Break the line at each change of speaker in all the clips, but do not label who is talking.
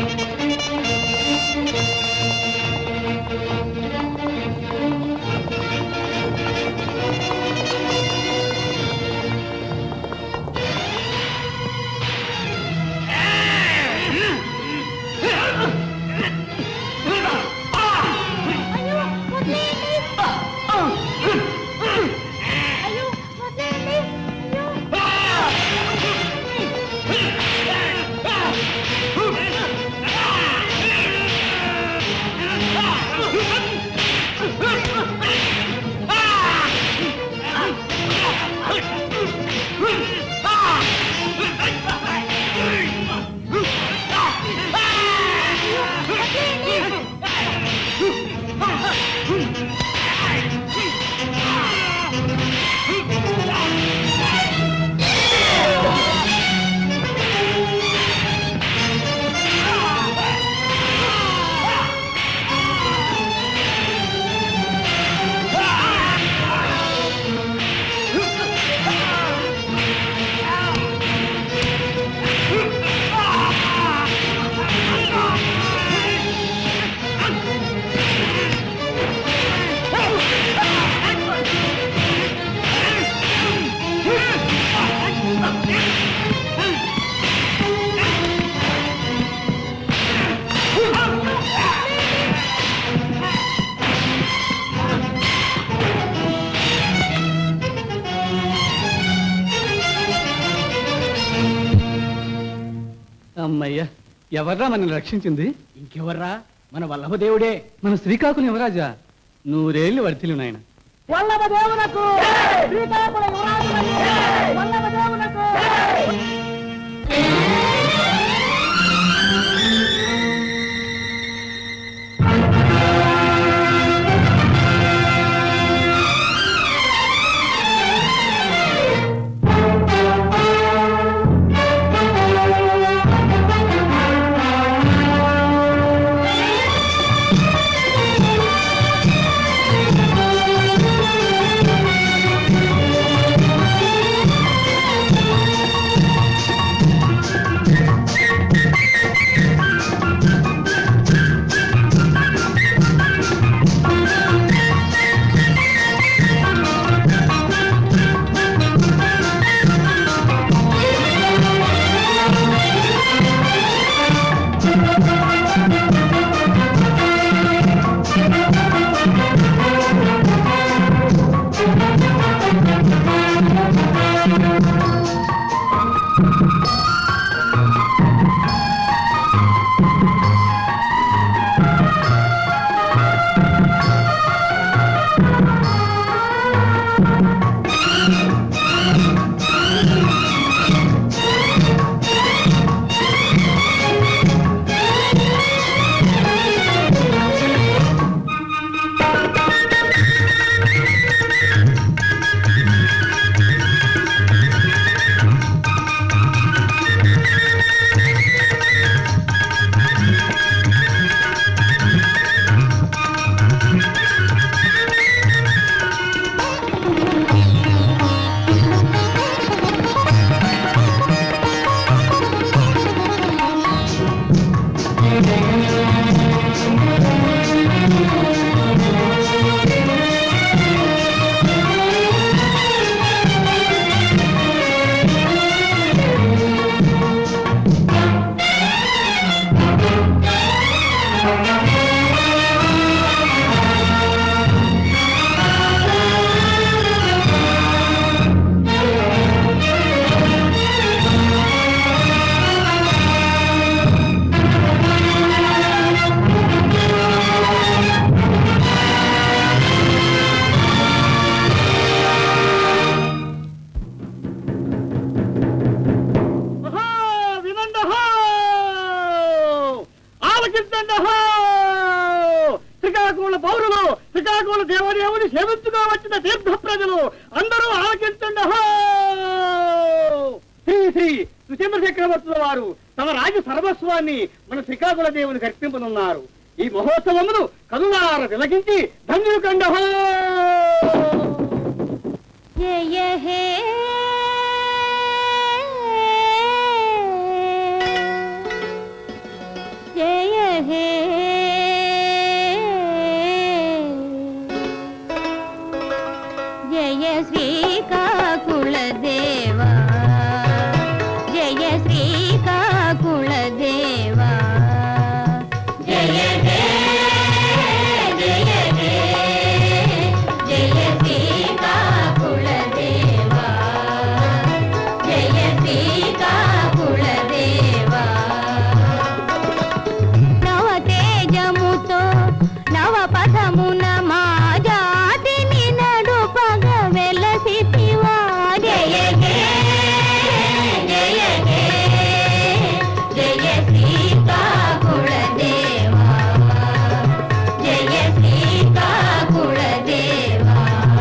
అమ్మయ్య ఎవర్రా మనల్ని రక్షించింది
ఇంకెవర్రా మన వల్లభదేవుడే
మన శ్రీకాకుళం యువరాజా నూరేళ్లు వర్తిలు నాయన
వల్లభ దేవునకు శ్రీకాకుళ యువరాజులకు వల్లభ దేవునకు
అహో, వినండి అహో! ఆలకించండి అహో! శ్రీకాకుళ పౌరులు శ్రీకాకుళ దేవదేవుని సేవించుగా వచ్చిన తీర్థ ప్రజలు అందరూ ఆలకించండి అహో! శ్రీ శ్రీ సుచంద్ర చక్రవర్తుల వారు తమ రాజ సర్వస్వాన్ని మన శ్రీకాకుళ దేవునికి అర్పింపనున్నారు ఈ మహోత్సవమును కనులార విలగించి ధన్యులు కండహో
ये ये है హే జయ శ్రీకాకుళ దేవా జయ శ్రీకాకుళ దేవా జయ హే జయ హే జయ శ్రీకాకుళ దేవా జయ శ్రీకాకుళ దేవా నవ తేజముతో నవ పదమున మా జాతిని నడుపగ వెలసితివా జయ హే జయ హే జయ శ్రీకాకుళ దేవా జయ శ్రీకాకుళ దేవా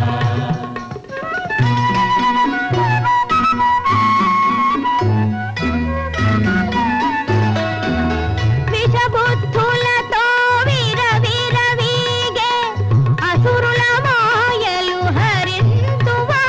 విషబుద్ధులతో వీర వీర వీగే అసురుల మాయలు హరింతువా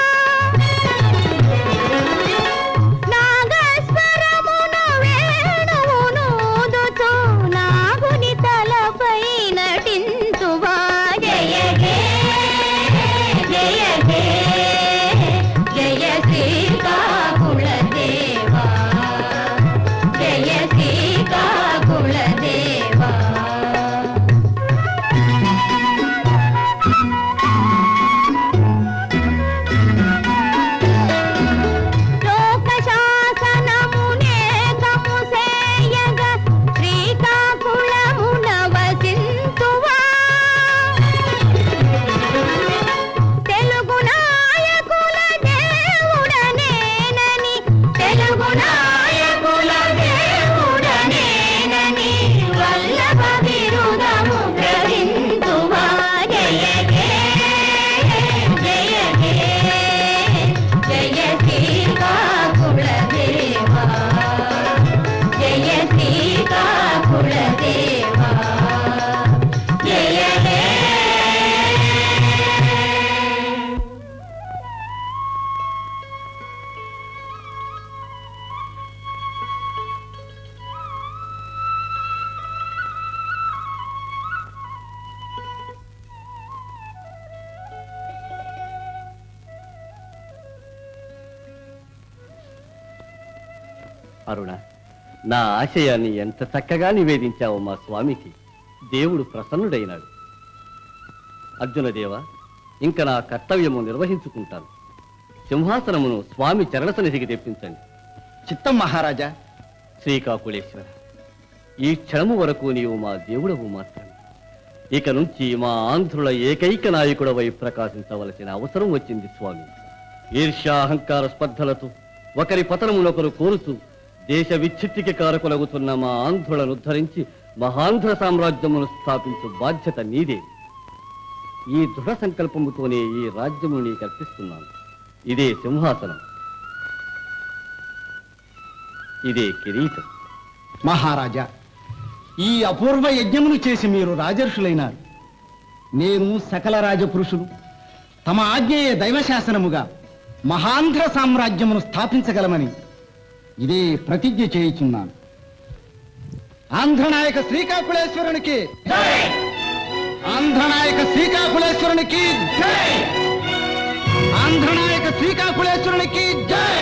నాగస్వరమును వేణువును ఊదుతూ నాగుని తలపై నటింతువా జయ హే జయ హే జయ శ్రీకాకుళ దేవా జయ శ్రీకాకుళ దేవా లోక శాసనమునే కము సేయగ శ్రీకాకుళమున వసింతువా తెలుగు నాయకుల దేవుడనేనని తెలుగు నాయకుల దేవుడనేనని వల్లభ బిరుదము గ్రహింతువా జయ హే జయ హే జయ శ్రీకాకుళ దేవా జయ శ్రీకాకుళ దేవా జయ హే
అరుణ నా ఆశయాన్ని ఎంత చక్కగా నివేదించావు మా స్వామికి దేవుడు ప్రసన్నుడైనాడు అర్జునదేవ ఇంక నా కర్తవ్యము నిర్వహించుకుంటాను సింహాసనమును స్వామి చరణ సన్నిధికి తెప్పించండి
చిత్తం మహారాజా
శ్రీకాకుళేశ్వర ఈ క్షణము వరకు నీవు మా దేవుడవు మాత్రమే ఇక నుంచి మా ఆంధ్రుల ఏకైక నాయకుడవై ప్రకాశించవలసిన అవసరం వచ్చింది స్వామి ఈర్ష్యా అహంకార స్పర్ధలతో ఒకరి పతనమునొకరు కోరుతూ దేశ విచ్ఛిత్తికి కారకులగుతున్న మా ఆంధ్రులను ఉద్ధరించి మహాంధ్ర సామ్రాజ్యమును స్థాపించు బాధ్యత నీదే ఈ దృఢ సంకల్పముతోనే ఈ రాజ్యమును నీకు అర్పిస్తున్నాను ఇదే సింహాసనం ఇదే కిరీటం
మహారాజా ఈ అపూర్వ యజ్ఞమును చేసి మీరు రాజర్షులైనారు నేను సకల రాజపురుషులు తమ ఆజ్ఞయే దైవశాసనముగా మహాంధ్ర సామ్రాజ్యమును స్థాపించగలమని ఇదే ప్రతిజ్ఞ చేయుచున్నాను ఆంధ్రనాయక శ్రీకాకుళేశ్వరునికి ఆంధ్రనాయక శ్రీకాకుళేశ్వరునికి జై ఆంధ్రనాయక శ్రీకాకుళేశ్వరునికి జై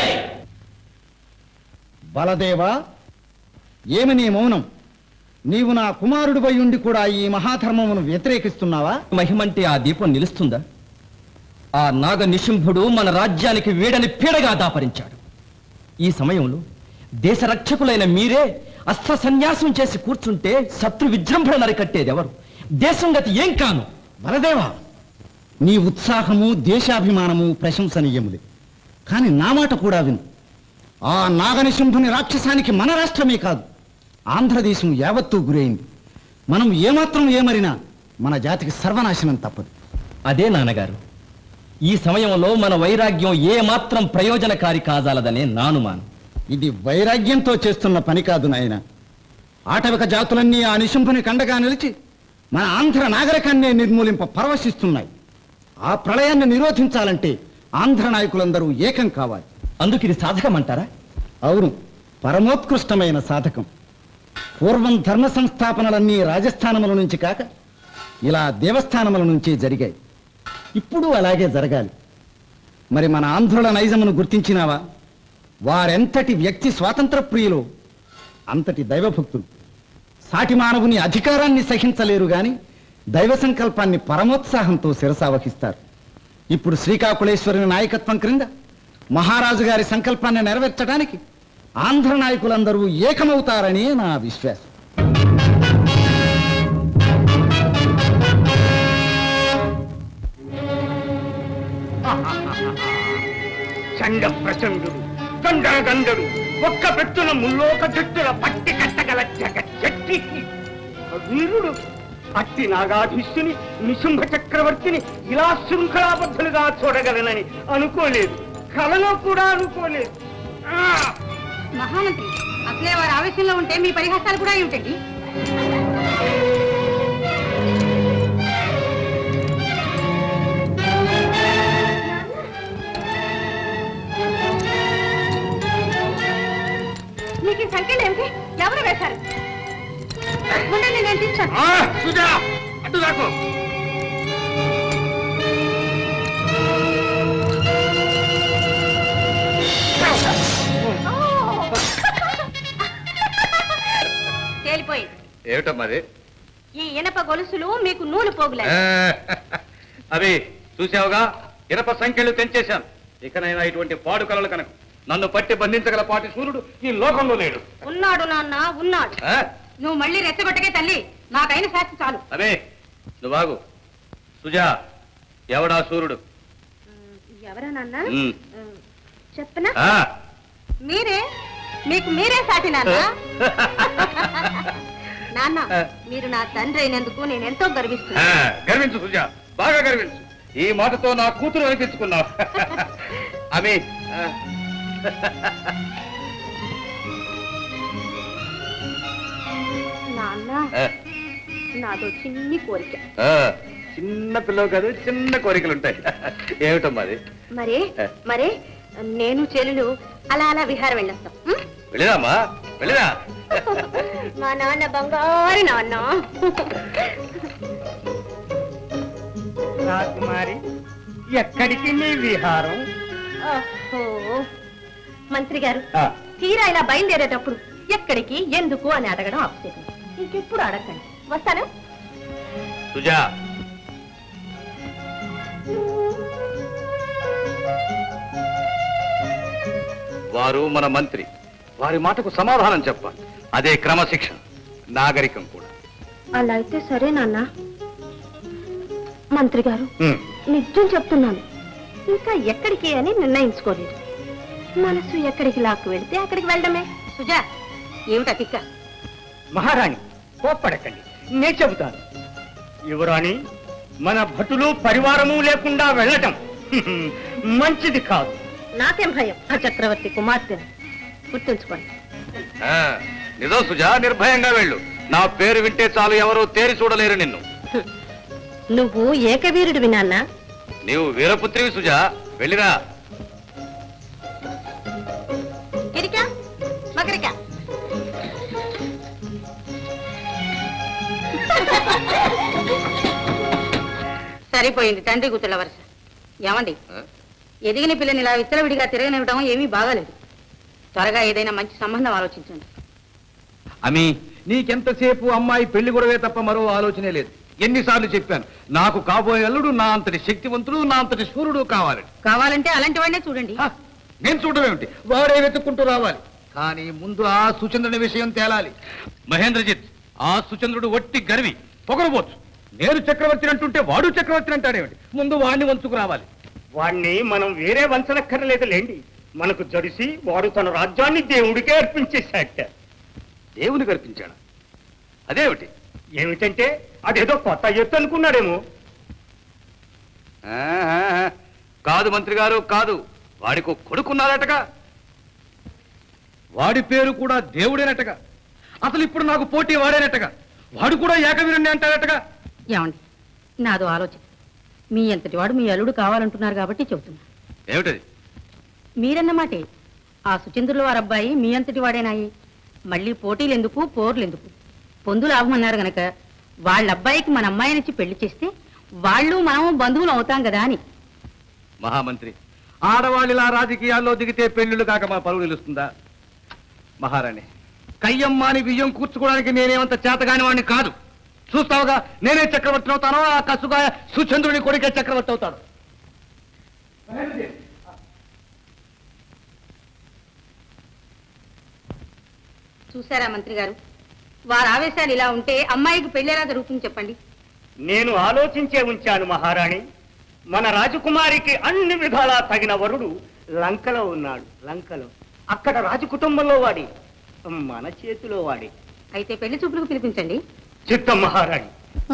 బలదేవా ఏమి నీ మౌనం నీవు నా కుమారుడిపై ఉండి కూడా ఈ మహాధర్మమును వ్యతిరేకిస్తున్నావా
మహిమంటే ఆ దీపం నిలుస్తుందా ఆ నాగ నిశుంభుడు మన రాజ్యానికి వీడని పీడగా దాపరించాడు ఈ సమయంలో దేశ రక్షకులైన మీరే అస్త్ర సన్యాసం చేసి కూర్చుంటే శత్రు విజృంభణ నరికట్టేది ఎవరు దేశం గతి ఏం కాను
బలదేవా నీ ఉత్సాహము దేశాభిమానము ప్రశంసనీయములే కాని నా మాట కూడా విను ఆ నాగనిశుంభుని రాక్షసానికి మన రాష్ట్రమే కాదు ఆంధ్రదేశం యావత్తూ గురైంది మనం ఏమాత్రం ఏమరినా మన జాతికి సర్వనాశనం తప్పదు
అదే నాన్నగారు ఈ సమయంలో మన వైరాగ్యం ఏ మాత్రం ప్రయోజనకారి కాజాలదనే నానుమాను
ఇది వైరాగ్యంతో చేస్తున్న పని కాదు నాయన ఆటవిక జాతులన్నీ ఆ నిశుంభుని కండగా నిలిచి మన ఆంధ్ర నాగరికాన్నే నిర్మూలింప పరవశిస్తున్నాయి ఆ ప్రళయాన్ని నిరోధించాలంటే ఆంధ్ర నాయకులందరూ ఏకం కావాలి
అందుకు ఇది సాధకమంటారా
అవును పరమోత్కృష్టమైన సాధకం పూర్వం ధర్మ సంస్థాపనలన్నీ రాజస్థానముల నుంచి కాక ఇలా దేవస్థానముల నుంచి జరిగాయి ఇప్పుడు అలాగే జరగాలి మరి మన ఆంధ్రుల నైజమును గుర్తించినావా వారెంతటి వ్యక్తి స్వాతంత్ర ప్రియులు అంతటి దైవభక్తులు సాటి మానవుని అధికారాన్ని సహించలేరు గాని దైవ సంకల్పాన్ని పరమోత్సాహంతో శిరసావహిస్తారు ఇప్పుడు శ్రీకాకుళేశ్వరుని నాయకత్వం క్రింద మహారాజు గారి సంకల్పాన్ని నెరవేర్చడానికి ఆంధ్ర నాయకులందరూ ఏకమవుతారని నా విశ్వాసం
చండ ప్రచండుడు గండర గండడు ఒక్క పెట్టున ముల్లోక చెట్టుల పట్టి కట్టగల జగ చెట్టి వీరుడు అట్టి నాగాధీశుని నిశుంభ చక్రవర్తిని ఇలా శృంఖలాబద్ధులుగా చూడగలనని అనుకోలేదు కలలో కూడా అనుకోలేదు ఆ!
మహామంత్రి అసలే వారు ఆవేశంలో ఉంటే మీ పరిహాసాలు కూడా ఏమిటండి మీకు ఈ సంఖ్యలు ఏమిటి ఎవరు వేశారు ఉండండి, నేను తీస్తాను
ఆ, సుజా అడ్డు దాకు
తేలిపోయింది
ఏమిటమ్మది
ఈ ఇనప గొలుసులు మీకు నూలు పోగులే
అవి చూసావుగా ఇనప సంఖ్యలు తెంచేశాను ఇకనైనా ఇటువంటి పాడు కలలు కనుక నన్ను పట్టి బంధించగల పాటి సూర్యుడు ఈ లోకంలో లేడు
ఉన్నాడు నాన్న ఉన్నాడు
ఆ?
నువ్వు మళ్ళీ రెచ్చగొట్టకే తల్లి నాకైన శాస్తి చాలు
అవే నువ్వాగు సుజా ఎవడా సూర్యుడు
ఎవరా నాన్న
ఉమ్.
చెప్పనా
ఆ?
మీరే మీకు మీరే సాటి నాన్న నాన్న మీరు నా తండ్రి అయినందుకు నేను ఎంతో
ఆ,
గర్విస్తున్నాను
గర్వించు సుజా బాగా గర్వించు ఈ మాటతో నా కూతురు అనిపించుకున్నావు అవి ఆ,
నాన్న
ఆ,
నాదో చిన్ని కోరిక
ఆ, చిన్న పిల్లవు కాదు చిన్న కోరికలు ఉంటాయి ఏమిటమ్మా అది
మరే
ఏ.
మరే నేను చెల్లెలు అలా అలా విహారం వెళ్ళొస్తాం ఉం?
వెళ్ళిరామా వెళ్ళిరా
మా నాన్న బంగారు నాన్న
రాకుమారి ఎక్కడికి మీ విహారం
ఓహో. మంత్రి గారు
ఆ,
తీరా ఇలా బయలుదేరేటప్పుడు ఎక్కడికి ఎందుకు అని అడగడం ఆపేది ఇంకెప్పుడు అడగండి వస్తాను
సుజా వారు మన మంత్రి వారి మాటకు సమాధానం చెప్పాలి అదే క్రమశిక్షణ నాగరికం కూడా
అలా అయితే సరే నాన్న మంత్రి గారు
ఉమ్.
నిజం చెప్తున్నాను ఇంకా ఎక్కడికి అని నిర్ణయించుకోలేదు మనసు ఎక్కడికి లాక్కు వెళ్తే అక్కడికి వెళ్ళడమే సుజా ఏమిటా తిక్క
మహారాణి కోప్పడకండి నేను చెబుతాను యువరాణి మన భటులు పరివారము లేకుండా వెళ్ళటం మంచిది కాదు
నాకేం భయం ఆ చక్రవర్తి కుమార్తెను గుర్తుంచుకోండి
ఆ, నిజం సుజా నిర్భయంగా వెళ్ళు నా పేరు వింటే చాలు ఎవరూ తేరి చూడలేరు నిన్ను
నువ్వు ఏకవీరుడు వినాన్నా
నీవు వీరపుత్రివి సుజా వెళ్ళిరా
గిరికా మగరికా సరిపోయింది తండ్రి కూతుళ్ళ వరుస ఏమండి
ఆ?
ఎదిగిన పిల్లని ఇలా విచ్చలవిడిగా తిరగనివ్వడం ఏమీ బాగాలేదు త్వరగా ఏదైనా మంచి సంబంధం ఆలోచించండి
అమి నీకెంతసేపు అమ్మాయి పెళ్లి గొడవే తప్ప మరో ఆలోచనే లేదు ఎన్నిసార్లు చెప్పాను నాకు కాబోయే అల్లుడు నా అంతటి శక్తివంతుడు నా అంతటి సూర్యుడు కావాలి
కావాలంటే అలాంటి వాడినే చూడండి
హ, నేను చూడమేమిటి వాడే వెతుక్కుంటూ రావాలి కానీ ముందు ఆ సుచంద్రుని విషయం తేలాలి మహేంద్రజిత్ ఆ సుచంద్రుడు వట్టి గర్వి పొగరబోచ్చు నేను చక్రవర్తిని అంటుంటే వాడు చక్రవర్తిని అంటాడేమిటి ముందు వాడిని వంచుకు రావాలి
వాణ్ణి మనం వేరే వంచనక్కర్లేదు లేండి మనకు జడిసి వాడు తన రాజ్యాన్ని దేవుడికే అర్పించేశాట
దేవుని కల్పించాడు అదేమిటి
ఏమిటంటే అదేదో కొత్త ఎత్తు అనుకున్నాడేమో
ఆహా, కాదు మంత్రి గారు కాదు వాడికి ఒక కొడుకున్నాడటగా వాడి పేరు కూడా దేవుడేనటగా అసలు ఇప్పుడు నాకు పోటీ వాడేనటగా వాడు కూడా ఏకవీరుణ్ణి అంటాడటగా
ఏమండి నాదో ఆలోచన మీ అంతటి వాడు మీ అల్లుడు కావాలంటున్నారు కాబట్టి చెబుతున్నా
ఏమిటది
మీరన్నమాటే ఆ సుచంద్రుల వారి అబ్బాయి మీ అంతటి వాడేనాయి మళ్ళీ పోటీలు ఎందుకు పోర్లు ఎందుకు పొందు లాభమన్నారు గనక వాళ్ళ అబ్బాయికి మన అమ్మాయినిచ్చి పెళ్లి చేస్తే వాళ్ళు మనము బంధువులు అవుతాం కదా అని
మహామంత్రి ఆడవాళ్ళు ఇలా రాజకీయాల్లో దిగితే పెళ్లిళ్ళు కాక మా పరువు నిలుస్తుందా మహారాణి కయ్యమ్మాని బియ్యం కూర్చుకోవడానికి నేనేమంత చేతగాని వాడిని కాదు చూస్తావుగా నేనే చక్రవర్తి అవుతానో ఆ కసుగా సుచంద్రుని కొడుకే చక్రవర్తి అవుతాడు
చూసారా మంత్రి గారు వారి ఆవేశాలు ఇలా ఉంటే అమ్మాయికి పెళ్లి ఎలా జరుగుతుంది చెప్పండి
నేను ఆలోచించే ఉంచాను మహారాణి మన రాజకుమారికి అన్ని విధాలా తగిన వరుడు లంకలో ఉన్నాడు లంకలో అక్కడ రాజు కుటుంబంలో వాడి మన చేతిలో వాడి
అయితే పెళ్లి చూపులకు పిలిపించండి
చిత్తం మహారాణి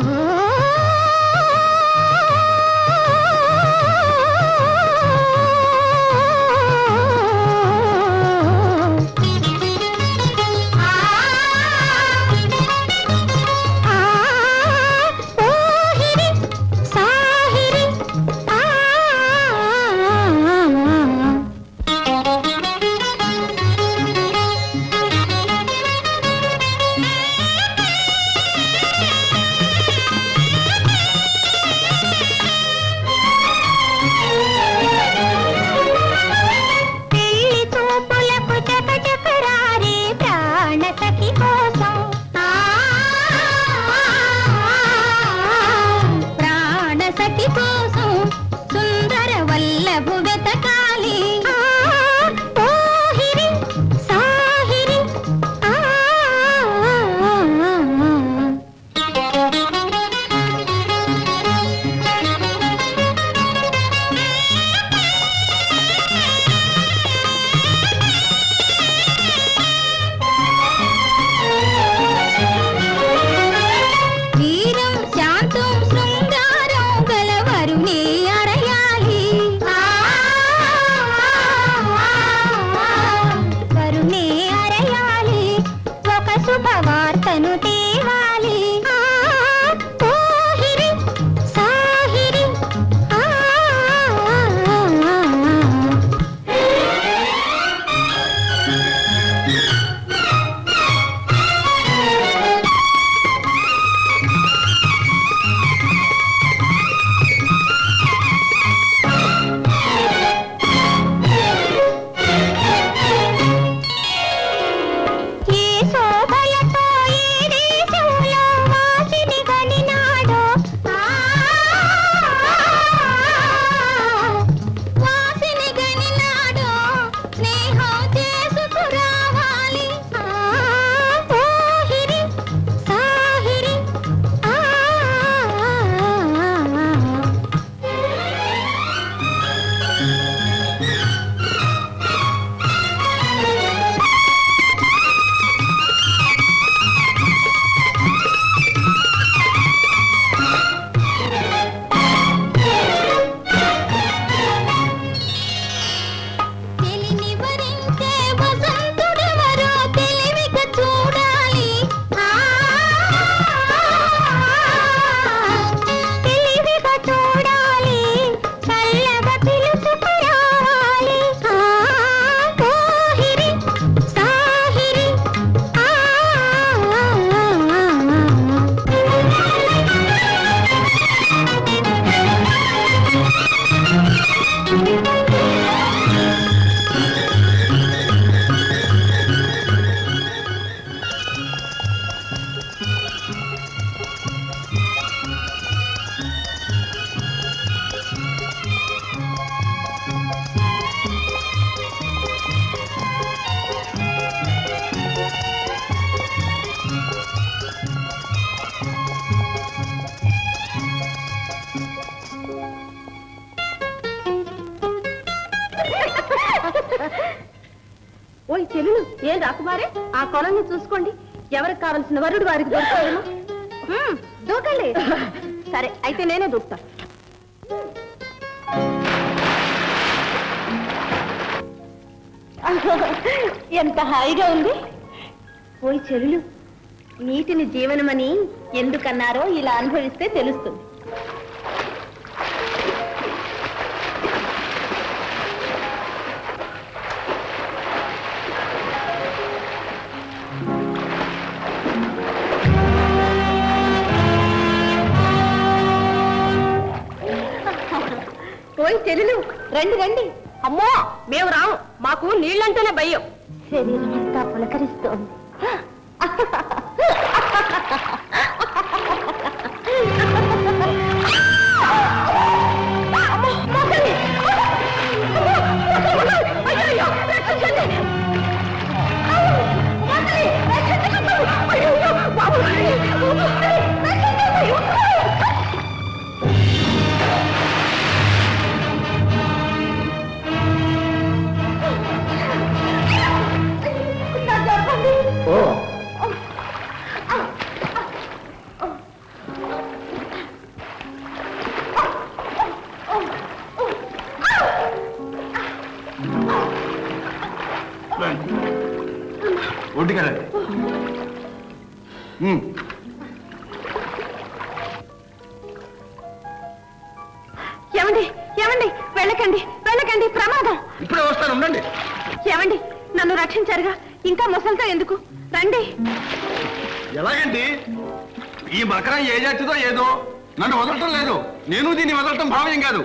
పెళ్లి చూపులకు చకచకరారే ప్రాణ సఖి కోసం ప్రాణ సఖి కోసం సుందర వల్లభు వెతకాలి ఓహిరి సాహిరి ఆ వీరం శాంతం శృంగారం గలవరునే అరయాలి వరుణే అరయాలి ఒక శుభవార్తను తేవాలి ఓహిరి సాహిరి ఆ ఏ శోభలతో ఈ దేశంలో వాసిని గనినాడో వాసిని గనినాడో స్నేహం చేసుకురావాలి ఓహిరి సాహిరి ఆ తెలిని వరించే వసంతుడెవరో తెలివిగా చూడాలి తెలివిగా చూడాలి చల్లగా పిలుచుకురావాలి కోహిరి సాహిరి
ఓయ్ చెల్లులు ఏం రాకుమారే ఆ కొలంని చూసుకోండి ఎవరికి కావలసిన వరుడు వారికి దొరుకుతాయేమో హ్మ్, దూకండి సరే అయితే నేనే దూకుతా ఎంత హాయిగా ఉంది ఓయ్ చెల్లులు నీటిని జీవనమని ఎందుకన్నారో ఇలా అనుభవిస్తే తెలుస్తుంది ఓయ్ చెల్లెలు రండి రండి అమ్మో మేము రాము మాకు నీళ్ళంటేనే భయం
శరీరం అంతా పులకరిస్తోంది
ఒడ్డుకెళ్ళండి ఉమ్.
ఏమండి ఏమండి వెళ్ళకండి వెళ్ళకండి ప్రమాదం
ఇప్పుడే వస్తాను ఉండండి
ఏమండి నన్ను రక్షించారుగా ఇంకా ముసలితో ఎందుకు రండి
ఎలాగండి ఈ మకరం ఏ జాతిదో ఏదో నన్ను వదలటం లేదు నేను దీన్ని వదలటం భావ్యం కాదు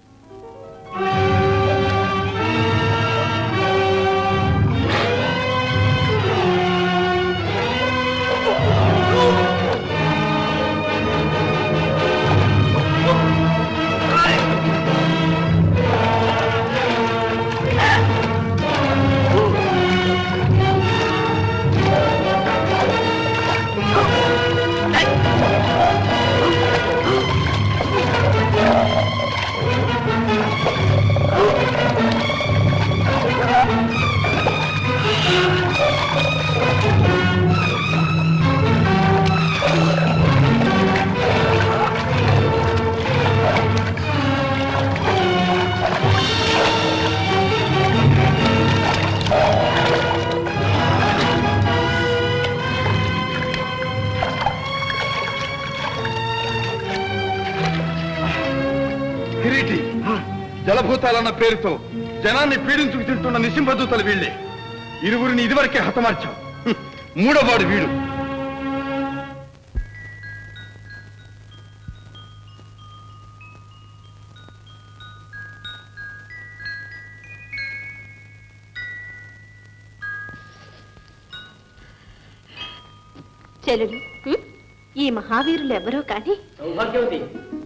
కిరీటి జలభూతాలన్న పేరుతో జనాన్ని పీడించుకు తింటున్న నిసింబదూతలు వీళ్ళే ఇరువురిని ఇదివరకే హతమార్చాం హ్మ్. మూడోవాడు వీడు
చెల్లెలు ఉం? ఈ మహావీరులు ఎవరో కానీ
సౌభాగ్యవతి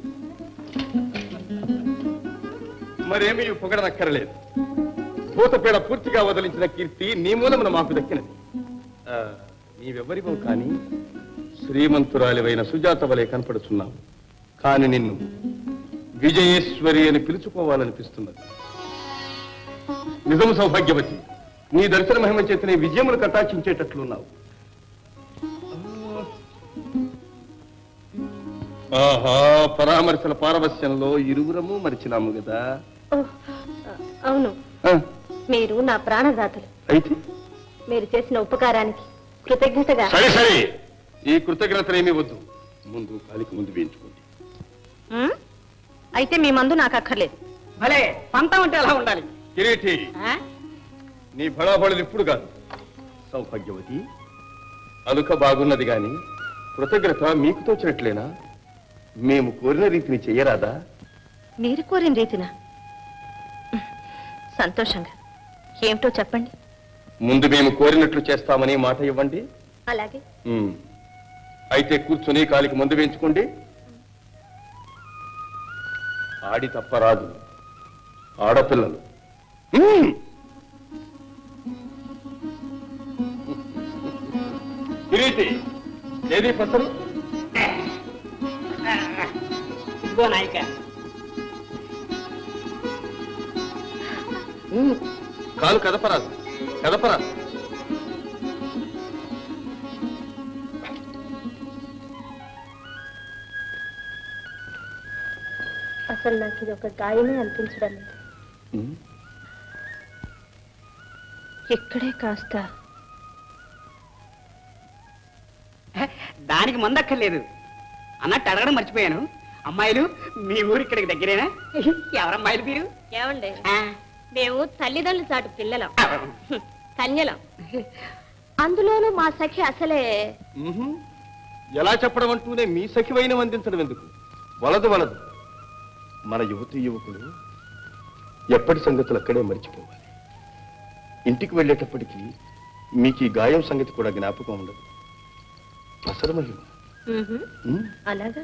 మరేమీ పొగడనక్కరలేదు భూతపీడ పూర్తిగా వదిలించిన కీర్తి నీ మూలమున మాకు దక్కినది ఆ, నీవెవ్వరివో కాని శ్రీమంతురాలివైన సుజాత వలె కనపడుచున్నావు కాని నిన్ను విజయేశ్వరి అని పిలుచుకోవాలనిపిస్తున్నది నిజము సౌభాగ్యవతి నీ దర్శన మహిమ చేతనే విజయములు కటాక్షించేటట్లున్నావు ఆహా పరామర్శల పారవస్యంలో ఇరువురము మరిచినాము కదా
ఓ, అవును
ఆ,
మీరు నా ప్రాణదాతలు
అయితే
మీరు చేసిన ఉపకారానికి కృతజ్ఞతగా
సరే సరే ఈ కృతజ్ఞతలేమీ వద్దు ముందు కాలికి ముందు వేయించుకోండి
ఉం? అయితే మీ మందు నాకు అక్కర్లేదు
భలే పంతం అంటే ఎలా ఉండాలి
కిరీటి
ఆ?
నీ బడాబడులు ఇప్పుడు కాదు సౌభాగ్యవతి అలుక బాగున్నది గాని కృతజ్ఞత మీకు తోచినట్లేనా మేము కోరిన రీతిని చెయ్యరాదా
మీరు కోరిన రీతిన సంతోషంగా ఏమిటో చెప్పండి
ముందు మేము కోరినట్లు చేస్తామని మాట ఇవ్వండి
అలాగే
ఉమ్. అయితే కూర్చుని కాలికి మందు వేయించుకోండి ఆడి తప్ప రాదు ఆడపిల్లలు ఉమ్. కిరీటి ఏది పసరు
ఇదిగో నాయక
ఉమ్. కాలు కదపరాదు కదపరాదు
అసలు నాకు ఇది ఒక గాయమే అనిపించడం లేదు
ఉమ్.
ఇక్కడే కాస్త
దానికి మందక్కర్లేదు అన్నట్టు అడగడం మర్చిపోయాను అమ్మాయిలు మీ ఊరు ఇక్కడికి దగ్గరేనా ఎవరమ్మాయిలు మీరు
ఏమండి
ఆ,
మేము తల్లిదండ్రుల చాటు పిల్లలం కన్యలం అందులోనూ మా సఖి అసలే
ఉహుం. ఎలా చెప్పడం అంటూనే మీ సఖివైన అందించడం ఎందుకు వలదు వలదు మన యువతి యువకులు
ఎప్పటి సంగతులు అక్కడే మర్చిపోవాలి ఇంటికి వెళ్ళేటప్పటికి మీకు ఈ గాయం సంగతి కూడా జ్ఞాపకం ఉండదు అసలు మహిమ ఉమ్,
అలాగా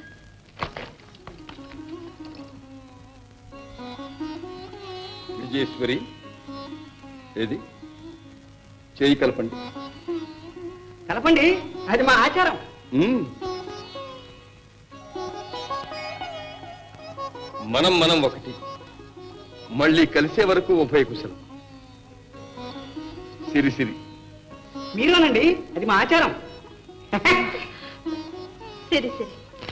విజయేశ్వరి ఏది చేయి కలపండి
కలపండి అది మా ఆచారం
ఉమ్. మనం మనం ఒకటి మళ్ళీ కలిసే వరకు ఉభయ కుశలం సిరి సిరి
మీరునండి అది మా ఆచారం
సరే సరే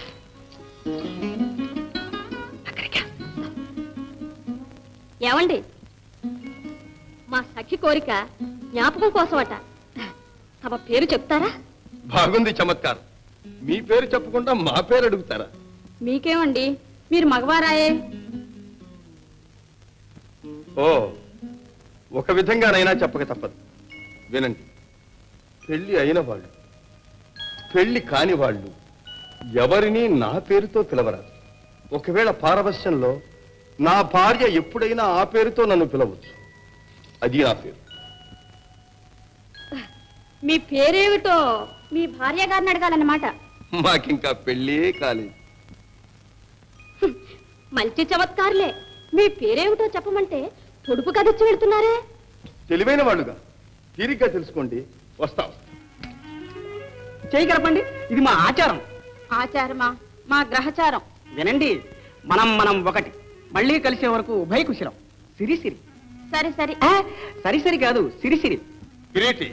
ఏమండి మా సఖి కోరిక జ్ఞాపకం కోసమట తమ పేరు చెప్తారా
బాగుంది చమత్కారం మీ పేరు చెప్పకుండా మా పేరు అడుగుతారా
మీకేమండి మీరు మగవారాయే
ఓ ఒక విధంగానైనా చెప్పక తప్పదు వినండి పెళ్లి అయిన వాళ్ళు పెళ్లి కాని వాళ్ళు ఎవరిని నా పేరుతో పిలవరాదు ఒకవేళ పారవశ్యంలో నా భార్య ఎప్పుడైనా ఆ పేరుతో నన్ను పిలవచ్చు అది నా పేరు
మీ పేరేమిటో మీ భార్య గారిని అడగాలన్నమాట
మాకింకా పెళ్ళే కాలేదు
మంచి చమత్కారులే మీ పేరేమిటో చెప్పమంటే పొడుపు కదిచ్చి వెళ్తున్నారే
తెలివైన వాళ్ళుగా తీరిగ్గా తెలుసుకోండి వస్తాం
చేయి కలపండి ఇది మా ఆచారం
ఆచారమా మా గ్రహచారం
వినండి మనం మనం ఒకటి మళ్ళీ కలిసే వరకు ఉభయ కుశలం సిరి సిరి
సరే సరే
ఆ, సరి సరి కాదు సిరి సిరి
కిరీటి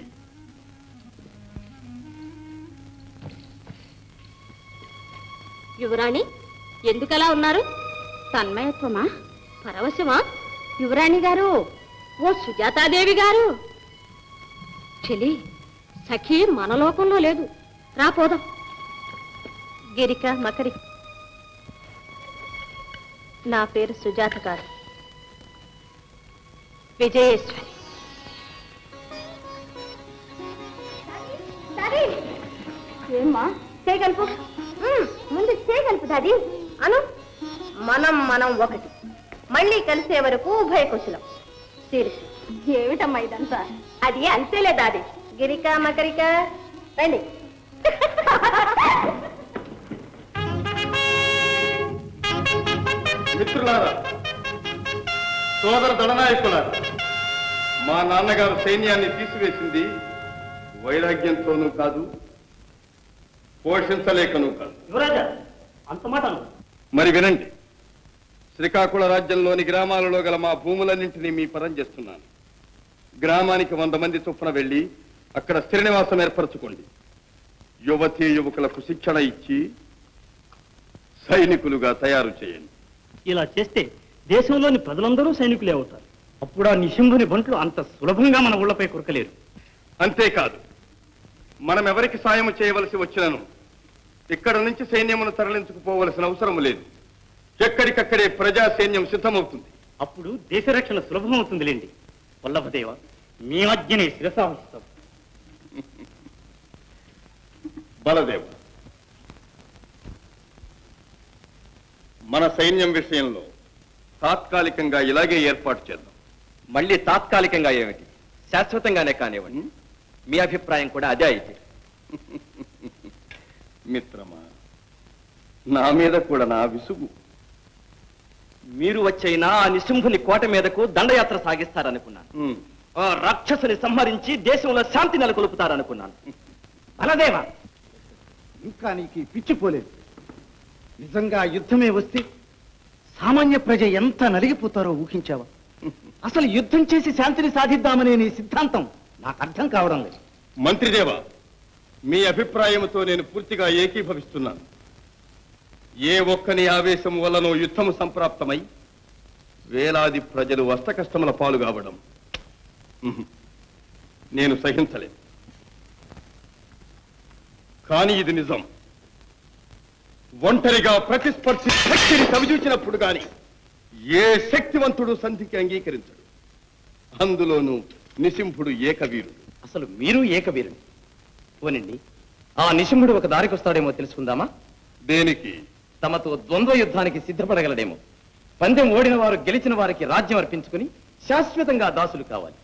యువరాణి ఎందుకలా ఉన్నారు తన్మయత్వమా పరవశమా యువరాణి గారు ఓ సుజాతాదేవి గారు చెలి సఖి మన లోకంలో లేదు రా పోదాం గిరిక మకరి నా పేరు సుజాత గారు విజయేశ్వరి ఏమ్మా చేయగలుపు ముందు చేయగలుపు దాది అను మనం మనం ఒకటి మళ్ళీ కలిసే వరకు ఉభయ కుశలం సిరిసి ఏమిటమ్మా ఇదంతా అది అంతేలే దాది గిరిక మకరిక రండి
మిత్రులారా సోదర దళనాయకులారా మా నాన్నగారు సైన్యాన్ని తీసివేసింది వైరాగ్యంతోనూ కాదు పోషించలేకనూ కాదు
యువరాజా అంత మాట అను.
మరి వినండి శ్రీకాకుళ రాజ్యంలోని గ్రామాలలో గల మా భూములన్నింటినీ మీ పరం చేస్తున్నాను గ్రామానికి వంద మంది చొప్పున వెళ్ళి అక్కడ స్థిర నివాసం ఏర్పరచుకోండి యువతీ యువకులకు శిక్షణ ఇచ్చి సైనికులుగా తయారు చేయండి
ఇలా చేస్తే దేశంలోని ప్రజలందరూ సైనికులే అవుతారు అప్పుడు ఆ నిశంభుని బంట్లు అంత సులభంగా మన ఊళ్ళపై కురకలేరు
అంతేకాదు మనం ఎవరికి సాయం చేయవలసి వచ్చినను ఇక్కడ నుంచి సైన్యమును తరలించుకుపోవలసిన అవసరం లేదు ఎక్కడికక్కడే ప్రజా సైన్యం సిద్ధమవుతుంది
అప్పుడు దేశ రక్షణ సులభమవుతుందిలేండి వల్లభదేవ మీ మధ్యనే శిరసావహిస్తాం
బలదేవ మన సైన్యం విషయంలో తాత్కాలికంగా ఇలాగే ఏర్పాటు చేద్దాం
మళ్ళీ తాత్కాలికంగా ఏమిటి శాశ్వతంగానే కానివ్వండి మీ అభిప్రాయం కూడా అదే అయితే
మిత్రమా నా మీద కూడా నా విసుగు
మీరు వచ్చైనా ఆ నిశుంభుని కోట మీదకు దండయాత్ర సాగిస్తారనుకున్నాను
ఉమ్,
ఆ రాక్షసుని సంహరించి దేశంలో శాంతి నెలకొల్పుతారనుకున్నాను
బలదేవ ఇంకా నీకు ఈ పిచ్చిపోలేదు నిజంగా యుద్ధమే వస్తే సామాన్య ప్రజ ఎంత నలిగిపోతారో ఊహించావా అసలు యుద్ధం చేసి శాంతిని సాధిద్దామనే నీ సిద్ధాంతం నాకు అర్థం కావడం లేదు
మంత్రిదేవ మీ అభిప్రాయంతో నేను పూర్తిగా ఏకీభవిస్తున్నాను ఏ ఒక్కని ఆవేశం వల్లనో యుద్ధము సంప్రాప్తమై వేలాది ప్రజలు అష్టకష్టముల పాలు కావడం ఉహు, నేను సహించలేను కానీ ఇది నిజం ఒంటరిగా ప్రతిస్పర్శి శక్తిని కవిచూచినప్పుడు గాని ఏ శక్తివంతుడు సంధికి అంగీకరించడు అందులోనూ నిసింహుడు ఏకవీరుడు
అసలు మీరు ఏకవీరుని పోనండి ఆ నిశుంభుడు ఒక దారికి వస్తాడేమో తెలుసుకుందామా
దేనికి
తమతో ద్వంద్వ యుద్ధానికి సిద్ధపడగలడేమో
పందెం ఓడిన వారు గెలిచిన వారికి రాజ్యం అర్పించుకుని శాశ్వతంగా దాసులు కావాలి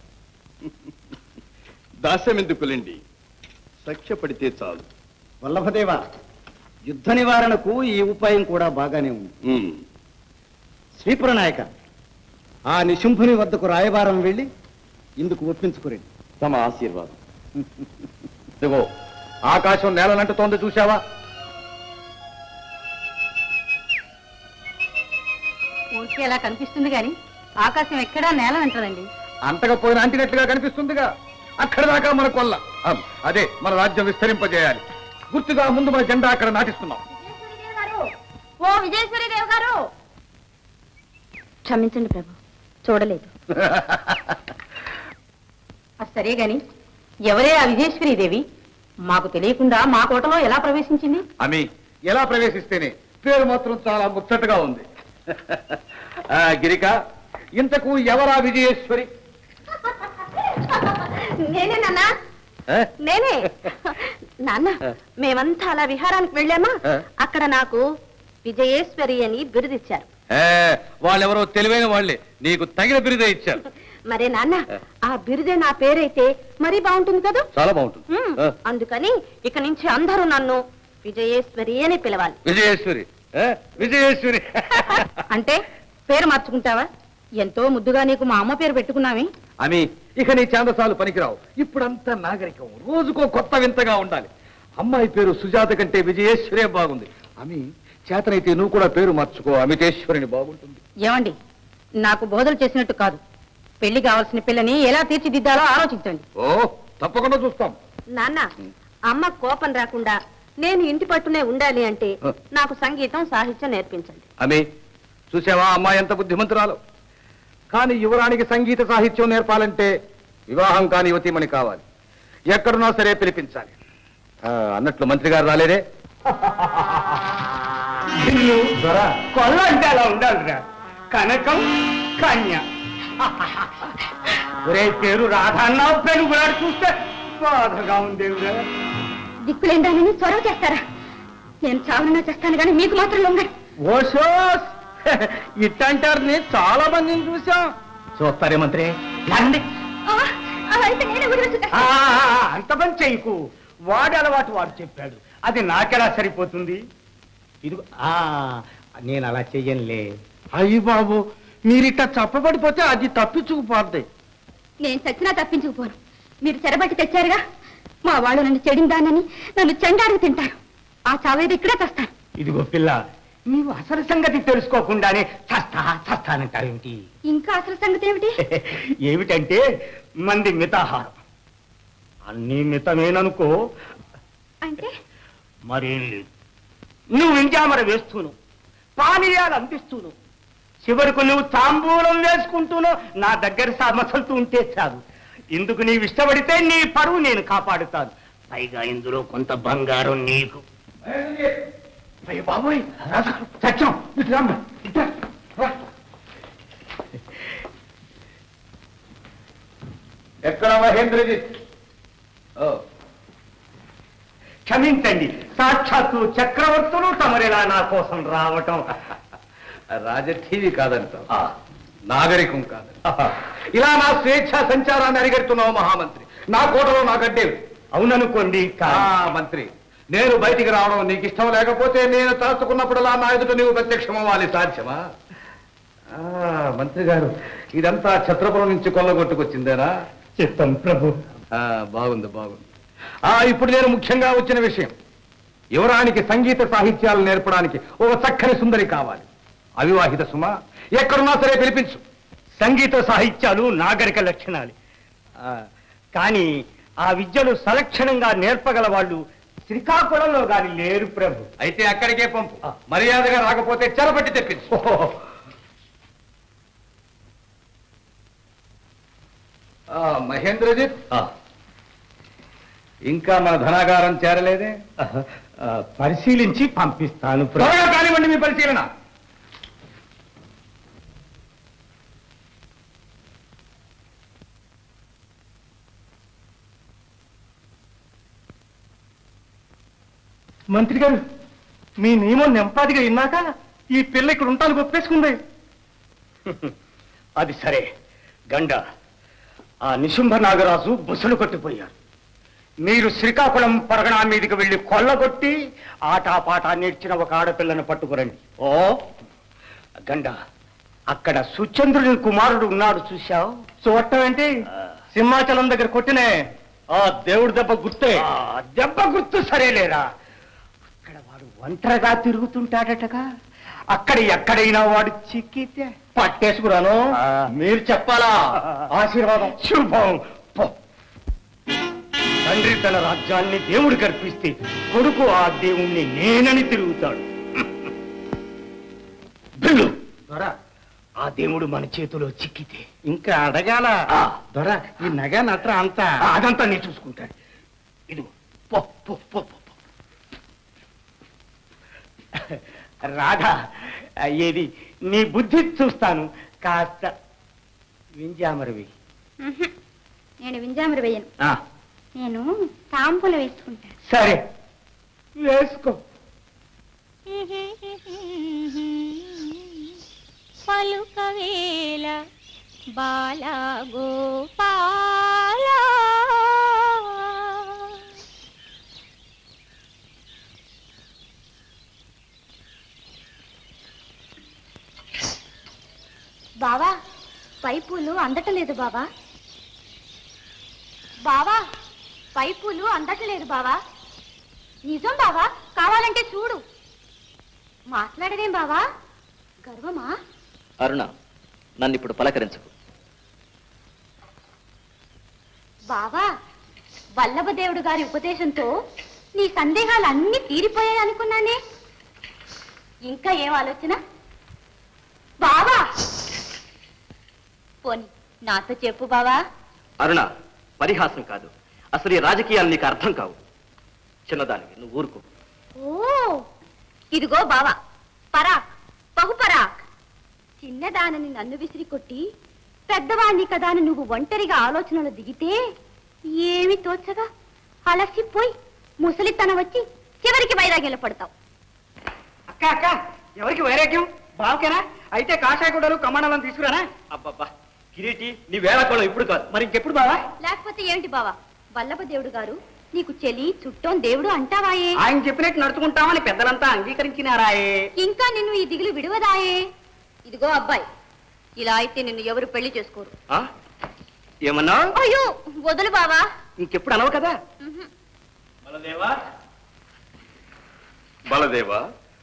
దాస్యం ఎందుకులేండి సఖ్యపడితే చాలు
వల్లభదేవ యుద్ధ నివారణకు ఈ ఉపాయం కూడా బాగానే ఉంది
ఉమ్.
శ్రీపుర నాయక ఆ నిశుంభుని వద్దకు రాయబారం వెళ్ళి ఇందుకు ఒప్పించుకురండి
తమ ఆశీర్వాదం
ఇదిగో ఆకాశం నేలనంటుతోంది చూశావా
ఊరికే అలా కనిపిస్తుంది గాని ఆకాశం ఎక్కడా నేల అంటదండి
అంతగా పోయిన అంటినట్లుగా కనిపిస్తుందిగా అక్కడి దాకా మన కొల్ల అం, అదే మన రాజ్యం విస్తరింపజేయాలి గుర్తుగా ముందు మన జెండా అక్కడ నాటిస్తున్నాం
ఓ విజయేశ్వరి దేవ్ గారు క్షమించండి ప్రభు చూడలేదు అది సరే గాని ఎవరే ఆ విజయేశ్వరి దేవి మాకు తెలియకుండా మా కోటలో ఎలా ప్రవేశించింది
అమి ఎలా ప్రవేశిస్తేనే పేరు మాత్రం చాలా ముచ్చటగా ఉంది ఆ, గిరిక ఇంతకు ఎవరా విజయేశ్వరి
నేనే నాన్న
ఆ?
నేనే నాన్న మేమంతా అలా విహారానికి వెళ్ళామా
ఆ.
అక్కడ నాకు విజయేశ్వరి అని బిరుదిచ్చారు
ఏ, వాళ్ళెవరో తెలివైన వాళ్ళే నీకు తగిన బిరుదే ఇచ్చారు
మరే నాన్న ఆ బిరుదే నా పేరైతే మరీ బాగుంటుంది కదా
చాలా బాగుంటుంది
ఉమ్,
ఆ,
అందుకని ఇక నుంచి అందరూ నన్ను విజయేశ్వరి అని పిలవాలి
విజయేశ్వరి ఏ, విజయేశ్వరి
అంటే పేరు మార్చుకుంటావా ఎంతో ముద్దుగా నీకు మా అమ్మ పేరు పెట్టుకున్నామే
అని ఇక నీ ఛాందసాలు పనికిరావు ఇప్పుడంతా నాగరికం రోజుకో కొత్త వింతగా ఉండాలి అమ్మాయి పేరు సుజాత కంటే విజయేశ్వరే బాగుంది అమి చేతనైతే నువ్వు కూడా పేరు మార్చుకో అమితేశ్వరిని బాగుంటుంది
ఏమండి నాకు బోధలు చేసినట్టు కాదు పెళ్లి కావాల్సిన పిల్లని ఎలా తీర్చిదిద్దాలో ఆలోచించండి
ఓ తప్పకుండా చూస్తాం
నాన్న అమ్మ కోపం రాకుండా నేను ఇంటి పట్టునే ఉండాలి అంటే నాకు సంగీతం సాహిత్యం నేర్పించండి
అమి చూసావా అమ్మాయి ఎంత బుద్ధిమంతురాలు కానీ యువరానికి సంగీత సాహిత్యం నేర్పాలంటే వివాహం కాని యువతీమణి కావాలి ఎక్కడున్నా సరే పిలిపించాలి ఆ, అన్నట్లు మంత్రి గారు రాలేదే
ఇల్లు కొల్ల అంటే అలా ఉండాలిరా కనకం కన్య ఒరే పేరు రాధన్నావు పేరు కూడా చూస్తే బాధగా ఉందేవిరా
దిక్కులేందానని చొరవ చేస్తారా నేను చావనన్నా చేస్తాను కానీ మీకు మాత్రం లొంగను
ఓషోస్ ఇట్టంటారు చాలా మందిని చూసాం చూస్తారే మంత్రి రండి
అయితే నేనే వదిలేసుకుంటా.
ఆ, ఆ, ఆ, అంత పని చెయ్యకు వాడి అలవాటు వాడు చెప్పాడు అది నాకెలా సరిపోతుంది ఇది నేను అలా చెయ్యనులే అయ్యి బాబు మీరిట్ట చప్పబడిపోతే అది తప్పించుకుపోద్ది
నేను చచ్చినా తప్పించుకుపోను మీరు చెరబట్టి తెచ్చారుగా మా వాళ్ళు నన్ను చెడిందానని నన్ను చెండాడికి తింటారు ఆ చావేది ఇక్కడే తెస్తాను
ఇదిగో పిల్ల నీవు అసలు సంగతి తెలుసుకోకుండానే చస్తా చస్తానంటావేమిటి
ఇంకా అసలు సంగతి ఏమిటి
ఏమిటంటే మంది మితాహారం అన్నీ మితమేననుకో
అంటే
మరేం లేదు నువ్వు ఇంజామర వేస్తూను పానీయాలు అందిస్తూను చివరకు నువ్వు తాంబూలం వేసుకుంటూను నా దగ్గర సమసలుతూ ఉంటే చాలు ఇందుకు నీవు ఇష్టపడితే నీ పరువు నేను కాపాడుతాను పైగా ఇందులో కొంత బంగారం నీకు అయ్య బాబోయ్ సత్యం ఇటు రామ్మా, ఇటు రా, రా.
ఎక్కడ మహేంద్రజిత్ ఓ
క్షమించండి సాక్షాత్తు చక్రవర్తులు తమరిలా నా కోసం రావటం
రాజఠీవి కాదంట నాగరికం కాదు ఇలా నా స్వేచ్ఛ సంచారాన్ని అరిగెడుతున్నావు మహామంత్రి నా కోటలో నాకంటేవి
అవుననుకోండి
ఆ,
కా-
మంత్రి నేను బయటికి రావడం నీకు ఇష్టం లేకపోతే నేను తలుచుకున్నప్పుడల్లా నా ఎదుట నీవు ప్రత్యక్షమవ్వాలి సాధ్యమా ఆ, మంత్రి గారు ఇదంతా ఛత్రపురం నుంచి కొల్లగొట్టుకొచ్చిందేనా
చిత్తం ప్రభు
ఆ, బాగుంది బాగుంది ఆ ఇప్పుడు నేను ముఖ్యంగా వచ్చిన విషయం యువరానికి సంగీత సాహిత్యాలు నేర్పడానికి ఒక చక్కని సుందరి కావాలి అవివాహిత సుమ ఎక్కడున్నా సరే పిలిపించు
సంగీత సాహిత్యాలు నాగరిక లక్షణాలు ఆ, కానీ ఆ విద్యలు సలక్షణంగా నేర్పగల వాళ్ళు శ్రీకాకుళంలో గాని లేరు ప్రభు
అయితే అక్కడికే పంపు మర్యాదగా రాకపోతే చెరపట్టి తెప్పించు ఆ, మహేంద్రజిత్ ఇంకా మన ధనాగారం చేరలేదే
ఆ, పరిశీలించి పంపిస్తాను ప్రభు
త్వరగా కానివ్వండి మీ పరిశీలన
మంత్రి గారు మీ నియమం నెంపాదిగా విన్నాక ఈ పిల్ల ఇక్కడ ఉంటాను ఒప్పేసుకుంది అది సరే గండ ఆ నిశుంభ నాగరాజు బుసలు కొట్టిపోయారు మీరు శ్రీకాకుళం పరగణ మీదకి వెళ్ళి కొల్లగొట్టి ఆటాపాటా నేర్చిన ఒక ఆడపిల్లను పట్టుకురండి ఓ గండ అక్కడ సుచంద్రుని కుమారుడు ఉన్నాడు చూశావు
చూడటం ఏంటి సింహాచలం దగ్గర కొట్టినే ఆ దేవుడి దెబ్బ గుర్తే
ఆ, దెబ్బ గుర్తు సరేలేరా అక్కడ వాడు ఒంటరిగా తిరుగుతుంటాడటగా అక్కడ ఎక్కడైనా వాడు చిక్కితే
పట్టేసుకురాను
ఆ.
మీరు చెప్పాలా ఆశీర్వాదం
శుభం పో. తండ్రి తన రాజ్యాన్ని దేవుడు కల్పిస్తే కొడుకు ఆ దేవుణ్ణి నేనని తిరుగుతాడు బిల్లు
దొర
ఆ దేవుడు మన చేతిలో చిక్కితే
ఇంకా అడగాల
ఆ.
దొర ఈ నగ నట్ర అంతా
ఆ, అదంతా నేను చూసుకుంటాను ఇదిగో పో పో పో పో, పో. రాధా ఆ, ఏది నీ బుద్ధి చూస్తాను కాస్త వింజామరవి
ఉహుం. నేను వింజామర వేయను
ఆ,
నేను తాంపులు వేసుకుంటాను
సరే వేసుకో
పలుకవేల బాల గోపాల బావా పైపులు అందటలేదు బావా బావా పైపులు అందటలేదు బావా నిజం బావా కావాలంటే చూడు మాట్లాడదేం బావా గర్వమా
అరుణ నన్ను ఇప్పుడు పలకరించకు
బావా వల్లభదేవుడు గారి ఉపదేశంతో నీ సందేహాలు అన్ని తీరిపోయాయి అనుకున్నానే ఇంకా ఏం ఆలోచన బావా పోని నాతో చెప్పు బావా
అరుణ పరిహాసం కాదు అసలు ఈ రాజకీయాలు నీకు అర్థం కావు చిన్నదానికి నువ్వు ఊరుకో
ఓ ఇదిగో బావా పరాక్ బహు పరాక్ చిన్నదానని నన్ను విసిరి కొట్టి పెద్దవాణ్ణి కదా అని నువ్వు ఒంటరిగా ఆలోచనలు దిగితే ఏమి తోచగా అలసిపోయి ముసలితనం వచ్చి చివరికి వైరాగ్యంలో పడతావు
అక్క అక్క ఎవరికి వైరాగ్యం బావకేనా అయితే కాషాయ గుడ్డలు కమాండాలను తీసుకురానా
అబ్బబ్బా కిరీటి నీ వేళకోళం ఇప్పుడు కాదు
మరి ఇంకెప్పుడు బావా
లేకపోతే ఏమిటి బావా వల్లభదేవుడు గారు నీకు చెలి చుట్టం దేవుడు అంటావాయే
ఆయన చెప్పినట్టు నడుచుకుంటామని పెద్దలంతా అంగీకరించినారాయే
ఇంకా నిన్ను ఈ దిగులు విడువదాయే ఇదిగో అబ్బాయి ఇలా అయితే నిన్ను ఎవరు పెళ్లి చేసుకోరు
ఆ? ఏమన్నా
అయ్యో వదులు బావా
ఇంకెప్పుడు అనవు కదా
ఉహుం.
బలదేవా బలదేవా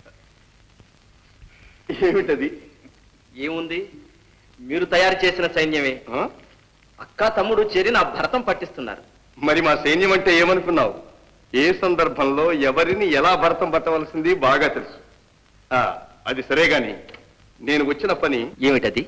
ఏమిటది
ఏముంది మీరు తయారు చేసిన సైన్యమే
ఆ?
అక్క తమ్ముడు చేరి నా భరతం పట్టిస్తున్నారు
మరి మా సైన్యం అంటే ఏమనుకున్నావు ఏ సందర్భంలో ఎవరిని ఎలా భరతం పట్టవలసింది బాగా తెలుసు ఆ, అది సరే గాని నేను వచ్చిన పని
ఏమిటది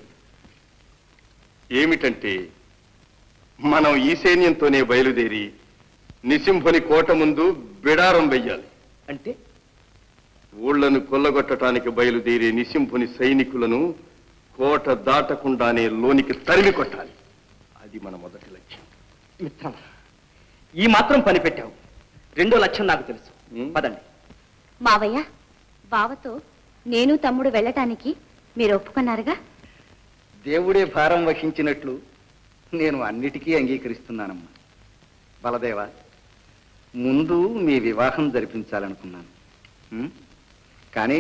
ఏమిటంటే మనం ఈ సైన్యంతోనే బయలుదేరి నిసింహుని కోట ముందు బిడారం వెయ్యాలి
అంటే
ఊళ్లను కొల్లగొట్టడానికి బయలుదేరే నిసింహుని సైనికులను కోట దాటకుండానే లోనికి తరిమి కొట్టాలి అది మన మొదటి లక్ష్యం
మిత్రమా ఈ మాత్రం పని పెట్టావు రెండో లక్ష్యం నాకు తెలుసు
ఉం.
పదండి
మావయ్య బావతో నేను తమ్ముడు వెళ్ళటానికి మీరు ఒప్పుకున్నారుగా
దేవుడే భారం వహించినట్లు నేను అన్నిటికీ అంగీకరిస్తున్నానమ్మా బలదేవ ముందు మీ వివాహం జరిపించాలనుకున్నాను ఉం? కానీ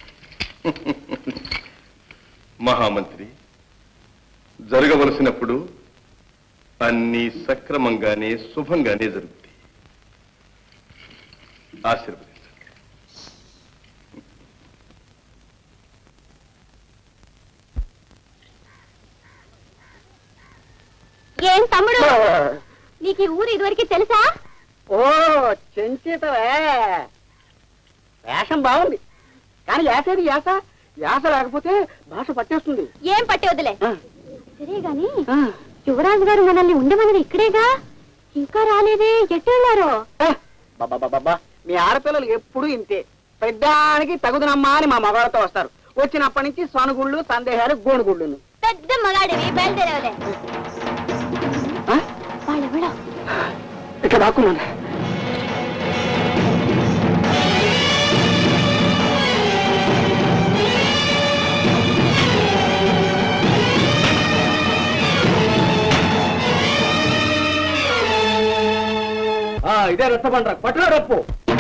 మహామంత్రి జరగవలసినప్పుడు అన్ని సక్రమంగానే శుభంగానే జరుగుతాయి ఆశీర్వదించండి
ఏం తమ్ముడు నీకు ఈ ఊరు ఇదివరకు తెలుసా
ఓ చెంచితవే వేషం బాగుంది కానీ యాసేది యాస యాస లేకపోతే భాష పట్టేస్తుంది
ఏం పట్టే వదిలే సరే గాని యువరాజు గారు మనల్ని ఉండమన్నది ఇక్కడేగా ఇంకా రాలేదే ఎటు వెళ్ళారో
బాబా మీ ఆడపిల్లలు ఎప్పుడు ఇంతే పెద్దానికి తగుదనమ్మా అని మా మగవాళ్ళతో వస్తారు వచ్చినప్పటి నుంచి సనుగుళ్ళు సందేహాలు గోనుగుళ్ళు
పెద్ద మగాడివి బయలుదేరేవలే వాళ్ళెవడో
ఇక్కడ దాక్కున్నాను
ఇదే రచ్చబండ్ర పట్టున రప్పు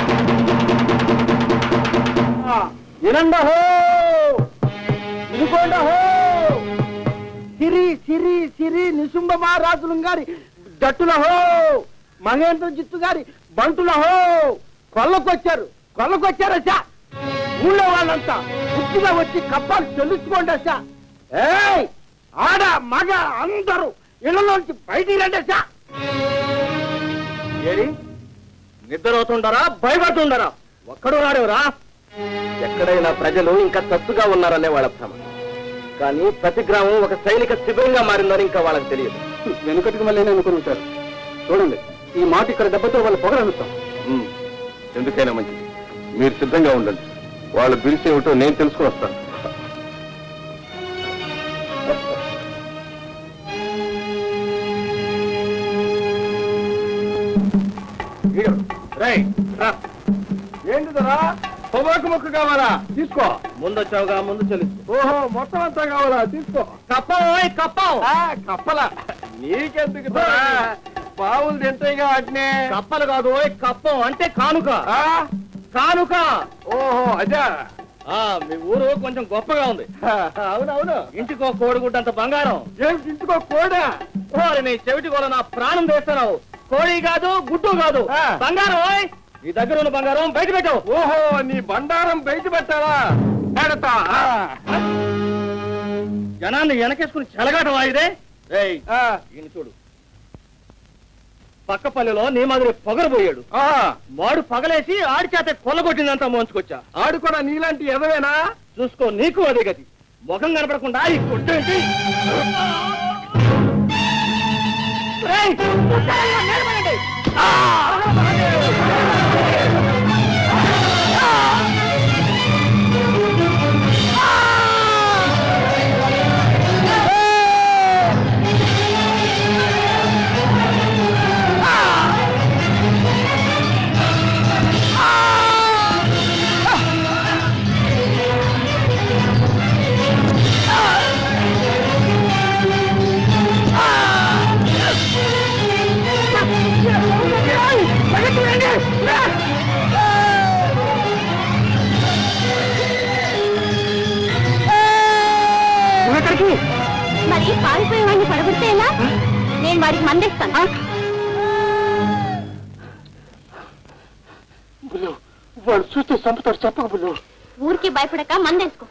వినండహో ఇనుకోండహో సిరి సిరి సిరి నిశుంభ మహారాజులు గారి జట్టులహో మహేంద్ర జిత్తు గారి బంటులహో కొల్లకొచ్చారు కొల్లకొచ్చారు అచ్చా ఊళ్ళో వాళ్ళంతా బుద్ధిగా వచ్చి కప్పాలు చెల్లించుకోండి అచ్చా ఏయ్ ఆడ మగ అందరూ ఇళ్ళలోంచి బయటికి రండి అచ్చా ఏరి నిద్రపోతుండరా భయపడుతుండరా ఒక్కడు రాడేవరా ఎక్కడైనా ప్రజలు ఇంకా తప్పుగా ఉన్నారనే వాళ్ళ భ్రమ కానీ ప్రతి గ్రామం ఒక సైనిక శిబిరంగా మారిందని ఇంకా వాళ్ళకి తెలియదు వెనుకటికి మళ్ళీ అనుకుని ఉంటారు చూడండి ఈ మాట ఇక్కడ దెబ్బతో వాళ్ళు పొగరనుతాం
ఉమ్, ఎందుకైనా మంచిది మీరు సిద్ధంగా ఉండండి వాళ్ళ బిరుసు ఏమిటో నేను తెలుసుకుని వస్తాను
ఏంటిదరా పొగాకు మొక్క కావాలా తీసుకో ముందు వచ్చావుగా ముందు చెల్లించు ఓహో మొత్తం అంతా కావాలా తీసుకో కప్పం కప్పం కప్పల నీకెందుకు బావులు తింటాయిగా వాటిని కప్పలు కాదు ఓయ్ కప్పం అంటే కానుక కానుక ఓహో అదే మీ ఊరు కొంచెం గొప్పగా ఉంది అవునవును ఇంటికో కోడిగుడ్డ అంత బంగారం ఏమిటి ఇంటికో కోడా ఓరి నీ చెవిటి కూడా నా ప్రాణం తెస్తున్నావు కోడి కాదు గుడ్డు కాదు బంగారం ఓయ్ నీ దగ్గర ఉన్న బంగారం బయట పెట్టావు ఓహో నీ బండారం బయట పెట్టావా పెడతా జనాన్ని వెనకేసుకుని చెలగాటం ఇదే ఈయన చూడు పక్క పల్లెలో నీ మాదిరి పొగరబోయాడు వాడు పగలేసి ఆడి చేత కొల్లగొట్టిందంతా మోంచుకొచ్చా ఆడు కూడా నీలాంటి ఎదవేనా చూసుకో నీకు అదే గతి ముఖం కనపడకుండా ఈ కొట్టేంటి ఏయ్! నిలబడండి! ఆ!
మరి పారిపోయే వాడిని పడగొడితే ఎలా నేను వాడికి మందేస్తాను
వాడు చూస్తే చంపుతాడు చెప్పక బుల్లు
ఊరికి భయపడక మందేసుకో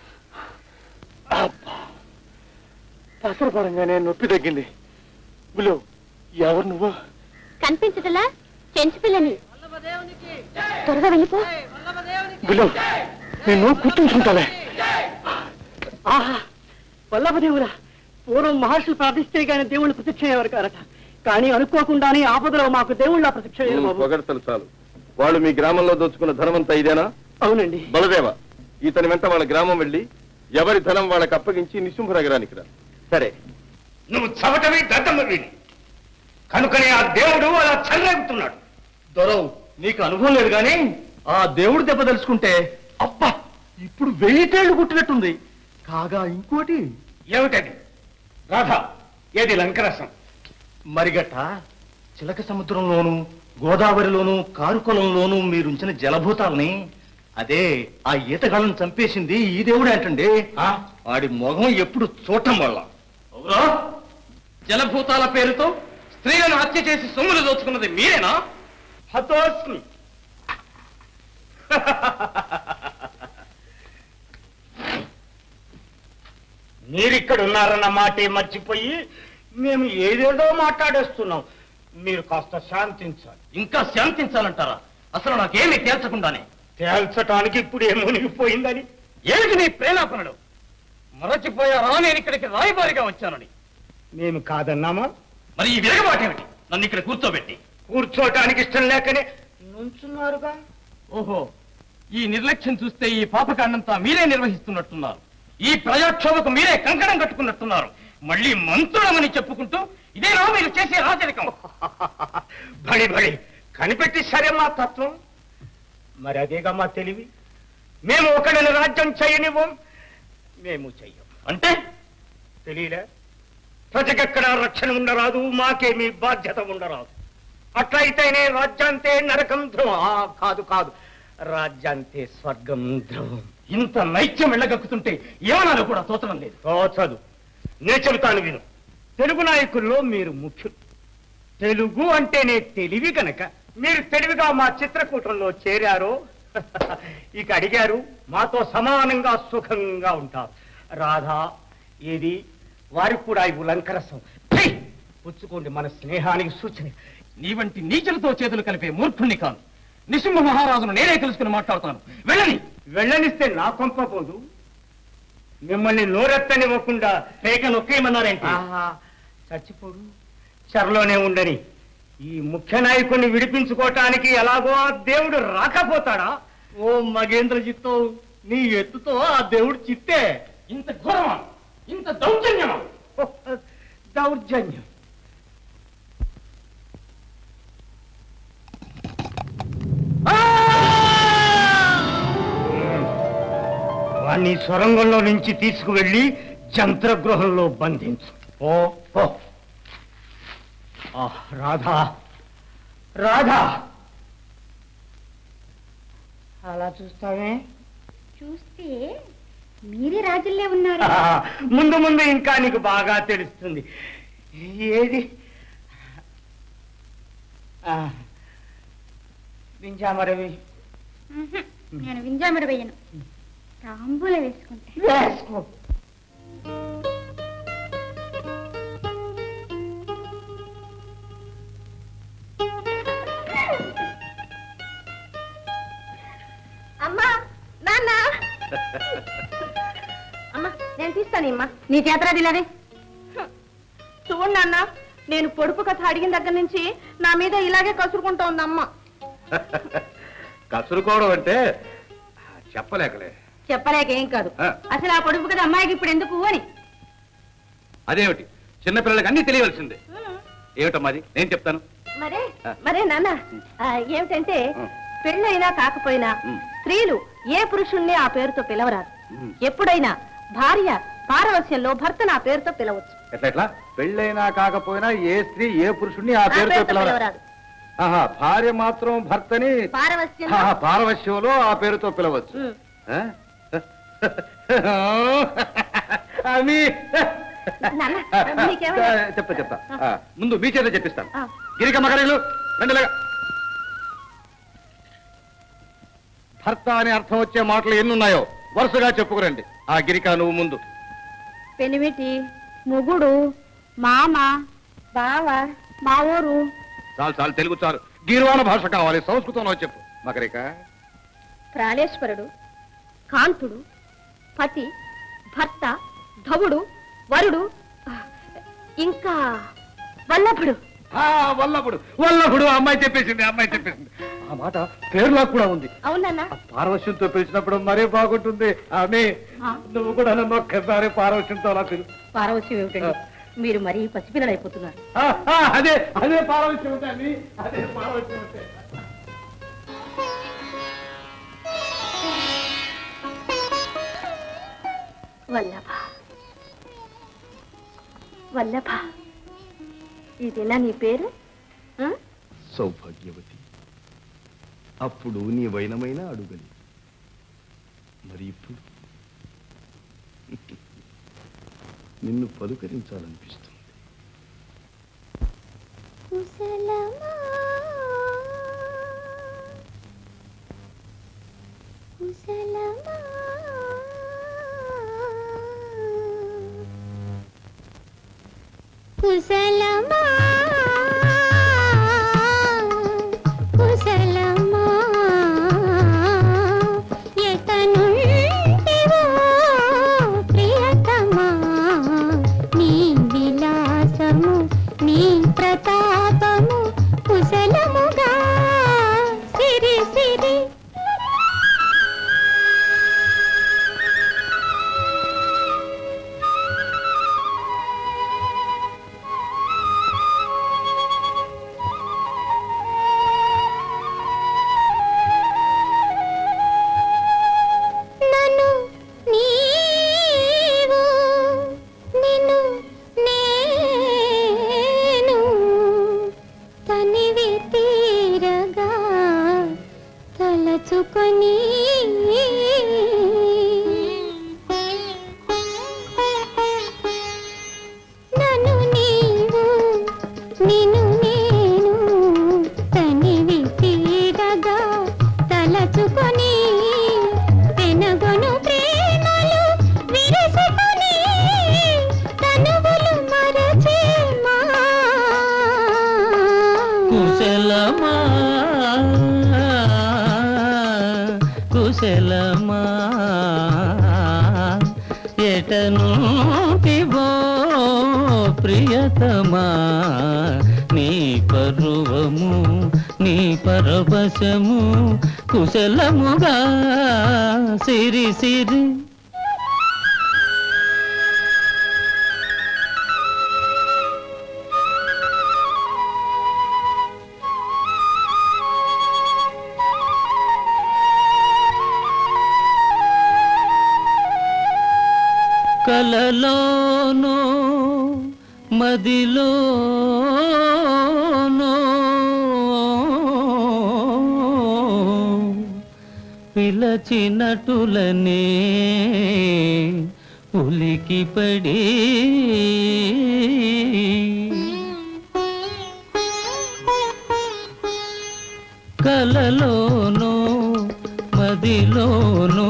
పసరపరంగానే నొప్పి తగ్గింది బుల్లు ఎవరు నువ్వు
కనిపించటలా చెంచు పిల్లని త్వరగా వెళ్ళిపో
బుల్లు నేను గుర్తుంచుకుంటాలే ఆహా వల్లభదేవురా పూర్వం మహర్షులు ప్రార్థిస్తే గాని దేవుళ్ళు ప్రత్యక్షయ్యేవారు కారట కానీ అనుకోకుండానే ఆపదలో మాకు దేవుళ్ళ ప్రత్యక్ష
పొగడతలు చాలు వాళ్ళు మీ గ్రామంలో దోచుకున్న ధనమంతా ఇదేనా
అవునండి
బలదేవ ఇతని వెంట వాళ్ళ గ్రామం వెళ్ళి ఎవరి ధనం వాళ్ళకి అప్పగించి నిశుంభనగరానికి రా
సరే నువ్వు చవటవి దద్దమ్మ వీడి కనుకనే ఆ దేవుడు అలా చల్లెగుతున్నాడు
దొరవు నీకు అనుభవం లేదు కానీ ఆ దేవుడు దెబ్బ తెలుసుకుంటే అబ్బా ఇప్పుడు వెయ్యిటేళ్లు కుట్టినట్టుంది కాగా ఇంకోటి
ఏమిటది రాధా ఏది లంకరసం
మరిగట్ట చిలక సముద్రంలోను గోదావరిలోను కారుకొలంలోను మీరుంచిన జలభూతాలని అదే ఆ ఈతగాళ్ళని చంపేసింది ఈ దేవుడే అంటండి ఆడి మొగం ఎప్పుడు చూడటం వల్ల
అవురా జలభూతాల పేరుతో స్త్రీలను హత్య చేసి సొమ్ములు దోచుకున్నది మీరేనా
హతోస్మి మీరిక్కడ ఉన్నారన్న మాటే మర్చిపోయి మేము ఏదేదో మాట్లాడేస్తున్నాం మీరు కాస్త శాంతించాలి
ఇంకా శాంతించాలంటారా అసలు నాకేమీ తేల్చకుండానే
తేల్చటానికి ఇప్పుడు ఏ మునిగిపోయిందని
ఏమిటి నీ ప్రేలాపనలు మరచిపోయారా నేను ఇక్కడికి రాయబారిగా వచ్చానని
మేము కాదన్నామా
మరి ఈ విరగబాటేమిటి నన్ను ఇక్కడ కూర్చోబెట్టి
కూర్చోటానికి ఇష్టం లేకనే నుంచున్నారుగా
ఓహో ఈ నిర్లక్ష్యం చూస్తే ఈ పాపకాండంతా మీరే నిర్వహిస్తున్నట్టున్నారు ఈ ప్రజాక్షోభకు మీరే కంకణం కట్టుకున్నట్టున్నారు మళ్ళీ మంత్రులమని చెప్పుకుంటూ ఇదేనా మీరు చేసే రాజరికం
బడి బడి కనిపెట్టి సరే మా తత్వం మరి అదేగా మా తెలివి మేము ఒకడిని రాజ్యం చేయనివ్వం మేము చెయ్యం
అంటే
తెలియలే ప్రజకెక్కడ రక్షణ ఉండరాదు మాకేమీ బాధ్యత ఉండరాదు అట్లయితేనే రాజ్యాంతే నరకం ధ్రువం ఆ, కాదు కాదు రాజ్యాంతే స్వర్గం ధ్రువం
ఇంత నైత్యం వెళ్ళగక్కుతుంటే ఏమనాలో కూడా తోచడం లేదు
తోచదు నే చెబుతాను విను తెలుగు నాయకుల్లో మీరు ముఖ్యులు తెలుగు అంటేనే తెలివి కనుక మీరు తెలివిగా మా చిత్రకూటంలో చేరారో ఇక అడిగారు మాతో సమానంగా సుఖంగా ఉంటారు రాధా ఏది వారికి కూడా ఇవి లంకరసం ఛీ! పుచ్చుకోండి మన స్నేహానికి సూచన
నీ వంటి నీచులతో చేతులు కలిపే మూర్ఖుణ్ణి కాను నిసింహ మహారాజును నేనే తెలుసుకుని మాట్లాడుతాను వెళ్ళని
వెళ్ళనిస్తే నా కొంప పోదు మిమ్మల్ని నోరెత్తనివ్వకుండా
పేక నొక్కేయమన్నారేంటి
ఆహా, చచ్చిపోడు చెరలోనే ఉండని ఈ ముఖ్య నాయకుడిని విడిపించుకోవటానికి ఎలాగో ఆ దేవుడు రాకపోతాడా
ఓ మగేంద్ర చిత్తో నీ ఎత్తుతో ఆ దేవుడు చిత్తే ఇంత ఘోరమా ఇంత దౌర్జన్యమా
ఓ, దౌర్జన్యం వాణ్ణి సొరంగంలో నుంచి తీసుకువెళ్ళి జంత్రగృహంలో బంధించు ఓ ఓ ఆ, రాధా రాధా అలా చూస్తావే
చూస్తే మీరే రాజుల్లే ఉన్నారు
ఆ, ముందు ముందు ఇంకా నీకు బాగా తెలుస్తుంది ఏది ఆ, వింజామరవి
ఉహుం, నేను వింజామర వేయను తాంబూల వేసుకుంటా
వేసుకో
అమ్మా నాన్న అమ్మా నేను తీస్తానమ్మా నీ చేతరా దిలవే చూడు నాన్న నేను పొడుపు కథ అడిగిన దగ్గర నుంచి నా మీద ఇలాగే కసురుకుంటూ ఉంది అమ్మ
కసురుకోవడం అంటే చెప్పలేకలే
చెప్పలేక ఏం కాదు
ఆ.
అసలు ఆ పొడుపు కథ అమ్మాయికి ఇప్పుడు ఎందుకు అని
అదేమిటి చిన్నపిల్లలకి అన్ని తెలియవలసిందే ఏమిటమ్మా అది నేను చెప్తాను
మరే
ఆ.
మరే నాన్న ఆ, ఏమిటంటే
ఆ.
పెళ్ళైనా కాకపోయినా
ఉమ్.
స్త్రీలు ఏ పురుషుణ్ణి ఆ పేరుతో పిలవరాదు
ఉమ్.
ఎప్పుడైనా భార్య పారవస్యంలో భర్తను ఆ పేరుతో పిలవచ్చు
ఎట్లా ఎట్లా పెళ్ళైనా కాకపోయినా ఏ స్త్రీ ఏ పురుషుణ్ణి ఆ
ఆ
పేరుతో
పేరుతో
పిలవరా
పిలవరాదు
ఆహా భార్య మాత్రం భర్తని
పారవస్యంలో
ఆహా, పారవశ్యంలో ఆ పేరుతో పిలవచ్చు
ఉమ్.
ఆ? అవి
నాన్న, నీకేమైనా-
చెప్తా చెప్తా ఆ, ముందు మీ చేత చెప్పిస్తాను
ఆ.
గిరికమ్మ గారు రండి లేగా. భర్త అనే అర్థం వచ్చే మాటలు ఎన్నున్నాయో వరుసగా చెప్పుకురండి ఆ గిరిక నువ్వు ముందు
పెనిమిటి మొగుడు మామ బావ మా ఊరు
చాలు చాలు తెలుగు చాలు గీర్వాణ భాష కావాలి సంస్కృతంలో చెప్పు మకరిక
ప్రాణేశ్వరుడు కాంతుడు పతి భర్త ధవుడు వరుడు ఇంకా వల్లభుడు
ఆ, వల్లభుడు వల్లభుడు ఆ అమ్మాయి చెప్పేసింది ఆ అమ్మాయి చెప్పేసింది ఆ మాట పేరులో కూడా ఉంది
అవునన్నా
ఆ పారవశ్యంతో పిలిచినప్పుడు మరీ బాగుంటుంది ఆమె
ఆ.
నువ్వు కూడా నన్ను ఒక్కసారి పారవశ్యంతో అలా పిలు
పారవశ్యం ఏమిటండి మీరు మరీ పసిపిల్లలు అయిపోతున్నారు
ఆ, ఆ, అదే అదే పారవశ్యం ఉంటే అని అదే పారవశ్యం ఉంటే
వల్లభ వల్లభ ఇదేనా నీ పేరు ఆ?
సౌభాగ్యవతి అప్పుడు నీ వైనమైన అడుగలి మరి ఇప్పుడు నిన్ను పలుకరించాలనిపిస్తుంది
కుశలమా కుశలమా కుశలమా కుశలమా ఎతనుంటివో ప్రియతమా నీ విలాసము నీ ప్రతాపము కుశలముగా సిరి సిరి
ప్రియతమా ఎటనుంటివో ప్రియతమా నీ పర్వము నీ పరవశము కుశలముగా సిరి సిరి కలలోనో మదిలోనో పిలచినటులనే ఉలికి పడి కలలోనో మదిలోనో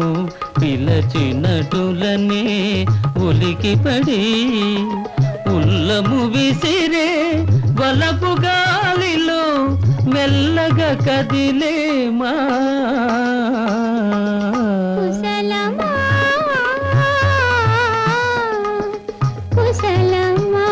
పిలచినటులనే ఉలికి పడి ఉల్లము విసిరే వలపు గాలిలో మెల్లగా కదిలేమా
కుశలమా కుశలమా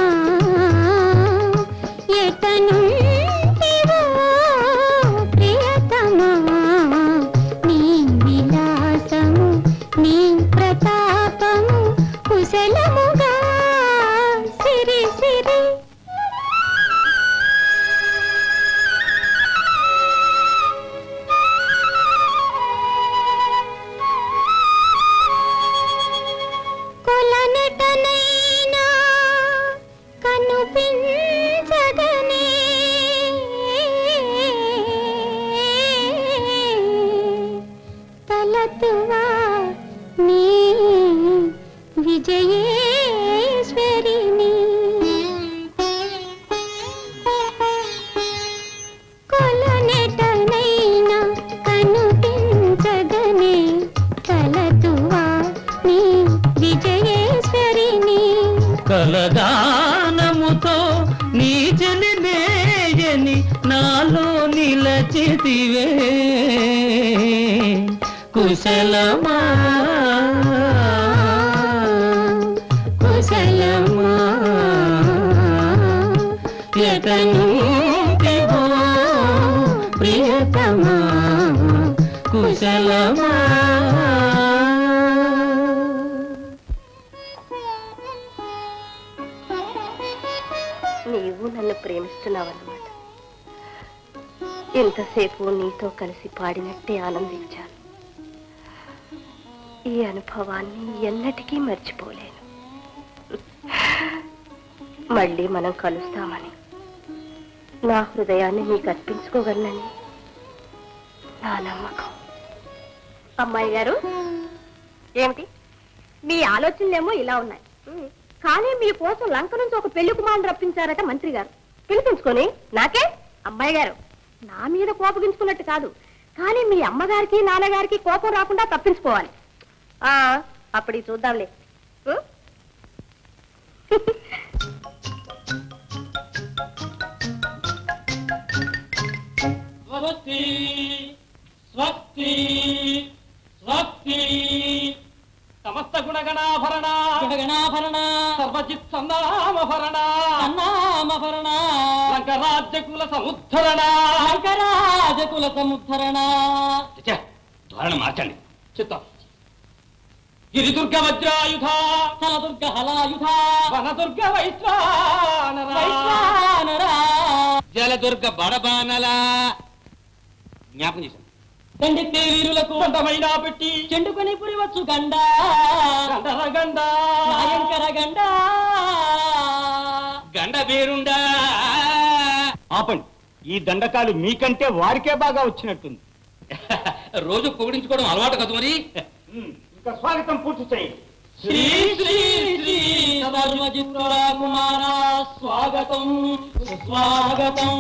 ఎటనుంటివో ప్రియతమా నీ విలాసము నీ ప్రతాపము కుశలముగా సిరి సిరి కొలనెటనైనా కనుపించగనే తలతువా నీ విజయేశ్వరిని కొలనెటనైనా కనుపించగనే తలతువా నీ విజయేశ్వరిని
కలగానముతో నీ చెలిమేయని నాలో నిలచితివే కుశలమా కుశలమా ఎతను ప్రియతమా కుశలమా
నీవు నన్ను ప్రేమిస్తున్నావన్నమాట ఇంతసేపు నీతో కలిసి పాడినట్టే ఆనందించాను ఈ అనుభవాన్ని ఎన్నటికీ మర్చిపోలేను మళ్ళీ మనం కలుస్తామని నా హృదయాన్ని నీకు అర్పించుకోగలనని నా నమ్మకం
అమ్మాయి గారు ఏమిటి మీ ఆలోచనలేమో ఇలా ఉన్నాయి కానీ మీకోసం లంక నుంచి ఒక పెళ్లి కుమారుని రప్పించారట మంత్రి గారు పిలిపించుకొని నాకే అమ్మాయి గారు నా మీద కోపగించుకున్నట్టు కాదు కానీ మీ అమ్మగారికి నాన్నగారికి కోపం రాకుండా తప్పించుకోవాలి
ఆ అప్పటికి చూద్దాంలే ఉం?
స్వస్తి స్వస్తి స్వస్తి సమస్త గుణగణాభరణ గుణగణాభరణ సర్వజిత్ సన్నామభరణ సన్నామభరణ లంకరాజ్యకుల సముద్ధరణ లంకరాజకుల సముద్ధరణ ధోరణ మార్చండి చిత్తం గిరిదుర్గ వజ్రాయుధ కలదుర్గ హలాయుధ వనదుర్గ వైశ్వానర వైశ్వానర జలదుర్గ బడబానల జ్ఞాపకం చేశాను దండెత్తే వీరులకు కొంతమైనా పెట్టి చెండుకొని పురివచ్చు గండ గండర గండ నాయంకర గండ గండ పేరుండా
ఆపండి ఈ దండకాలు మీకంటే వారికే బాగా వచ్చినట్టుంది
రోజు పొగిడించుకోవడం అలవాటు కదా మరి
ఇంకా స్వాగతం పూర్తి చేయండి
శ్రీ శ్రీ శ్రీ సర్వజిత్తుల కుమార స్వాగతం స్వాగతం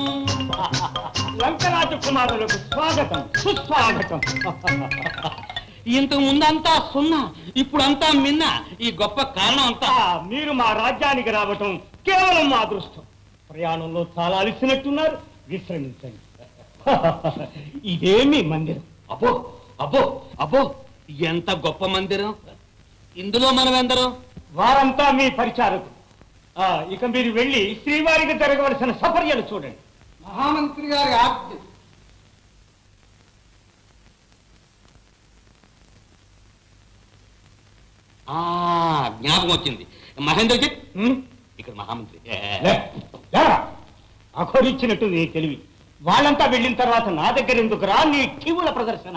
లంకరాజ కుమారులకు స్వాగతం సుస్వాగతం
ఇంతకు ముందంతా సున్నా ఇప్పుడంతా మిన్న ఈ గొప్ప కారణం అంతా
ఆ, మీరు మా రాజ్యానికి రావటం కేవలం మా అదృష్టం ప్రయాణంలో చాలా అలిసినట్టున్నారు విశ్రమించండి ఇదే మీ మందిరం
అబ్బో అబ్బో అబ్బో ఎంత గొప్ప మందిరం ఇందులో మనం ఎందరం
వారంతా మీ పరిచారకు ఆ, ఇక మీరు వెళ్ళి శ్రీవారికి జరగవలసిన సఫర్యలు చూడండి
మహామంత్రి గారి ఆజ్ఞ
ఆ జ్ఞాపకం వచ్చింది మహేంద్రజీ ఇక్కడ మహామంత్రి ఏ,
లే, లేరా. అఘోరించినట్టు నీ తెలివి వాళ్ళంతా వెళ్ళిన తర్వాత నా దగ్గర ఎందుకు రా నీ కివుల ప్రదర్శన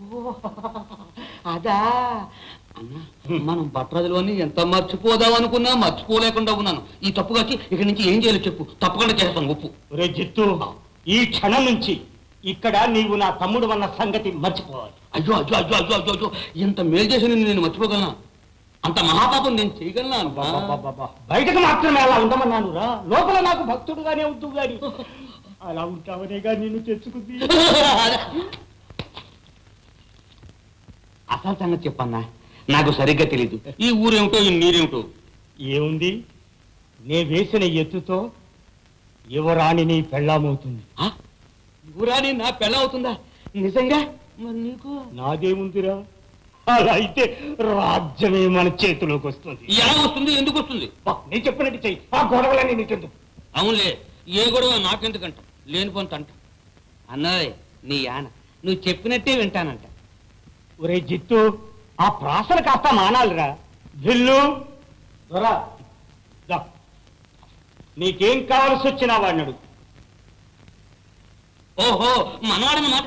అదా అన్నా మనం భట్రాజులోని ఎంత మర్చిపోదాం అనుకున్నా మర్చిపోలేకుండా ఉన్నాను ఈ తప్పు వచ్చి ఇక్కడి నుంచి ఏం చేయాలో చెప్పు తప్పకుండా చేస్తాను ఒప్పు
ఒరే జిత్తు ఈ క్షణం నుంచి ఇక్కడ నీవు నా తమ్ముడు అన్న సంగతి మర్చిపోవాలి
అయ్యో అయ్యో అయ్యో అయ్యో అయ్యో అయ్యో ఎంత మేలు చేసిన నేను మర్చిపోగలనా అంత మహాపాపం నేను చేయగలనా అన్నా?
అబ్బబ్బబ్బబ్బా. బయటకు మాత్రమే అలా ఉండమన్నాను రా లోపల నాకు భక్తుడుగానే వద్దు గాని అలా ఉంటావనేగా నిన్ను తెచ్చుకుంది
అసలు సంగతి చెప్పన్నా నాకు సరిగ్గా తెలీదు ఈ ఊరేమిటో ఈ నీరేమిటో
ఏముంది నే వేసిన ఎత్తుతో యువరాణి నీ పెళ్ళామవుతుంది
ఆ? ఊరాని నా పెళ్ళ అవుతుందా నిజంగా మరి నీకు
నాదేముందిరా అలా అయితే రాజ్యమే మన చేతిలోకి వస్తుంది
ఎలా వస్తుంది ఎందుకు వస్తుంది
బా, నేను చెప్పినట్టు చెయ్యి ఆ గొడవలన్నీ నీకెందుకు
అవునులే ఏ గొడవ నాకెందుకంట లేని పొంత అంట అన్నయ్య నీ యాన నువ్వు చెప్పినట్టే వింటానంట
ఒరే జిత్తు ఆ ప్రాసలు కాస్త మానాలిరా భిల్లు దొరా దా. నీకేం కావలసి వచ్చినా వాడినడు
ఓహో మనవాడన్నమాట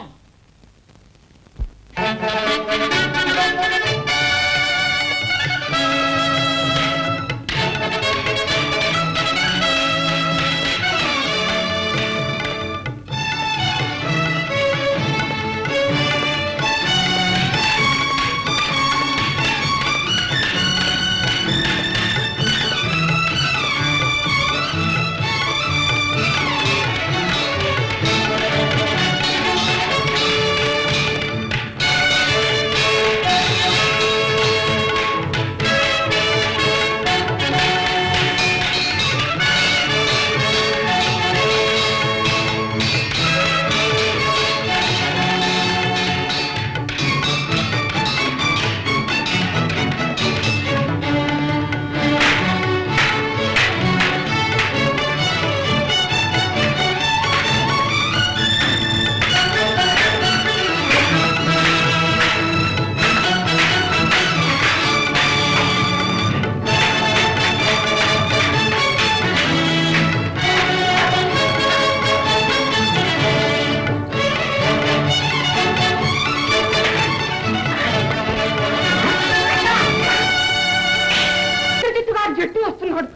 జట్టు వస్తున్నాడు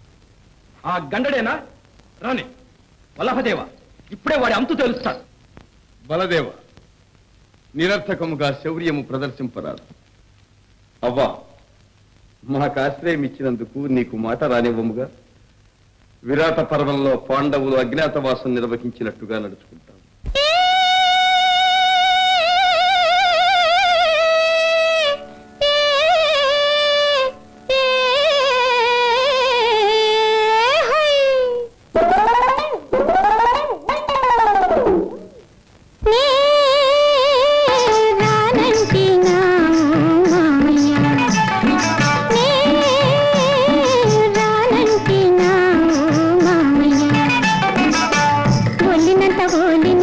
ఆ గండడేనా రాని వల్లభదేవ ఇప్పుడే వాడి అంతు తెలుస్తాడు
బలదేవ నిరర్థకముగా శౌర్యము ప్రదర్శింపరాదు అవ్వా మాకు ఆశ్రయం ఇచ్చినందుకు నీకు మాట రానివ్వముగా విరాట పర్వంలో పాండవులు అజ్ఞాతవాసం నిర్వహించినట్టుగా నడుచుకుంటాం
ఒళ్ళినంత ఓలి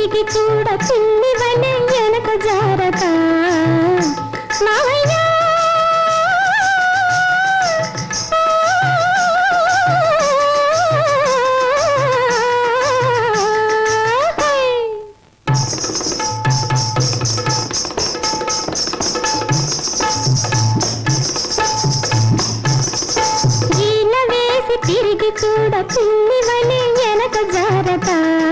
తిరిగి చూడ పిల్లి వలె వెనక జారక మావయ్య ఈల వేసి తిరిగి చూడ పిల్లి వలె వెనక జారక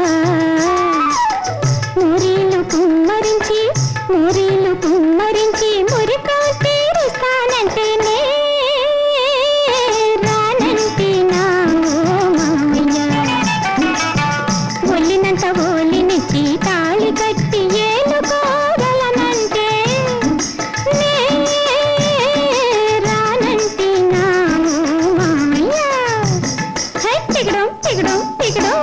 మురీలు కుమ్మరించి మురీలు కుమ్మరించి మురికా తీరుస్తానంటేనే రానంటే నా ఓ మామయ్య ఒళ్ళినంత ఓలినిచ్చి తాళి కట్టి ఏలు కోరలనంటే నే రానంటే నా ఓ మామయ్య హై తిగడం తిగడం తిగడం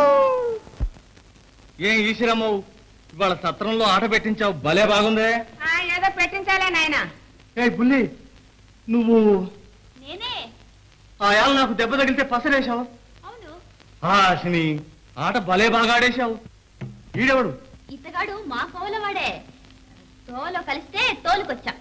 ఏం ఈశ్వరమ్మ ఇవాళ సత్రంలో ఆట పెట్టించావు భలే బాగుందే
ఏదో పెట్టించాలే నాయన
ఏ బుల్లి నువ్వు
నేనే
ఆ ఏళ్ళ నాకు దెబ్బ తగిలితే పసరేశావు
అవును
ఆశని ఆట భలే బాగా ఆడేశావు ఈడెవడు
ఇతగాడు మా కోలవాడే తోలో కలిస్తే తోలుకొచ్చా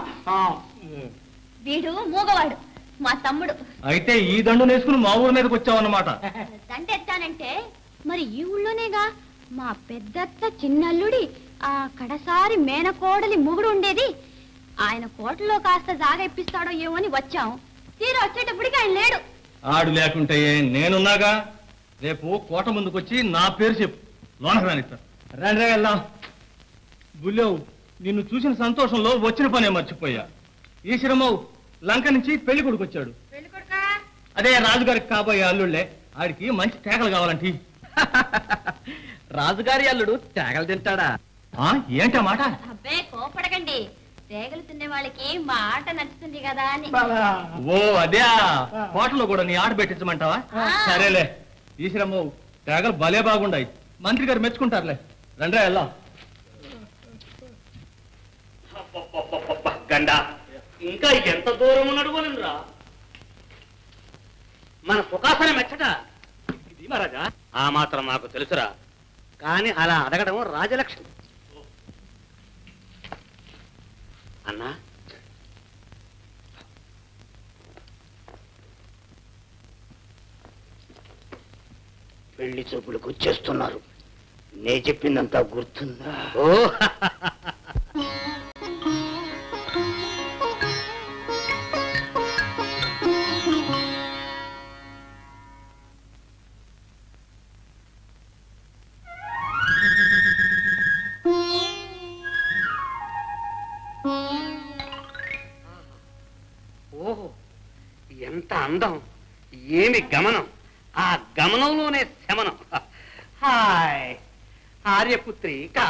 వీడు మూగవాడు మా తమ్ముడు
అయితే ఈ దండు నేసుకుని మా ఊరి మీదకి వచ్చావు అన్నమాట
దండెత్తానంటే మరి ఈ ఊళ్ళోనేగా మా పెద్దత్త చిన్నల్లుడి ఆ కడసారి మేనకోడలి మొగుడు ఉండేది ఆయన కోటలో కాస్త జాగ ఇప్పిస్తాడో ఏమో అని వచ్చాం తీరా వచ్చేటప్పటికి ఆయన లేడు
ఆడు లేకుంటే ఏ, నేనున్నాగా రేపు కోట ముందుకు వచ్చి నా పేరు చెప్పు లోనకు రానిస్తా రండి రే వెళ్దాం బుల్లెవు నిన్ను చూసిన సంతోషంలో వచ్చిన పనే మర్చిపోయా ఈశ్వరమ్మవు లంక నుంచి పెళ్లి కొడుకు వచ్చాడు అదే రాజుగారికి కాబోయే అల్లుళ్ళే ఆడికి మంచి తేగలు కావాలంటి
రాజుగారి అల్లుడు తేగలు తింటాడా
ఆ, ఏంటా మాట
అబ్బే కోపడకండి తేగలు తినే వాళ్ళకి మా ఆట నచ్చుతుంది కదా అని
ఓ అదే కోటలో కూడా నీ ఆట పెట్టించమంటావా
ఆ.
సరేలే ఈశ్వరమ్మవు తేగలు భలే బాగుండాయి మంత్రి గారు మెచ్చుకుంటారులే రండి వెళ్దాం
గండ ఇంకా ఎంత దూరం నడువనురా మన సుఖాసన మెచ్చట ఇది మహారాజా ఆ మాత్రం నాకు తెలుసురా కానీ అలా అడగడం రాజలక్ష్మి అన్నా పెళ్లి చూపులకు వచ్చేస్తున్నారు నే చెప్పిందంతా గుర్తుందా ఓ ఓహో ఎంత అందం ఏమి గమనం ఆ గమనంలోనే శమనం హాయ్ ఆర్యపుత్రి కా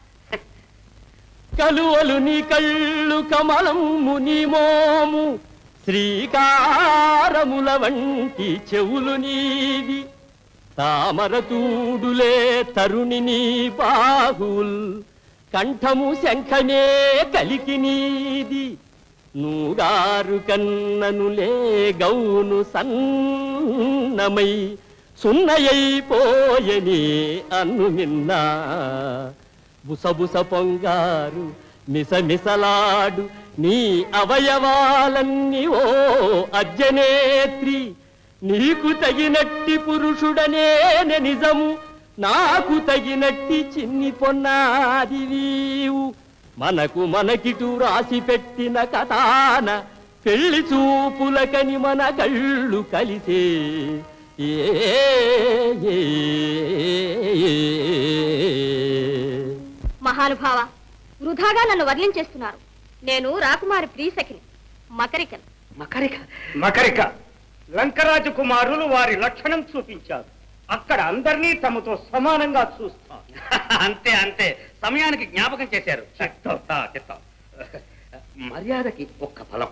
కలువలు నీ కళ్ళు కమలము నీ మోము శ్రీకారముల వంటి చెవులు నీవి తామరతూడులే తరుణి నీ బాహుల్ కంఠము శంఖనే కలికి నీది నూగారు కన్ననులే గౌను సన్నమై సున్నయైపోయని అన్ను మిన్నా బుసబుస పొంగారు మిసమిసలాడు నీ అవయవాలన్నీ ఓ అజ్జనేత్రి నీకు తగినట్టి పురుషుడనే నిజము నాకు తగినట్టి చిన్ని పొన్నాది వీవు మనకు మనకిటు రాసి పెట్టిన కథాన పెళ్లి చూపులకని మన కళ్ళు కలిసే ఏ ఏ, ఏ, ఏ.
మహానుభావ వృధాగా నన్ను వర్ణించేస్తున్నారు నేను రాకుమారి ప్రీసకిని మకరికను
మకరిక
మకరిక లంకరాజు కుమారులు వారి లక్షణం చూపించారు అక్కడ అందరినీ తమతో సమానంగా చూస్తారు
అంతే అంతే సమయానికి జ్ఞాపకం చేశారు చిత్తం ఆ, చిత్తం మర్యాదకి ఒక్క ఫలం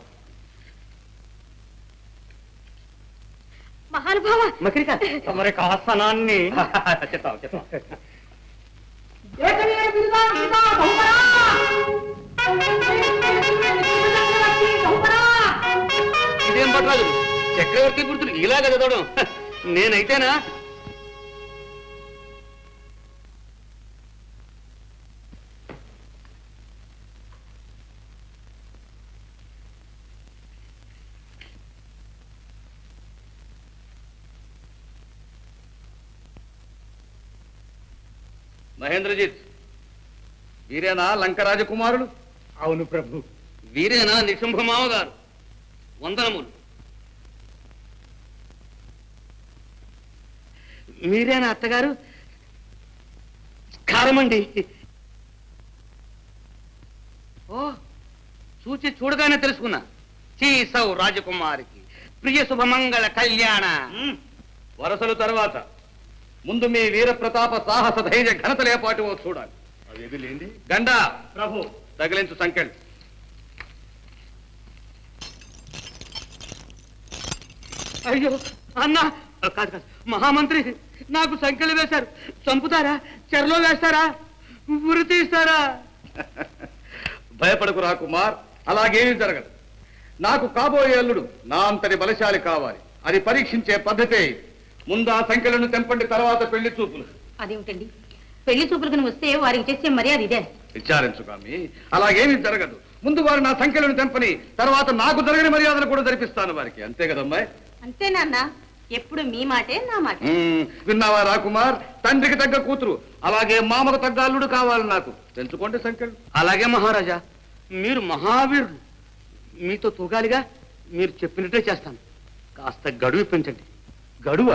మహానుభావ
మకరిక
తమరి ఆసనాన్ని
చిత్తం చిత్తం ఇదేం పట్టరాజు చక్రవర్తి గుర్తులు ఇలాగ చదవడం నేనైతేనా
మహేంద్రజిత్ వీరేనా లంక రాజకుమారులు
అవును ప్రభు
వీరేనా నిశంభమావ గారు వందనములు మీరేనా అత్తగారు కారమండి ఓ చూచి చూడగానే తెలుసుకున్నా చీసౌ రాజకుమారికి ప్రియ శుభమంగళ కళ్యాణ
వరసలు తర్వాత ముందు మీ వీర ప్రతాప సాహస ధైర్య ఘనతలు ఏపాటివో చూడాలి
అవేది లేండి
గండా
ప్రభు
తగిలించు సంఖ్యలు
అయ్యో అన్నా కాదు కాదు మహామంత్రి నాకు సంఖ్యలు వేశారు చంపుతారా చెరలో వేస్తారా ఉరి తీస్తారా
భయపడకు రా కుమార్ అలాగేమీ జరగదు నాకు కాబోయే అల్లుడు నా అంతటి బలశాలి కావాలి అది పరీక్షించే పద్ధతే ఇది. ముందు ఆ సంఖ్యలను తెంపండి తర్వాత పెళ్లి చూపులు
అదేమిటండి పెళ్లి చూపులకు వస్తే వారికి చేసే మర్యాద ఇదే
విచారించు కామి అలాగేమీ జరగదు ముందు వారు నా సంఖ్యలను తెంపని తర్వాత నాకు జరగని మర్యాదలు కూడా జరిపిస్తాను వారికి అంతే కదమ్మాయి
అంతేనాన్న ఎప్పుడు మీ మాటే నా మాట
మ్మ్. విన్నావా రాకుమార్ తండ్రికి తగ్గ కూతురు అలాగే మామకు తగ్గ అల్లుడు కావాలి నాకు తెంచుకోండి సంఖ్యలు
అలాగే మహారాజా మీరు మహావీరుడు మీతో తూగాలిగా మీరు చెప్పినట్టే చేస్తాను కాస్త గడువు పెంచండి
గడువ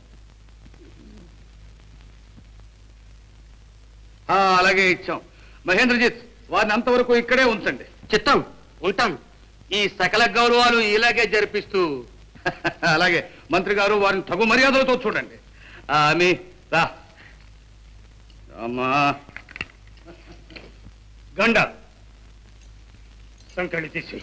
ఆ, అలాగే ఇచ్చాం మహేంద్రజిత్ వారిని అంతవరకు ఇక్కడే ఉంచండి
చిత్తం ఉంటాం ఈ సకల గౌరవాలు ఇలాగే జరిపిస్తూ
అలాగే మంత్రి గారు వారిని తగు మర్యాదలతో చూడండి ఆ, మీ రా అమ్మా
గండ సంకళి తీసి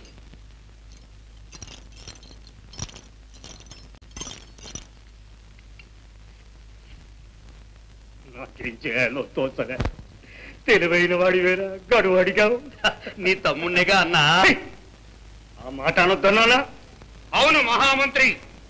నాకేం చేయాలో తోచలే తెలివైన వాడి వేరా గడువు అడిగావు
నీ తమ్ముణ్ణిగా అన్నా
ఆ మాట అనొద్దన్నానా
అవును మహామంత్రి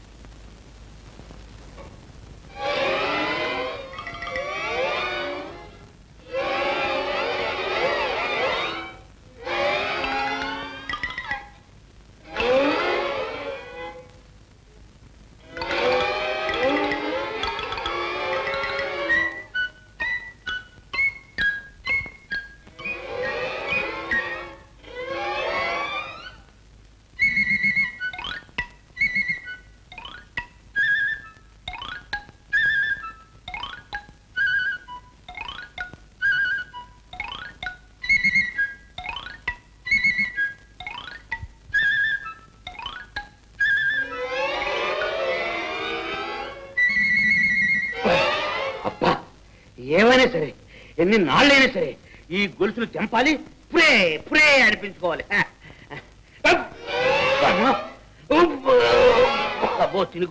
అబ్బా ఏమైనా సరే ఎన్ని నాళ్ళైనా సరే ఈ గొలుసులు తెంపాలి పురే పురే అనిపించుకోవాలి హ. అమ్మా. ఉబ్బ్. అబ్బో తినుగు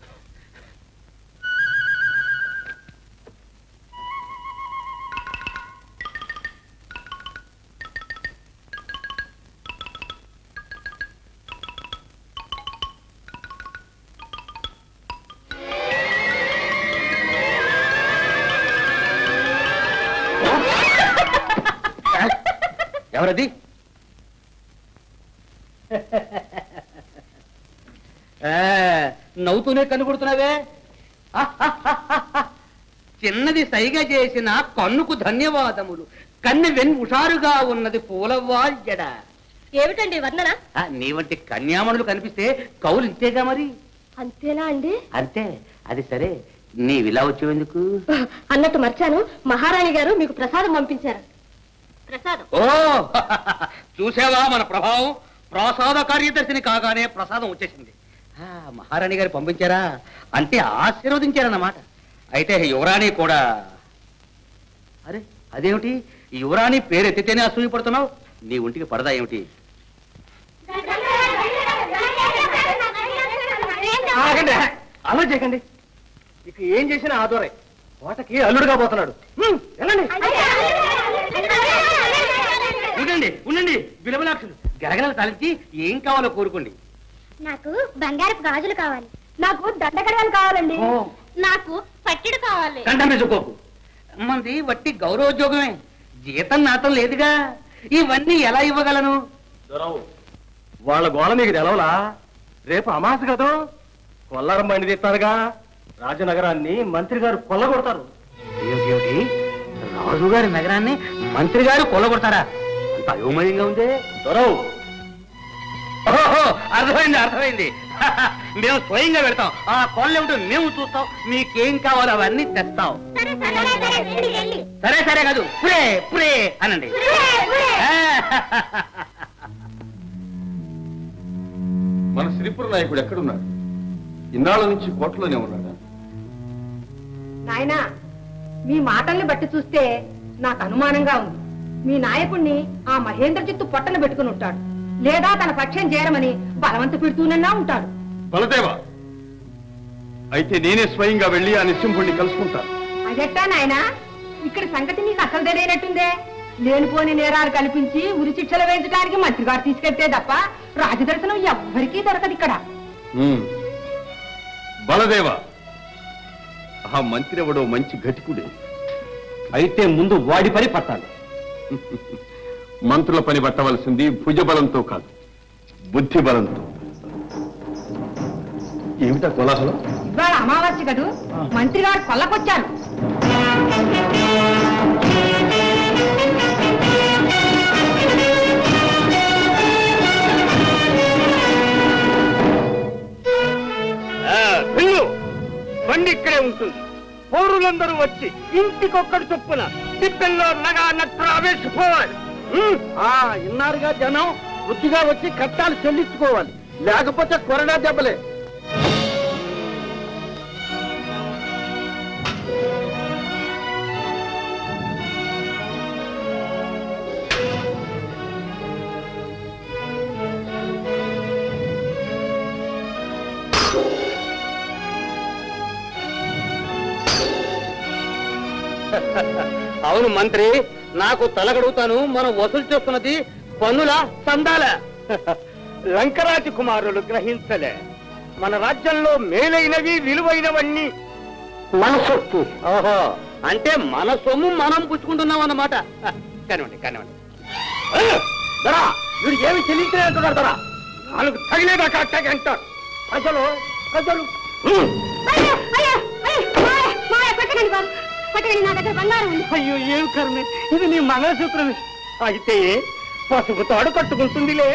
ఎవరది ఆ, నవ్వుతూనే కనుగొడుతున్నావే చిన్నది సైగ చేసిన కన్నుకు ధన్యవాదములు కన్ను వెన్ హుషారుగా ఉన్నది పూలవాల్యడ
ఏమిటండి వర్ణన
నీ వంటి కన్యామణులు కనిపిస్తే కౌలు ఇంతేగా మరి
అంతేనా అండి
అంతే అది సరే నీవిలా వచ్చేందుకు
అన్నట్టు మర్చాను మహారాణి గారు మీకు ప్రసాదం పంపించారు ప్రసాదం
ఓ చూసావా మన ప్రభావం ప్రసాద కార్యదర్శిని కాగానే ప్రసాదం వచ్చేసింది ఆ, మహారాణి గారు పంపించారా అంటే ఆశీర్వదించారన్నమాట అయితే యువరాణి కూడా అరే అదేమిటి ఈ యువరాణి పేరు ఎత్తితేనే అసూయపడుతున్నావు నీ ఒంటికి పడదా ఏమిటి
ఆగండి అలా చేయకండి ఇక ఏం చేసినా ఆదోరే కోటకి అల్లుడుగా పోతున్నాడు హ్మ్, వెళ్ళండి
ఉండండి ఉండండి విలవలాక్షులు గరగనలు తలచి ఏం కావాలో కోరుకోండి
నాకు బంగారపు గాజులు కావాలి నాకు దండగడలు కావాలండి నాకు పట్టిడు కావాలి
కంఠం వేసుకోకు మంది వట్టి గౌరవోద్యోగమే జీతం నాతం లేదుగా ఇవన్నీ ఎలా ఇవ్వగలను
దొరవు వాళ్ళ గోళ మీకు తెలవలా రేపు అమాస కదా కొల్లారం బండి తీస్తారుగా రాజనగరాన్ని మంత్రి గారు కొల్లగొడతారు
ఏమిటి రాజుగారి నగరాన్ని మంత్రి గారు కొల్లగొడతారా అంత అయోమయంగా ఉందే దొరవు ఓహో అర్థమైంది అర్థమైంది మేము స్వయంగా పెడతాం ఆ కొల్లేమిటో మేము చూస్తాం మీకేం కావాలో అవన్నీ తెస్తాం సరే సరే కాదు పురే పురే అనండి
మన శ్రీపుర నాయకుడు ఎక్కడున్నాడు ఇన్నాళ్ళ నుంచి కోటలోనే ఉన్నాడా
నాయనా మీ మాటల్ని బట్టి చూస్తే నాకు అనుమానంగా ఉంది మీ నాయకుణ్ణి ఆ మహేంద్రజిత్తు పొట్టన పెట్టుకుని ఉంటాడు లేదా తన పక్షం చేరమని బలవంత పెడుతూనన్నా ఉంటాడు
బలదేవ అయితే నేనే స్వయంగా వెళ్ళి ఆ నిశ్చింభుణ్ణి కలుసుకుంటాను
అదెట్టా నాయనా ఇక్కడ సంగతి నీకు అసలు తెలియనట్టుందే లేనిపోని నేరాలు కల్పించి ఉరి శిక్షలు వేయించడానికి మంత్రి గారు తీసుకెళ్తే తప్ప రాజదర్శనం ఎవ్వరికీ దొరకదు ఇక్కడ
ఉమ్. బలదేవ ఆ మంత్రి ఎవడో మంచి ఘటికుడే
అయితే ముందు వాడి పని పట్టాలి
మంత్రుల పని పట్టవలసింది భుజబలంతో కాదు బుద్ధి బలంతో ఏమిటా కోలాహలం
ఇవాళ అమావాస్య కదూ మంత్రి గారు కొల్లకొచ్చారు
ఆ, వెళ్ళు బండి ఇక్కడే ఉంటుంది పౌరులందరూ వచ్చి ఇంటికొక్కడు చొప్పున టిప్పెల్లో నగా నట్టు ఆవేశపోవాలి
ఇన్నారుగా జనం వృత్తిగా వచ్చి కట్టాలు చెల్లించుకోవాలి లేకపోతే కొరడా దెబ్బలే
అవును మంత్రి నాకు తలగడుగుతాను మనం వసూలు చేస్తున్నది పన్నుల సందాల
లంకరాజు కుమారులు గ్రహించలే మన రాజ్యంలో మేలైనవి విలువైనవన్నీ
మన సొత్తు ఓహో అంటే మన సొమ్ము మనం పుచ్చుకుంటున్నాం అన్నమాట కానివ్వండి కానివ్వండి
దరా వీడు ఏమి చెల్లించలేదంటున్నారు దరా నాలుగు తగిలేదాకా అట్టాగే అంటారు ప్రజలు ప్రజలు అయ్యో ఏం కర్మే ఇది నీ మంగళసూత్రమే అయితే పసుపు తాడు కట్టుకుంటుందిలే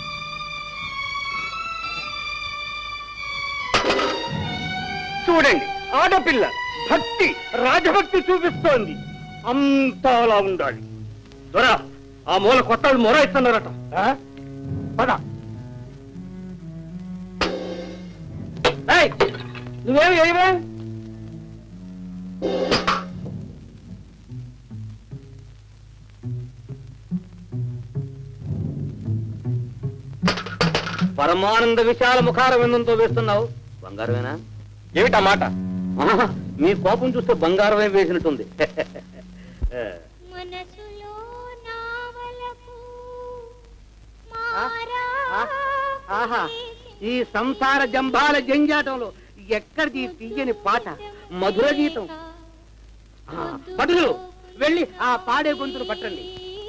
చూడండి ఆడపిల్ల భక్తి రాజభక్తి చూపిస్తోంది అంతా అలా ఉండాలి దొరా ఆ మూల కొట్టాలు మొర ఇస్తున్నారట ఆ? పద ఏయ్, నువ్వేమి చేయవే
పరమానంద విశాల ముఖారం ఎందుతో వేస్తున్నావు బంగారమేనా
ఏమిటా మాట
ఆహా, మీ కోపం చూస్తే బంగారమే వేసినట్టుంది ఆహా ఈ సంసార జంభాల జంజాటంలో ఎక్కడిది ఈ తీయని పాట మధుర గీతం ఆ, భటులు వెళ్ళి ఆ పాడే గొంతులు పట్టండి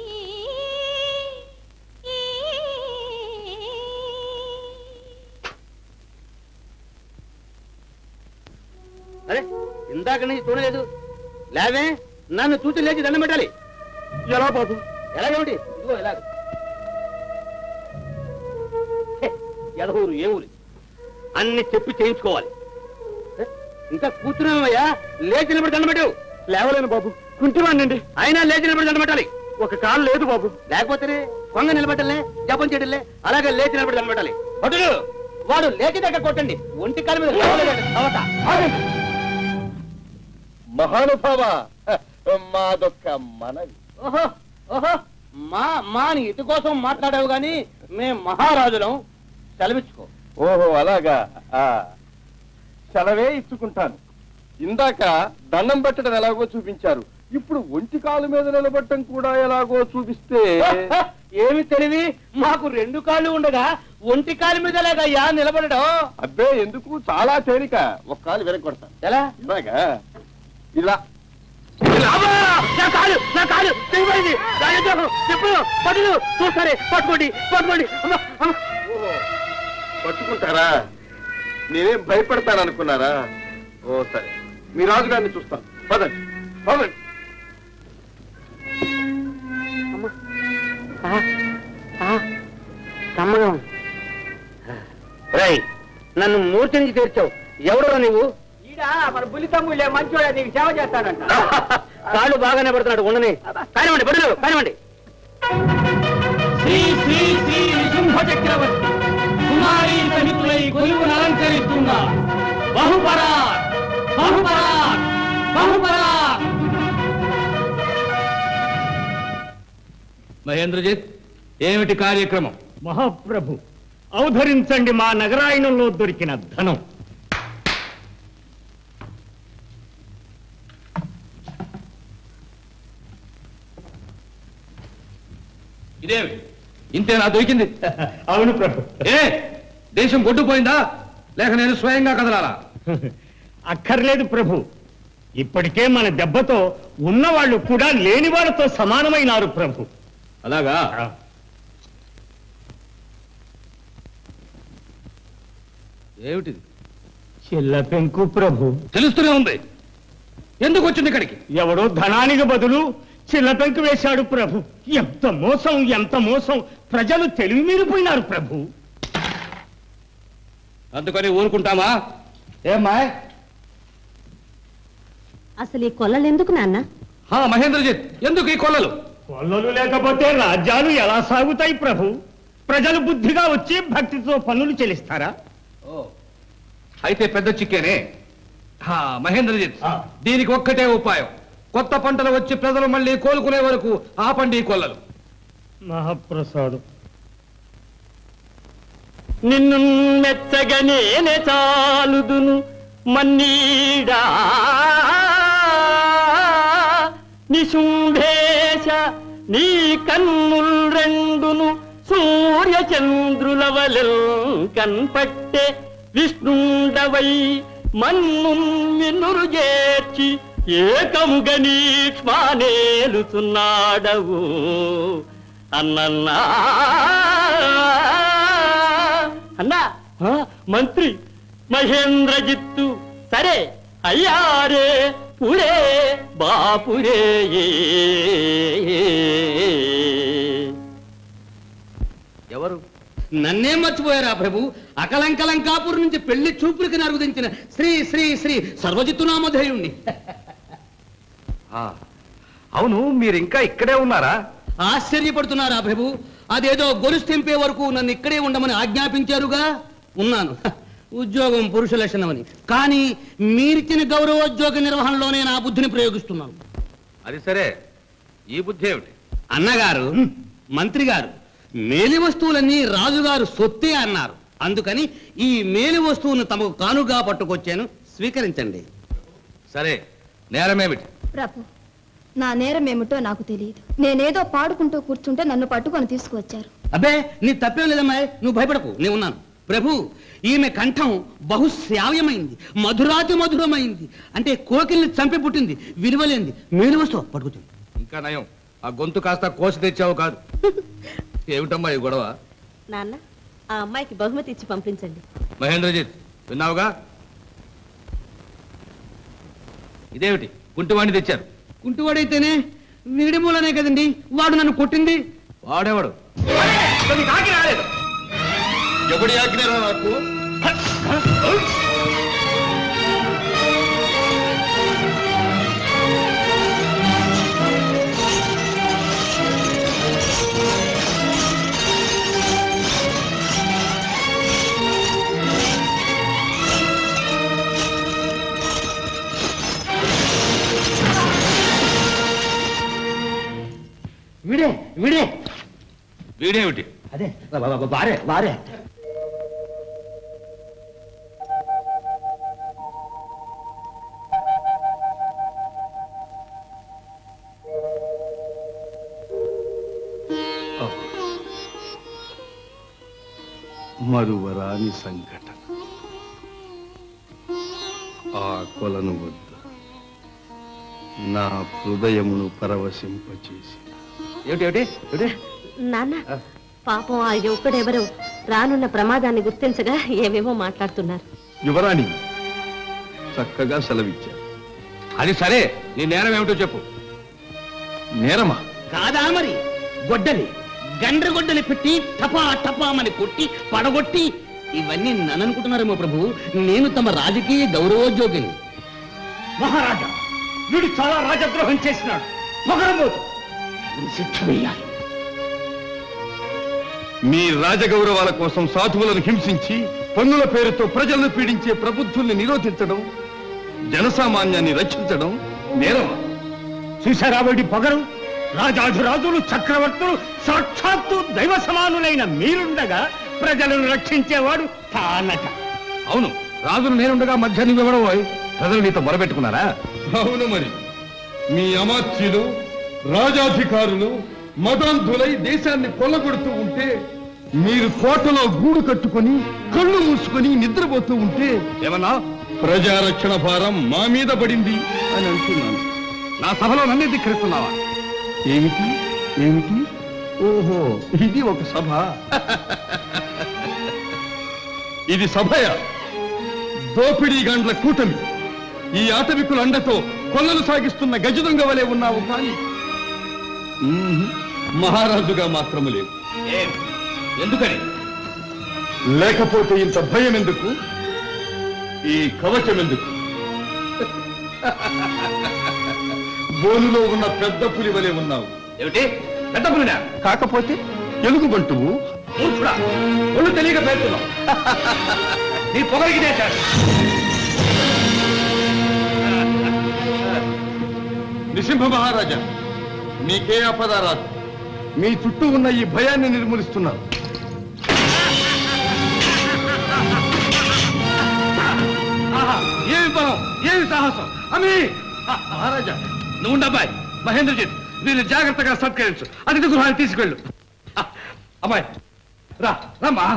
అరే ఇందాక నుంచి చూడలేదు లేవే నన్ను చూసి లేచి దండం పెట్టాలి
ఎలా బాబు
ఎలాగేమిటి ఇదిగో ఎలాగ హే, ఎదహూరు ఏ ఊరు అన్ని చెప్పి చేయించుకోవాలి హే, ఇంకా కూర్చున్నామయ్యా లేచి నిలబడి దండం పెట్టావు
లేవలేను బాబు కుంటివాణ్ణండి
అయినా లేచి నిలబడి దండం పెట్టాలి
ఒక కాలు లేదు బాబు
లేకపోతేనే కొంగ నిలబెట్టలే జపం చేయడంలే అలాగే లేచి నిలబడి దండం పెట్టాలి భటులు వాడు లేచి దగ్గర కొట్టండి ఒంటి కాలు మీద లేవలేడు, అవత.
మహానుభావ మాదొక్క మనవి
ఓహో ఓహో మా మాని ఇటు కోసం మాట్లాడావు గాని మేం మహారాజులం సెలవిచ్చుకో
ఓహో అలాగా ఆ సెలవే ఇచ్చుకుంటాను ఇందాక దండం పెట్టడం ఎలాగో చూపించారు ఇప్పుడు ఒంటి కాలు మీద నిలబడటం కూడా ఎలాగో చూపిస్తే
ఏమి తెలివి మాకు రెండు కాళ్ళు ఉండగా ఒంటి కాలు మీద లేదయ్యా నిలబడడం
అబ్బే ఎందుకు చాలా తేలిక ఒక కాలు వెనకొడతాను
ఎలా
ఇలాగా ఇలా
అబ్బా! నా కాలు నా కాలు తెగిపోయింది రాజద్రోహం చెప్పులు పట్టులు చూస్తారే పట్టుకోండి పట్టుకోండి అమ్మా, అమ్మా.
ఓహో, పట్టుకుంటారా నేనేం భయపడతాను అనుకున్నారా ఓ సరే మీ రాజుగారిని చూస్తాను పదండి పదండి
నన్ను మూర్తి నుంచి తీర్చావు ఎవడో నీవు
ఈడా మన బుల్లి తమ్ముళ్ళే మంచోడా నీకు సేవ చేస్తాడంట
కాళ్ళు బాగానే పడుతున్నాడు ఉండని కానివ్వండి బడులు కానివ్వండి
శ్రీ శ్రీ శ్రీ నృసింహ చక్రవర్తి కుమారీ సహితులై కొలువును అలంకరిస్తున్న బహుపరా బహుపరా బహుపరా
మహేంద్రజిత్ ఏమిటి కార్యక్రమం
మహాప్రభు అవధరించండి మా నగరాయణంలో దొరికిన ధనం
ఇదేమి ఇంతేనా దొరికింది
అవును ప్రభు
ఏ దేశం కొట్టుపోయిందా లేక నేను స్వయంగా కదలాలా
అక్కర్లేదు ప్రభు ఇప్పటికే మన దెబ్బతో ఉన్నవాళ్ళు కూడా లేని వాళ్ళతో సమానమైనారు ప్రభు
అలాగా ఏమిటిది
చిల్ల పెంకు ప్రభు
తెలుస్తూనే ఉంది ఎందుకు వచ్చింది ఇక్కడికి
ఎవడో ధనానికి బదులు చిల్ల పెంకు వేశాడు ప్రభు ఎంత మోసం ఎంత మోసం ప్రజలు తెలివి మీరిపోయినారు ప్రభు
అందుకని ఊరుకుంటామా ఏమ్మా
అసలు ఈ కొల్లలు ఎందుకు నాన్న
హా మహేంద్రజిత్ ఎందుకు ఈ కొల్లలు
కొల్లలు లేకపోతే రాజ్యాలు ఎలా సాగుతాయి ప్రభు ప్రజలు బుద్ధిగా వచ్చి భక్తితో పన్నులు చెల్లిస్తారా
అయితే పెద్ద చిక్కేనే హా మహేంద్రజిత్ దీనికి ఒక్కటే ఉపాయం కొత్త పంటలు వచ్చి ప్రజలు మళ్ళీ కోలుకునే వరకు ఆపండి ఈ కొల్లలు
మహాప్రసాదం నిన్ను మెచ్చగనేనే చాలుదును మన్నీడా నిశుంభేశ నీ కన్నుల్ రెండును సూర్య చంద్రుల వలెల్ కన్పట్టే విష్ణుండవై మన్ను మిన్నురు చేర్చి ఏకముగ నీక్ష్మానేలుచున్నాడవు అన్నన్నా అన్నా ఆ, మంత్రి మహేంద్రజిత్తు సరే అయ్యారే పురే బాపురే
ఎవరు నన్నే మర్చిపోయారా ప్రభు అకలంకలంకాపూర్ నుంచి పెళ్లి చూపులకి నరుగుదించిన శ్రీ శ్రీ శ్రీ సర్వజిత్తునామధేయుణ్ణి
అవును మీరు ఇంకా ఇక్కడే ఉన్నారా
ఆశ్చర్యపడుతున్నారా ప్రభు అదేదో గొలుసు తెంపే వరకు నన్ను ఇక్కడే ఉండమని ఆజ్ఞాపించారుగా ఉన్నాను హ, ఉద్యోగం పురుష లక్షణమని కానీ మీరిచ్చిన గౌరవోద్యోగ నిర్వహణలోనే నా బుద్ధిని ప్రయోగిస్తున్నాను
అది సరే ఈ బుద్ధి ఏమిటి
అన్నగారు మంత్రి గారు మేలి వస్తువులన్నీ రాజుగారు సొత్తే అన్నారు అందుకని ఈ మేలి వస్తువును తమకు కానుగా పట్టుకొచ్చాను స్వీకరించండి
సరే నేరమేమిటి
ప్రభు నా నేరం ఏమిటో నాకు తెలియదు నేనేదో పాడుకుంటూ కూర్చుంటే నన్ను పట్టుకొని తీసుకువచ్చారు
అబ్బే నీ తప్పేం లేదమ్మా నువ్వు భయపడకు నేను ఉన్నాను ప్రభు ఈమె కంఠం బహుశ్రావ్యమైంది మధురాతి మధురమైంది అంటే కోకిల్ని చంపి పుట్టింది విలువలేంది మేలు వస్తువు పడుకుతుంది
ఇంకా నయం ఆ గొంతు కాస్త కోసి తెచ్చావు కాదు ఏమిటమ్మా ఈ గొడవ
నాన్న ఆ అమ్మాయికి బహుమతి ఇచ్చి పంపించండి
మహేంద్రజిత్ విన్నావుగా ఇదేమిటి కుంటివాణ్ణి తెచ్చారు
కుంటువాడైతేనే వీడి మూలనే కదండి వాడు నన్ను కొట్టింది
వాడేవాడు
ఎవడి ఆజ్ఞరా నాకు
వీడే వీడే
వీడేమిటి
అదే వారే వారే
మరువరాని సంఘటన ఆ కొలను వద్ద నా హృదయమును పరవశింపచేసి
ఏమిటి ఏమిటి ఏమిటి
నాన్న పాపం ఆ యువకుడెవరో రానున్న ప్రమాదాన్ని గుర్తించగా ఏమేమో మాట్లాడుతున్నారు
యువరాణి చక్కగా సెలవిచ్చారు
అది సరే నీ నేరం ఏమిటో చెప్పు
నేరమా
కాదా మరి గొడ్డలి గండ్ర గొడ్డలి పెట్టి టపా టపామని కొట్టి పడగొట్టి ఇవన్నీ నన్ను అనుకుంటున్నారేమో ప్రభు నేను తమ రాజకీయ గౌరవోద్యోగిని
మహారాజా వీడు చాలా రాజద్రోహం చేసినాడు పొగరబోతు శిక్ష వేయాలి
మీ రాజగౌరవాల కోసం సాధువులను హింసించి పన్నుల పేరుతో ప్రజలను పీడించే ప్రబుద్ధుల్ని నిరోధించడం జనసామాన్యాన్ని రక్షించడం నేరం
చూసారా వీడి పొగరు రాజాధిరాజులు చక్రవర్తులు సాక్షాత్తు దైవ సమానులైన మీరుండగా ప్రజలను రక్షించేవాడు తానట
అవును రాజులు నేనుండగా మధ్య నువ్వెవడో ప్రజలు నీతో మొరబెట్టుకున్నారా
అవును మరి మీ అమాత్యులు రాజాధికారులు మతాంధులై దేశాన్ని కొల్లగొడుతూ ఉంటే మీరు కోటలో గూడు కట్టుకొని కళ్ళు మూసుకొని నిద్రపోతూ ఉంటే
ఏమన్నా
ప్రజారక్షణ భారం మా మీద పడింది అని అంటున్నాను
నా సభలో నన్నే ధిక్కరిస్తున్నావా
ఏమిటి ఏమిటి ఓహో ఇది ఒక సభ ఇది సభయ దోపిడీ గండ్ల కూటమి ఈ ఆటవికుల అండతో కొల్లలు సాగిస్తున్న గజదొంగ వలె ఉన్నావు కానీ మ్మ్, మహారాజుగా మాత్రము లేవు
ఎందుకని
లేకపోతే ఇంత భయం ఎందుకు ఈ కవచం ఎందుకు బోనులో ఉన్న పెద్ద పులి వలె ఉన్నావు
ఏమిటి పెద్ద పులినా
కాకపోతే ఎలుగుబంటువు
మూర్ఖుడా ఒళ్ళు తెలియక పేరుతున్నావు నీ పొగరికి చేశాడు
నిసింహ మహారాజా మీకే ఆపద రాదు మీ చుట్టూ ఉన్న ఈ భయాన్ని నిర్మూలిస్తున్నారు
ఆహా, ఏమి బలం ఏమి సాహసం అమ్మి మహారాజా నువ్వు అబ్బాయి మహేంద్రజిత్ వీళ్ళు జాగ్రత్తగా సత్కరించు అతిథి గృహాన్ని తీసుకెళ్ళు ఆ, అమ్మాయి రా రమ్మా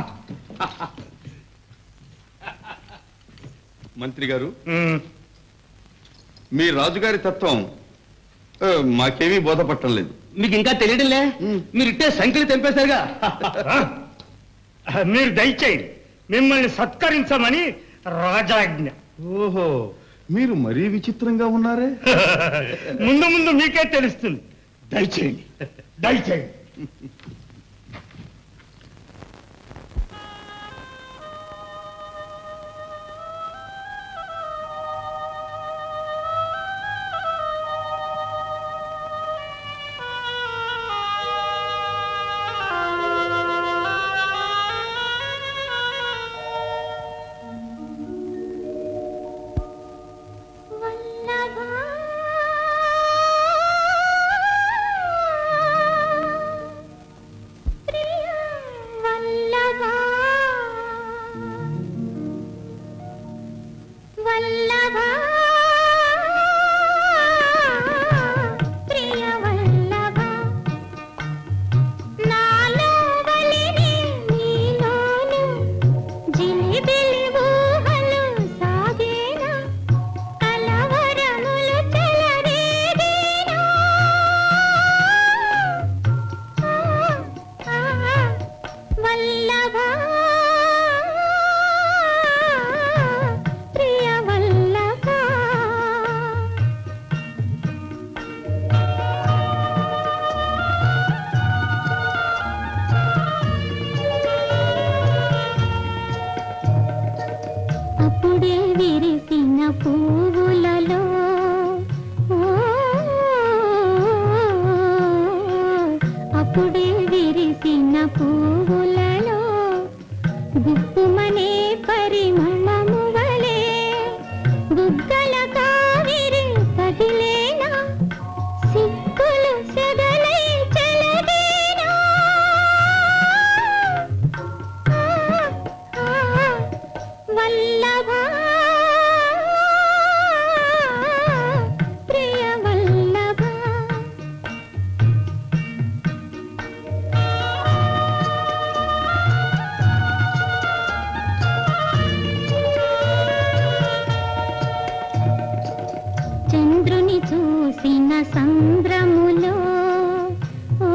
మంత్రి గారు మీ రాజుగారి తత్వం ఆ, మాకేమీ బోధపట్టం లేదు
మీకు ఇంకా తెలియడంలే మీరు ఇట్టే సంఖ్యలు తెంపేశారుగా
మీరు దయచేయండి మిమ్మల్ని సత్కరించమని రాజాజ్ఞ
ఓహో మీరు మరీ విచిత్రంగా ఉన్నారే
ముందు ముందు మీకే తెలుస్తుంది దయచేయండి దయచేయండి
వల్లభా వల్లభా ప్రియ వల్లభా నాలో వలిని నీలోను జిలిబిలి ఊహలు సాగేనా కలవరములు చెలరేగేనా వల్లభా ప్రియ వల్లభా అప్పుడే విరిసిన పువ్వులలో ఓ, అప్పుడే విరిసిన పువ్వులలో గుప్పుమనే పరిమళము వలె బుగ్గల కావిరి కదిలేనా సిక్కులు సెగలై చెలగేనా ఆ, ఆ, వల్లభా ప్రియ వల్లభా చంద్రుని చూసిన సంద్రములో ఓ,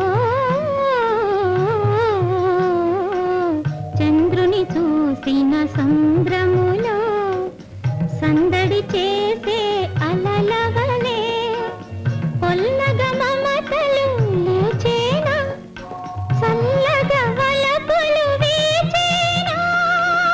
చంద్రుని చూసిన సంద్రములో సందడి చేసే అలల వలె పొల్లగ మమతలు లేచేనా చల్లగ వలపులు వీచేనా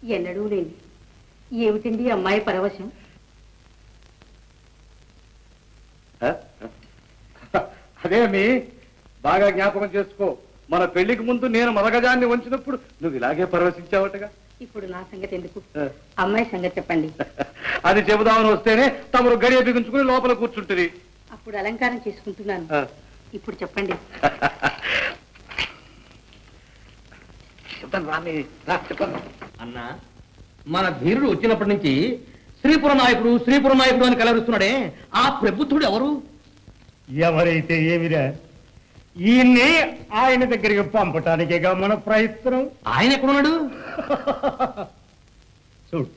ఎన్నడూ లేని ఏమిటండి ఈ అమ్మాయి పరవశం
అదే మీ బాగా జ్ఞాపకం చేసుకో మన పెళ్లికి ముందు నేను మరగజాన్ని వంచినప్పుడు నువ్వు ఇలాగే పరవశించావటగా
ఇప్పుడు నా సంగతి ఎందుకు అమ్మాయి సంగతి చెప్పండి
అది చెబుదామని వస్తేనే తమరు గడియ బిగించుకుని లోపల కూర్చుంటుంది
అప్పుడు అలంకారం చేసుకుంటున్నాను ఇప్పుడు చెప్పండి
చెప్తాను రామి చెప్తాను
అన్నా మన ధీరుడు వచ్చినప్పటి నుంచి శ్రీపుర నాయకుడు శ్రీపుర నాయకుడు అని కలరుస్తున్నాడే ఆ ప్రబుద్ధుడు ఎవరు
ఎవరైతే ఏమిరా ఈయన్ని ఆయన దగ్గరికి పంపటానికేగా మన ప్రయత్నం
ఆయన ఎక్కడున్నాడు
చూడు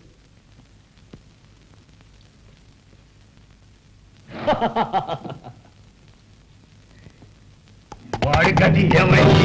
వాడి గది ఏమైంది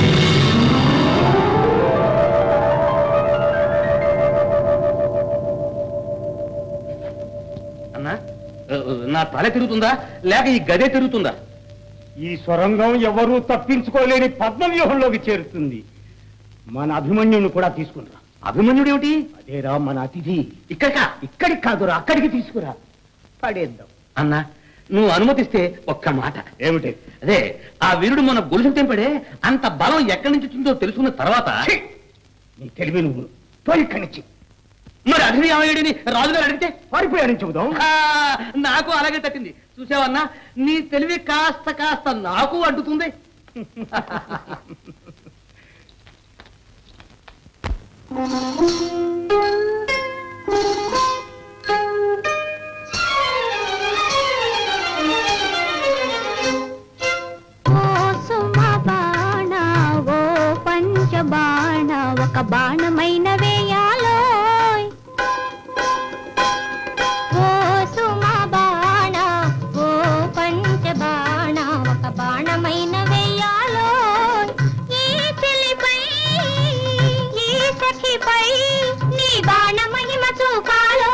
అన్నా ఆ, నా తల తిరుగుతుందా లేక ఈ గదే తిరుగుతుందా
ఈ సొరంగం ఎవరూ తప్పించుకోలేని పద్మవ్యూహంలోకి చేరుతుంది మన అభిమన్యుని కూడా తీసుకురా
అభిమన్యుడు ఏమిటి
అదేరా మన అతిథి
ఇక్కడికా
ఇక్కడికి కాదురా అక్కడికి తీసుకురా పడేద్దాం
అన్నా నువ్వు అనుమతిస్తే ఒక్క మాట
ఏమిటి
అదే ఆ వీరుడు మన గొలుసు తెంపడే అంత బలం ఎక్కడి నుంచి వచ్చిందో తెలుసుకున్న తర్వాత
నీ తెలివి నువ్వు పోయి ఇక్కడి నుంచి
మరి అధిని ఏమయ్యాడని రాజుగారు అడిగితే
పారిపోయాడని చెబుదాం
ఆ, నాకు అలాగే తట్టింది చూసావన్నా నీ తెలివి కాస్త కాస్త నాకు అడ్డుతుంది
ఓ సుమ బాణ ఓ పంచ బాణ ఒక బాణమైన వేయాలోయ్ ఓ సుమ బాణ ఓ పంచ బాణ ఒక బాణమైన వేయాలోయ్ ఈ చెలిపై ఈ సఖిపై నీ బాణ మహిమ చూపాలో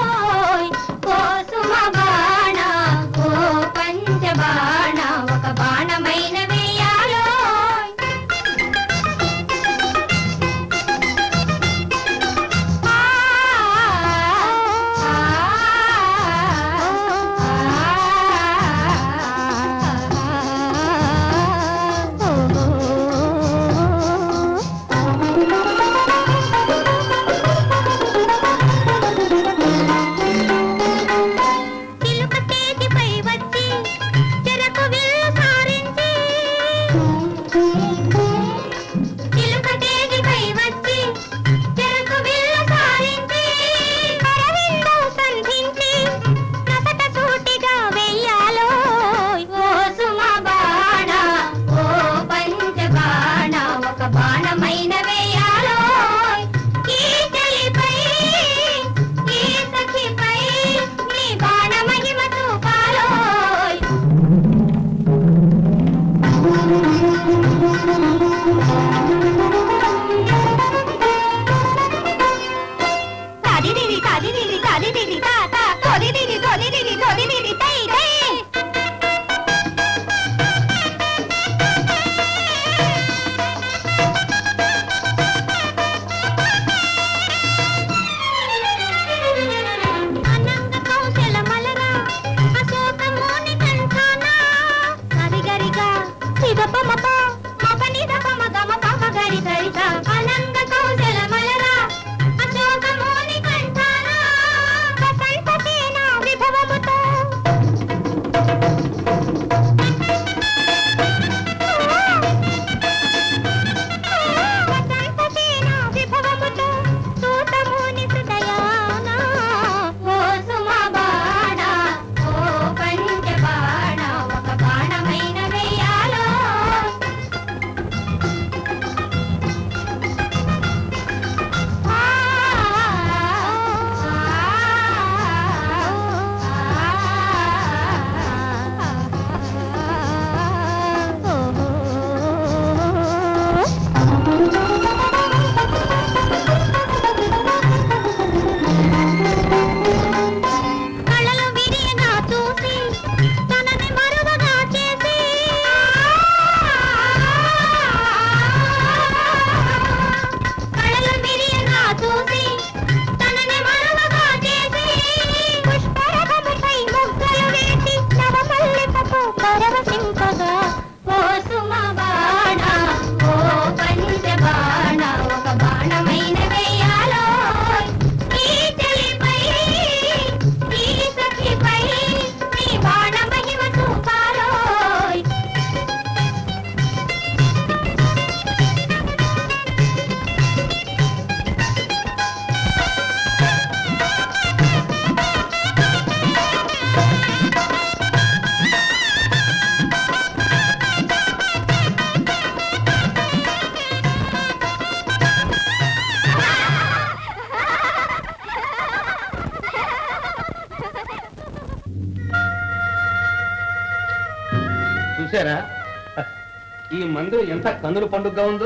చూసారా ఈ మందిరం ఎంత కన్నుల పండుగగా ఉందో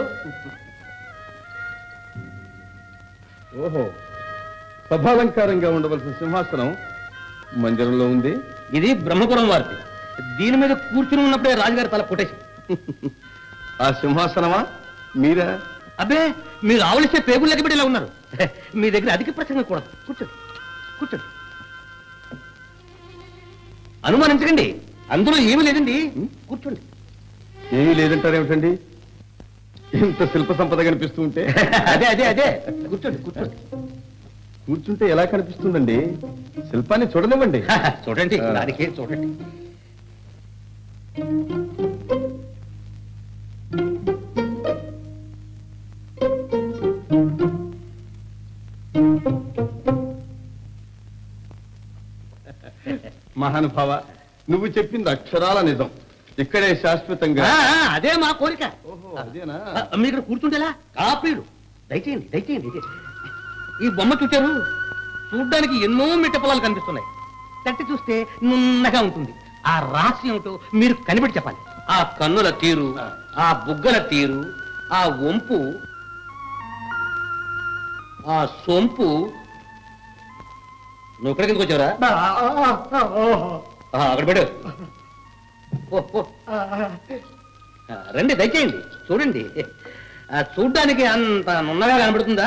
ఓహో సభాలంకారంగా ఉండవలసిన సింహాసనం మందిరంలో ఉంది
ఇది బ్రహ్మపురం వారిది దీని మీద కూర్చుని ఉన్నప్పుడే రాజుగారి తల కొట్టేసి
ఆ సింహాసనమా మీరా
అబ్బే మీరు ఆవలిస్తే పేగులు లెక్కబడి ఇలా ఉన్నారు మీ దగ్గర అధిక ప్రసంగం కూడదు కూర్చోండి కూర్చోండి అనుమానించకండి అందులో ఏమీ లేదండి కూర్చోండి
ఏమీ లేదంటారేమిటండి ఇంత శిల్ప సంపద కనిపిస్తూ ఉంటే
అదే అదే అదే కూర్చోండి కూర్చోండి
కూర్చుంటే ఎలా కనిపిస్తుందండి శిల్పాన్ని చూడనివ్వండి
చూడండి
ఆ.
దానికి చూడండి
మహానుభావ నువ్వు చెప్పింది అక్షరాల నిజం ఇక్కడే శాశ్వతంగా
ఆ, ఆ, అదే మా కోరిక
అదేనా
ఆ, మీరు ఇక్కడ కూర్చుంటేలా కాపీడు దయచేయండి దయచేయండి దయచేయండి. ఈ బొమ్మ చూచారు చూడ్డానికి ఎన్నో మిట్ట పొలాలు కనిపిస్తున్నాయి తట్టి చూస్తే నున్నగా ఉంటుంది ఆ రహస్యం ఏమిటో మీరు కనిపెట్టి చెప్పాలి ఆ కన్నుల తీరు ఆ బుగ్గల తీరు ఆ వంపు ఆ సొంపు నువ్వు ఎక్కడికి ఎందుకు వచ్చావురా ఆ, అక్కడ పెట్టు ఓ, ఓ. ఆ, రండి దయచేయండి చూడండి ఆ, చూడ్డానికి అంత నున్నగా కనబడుతుందా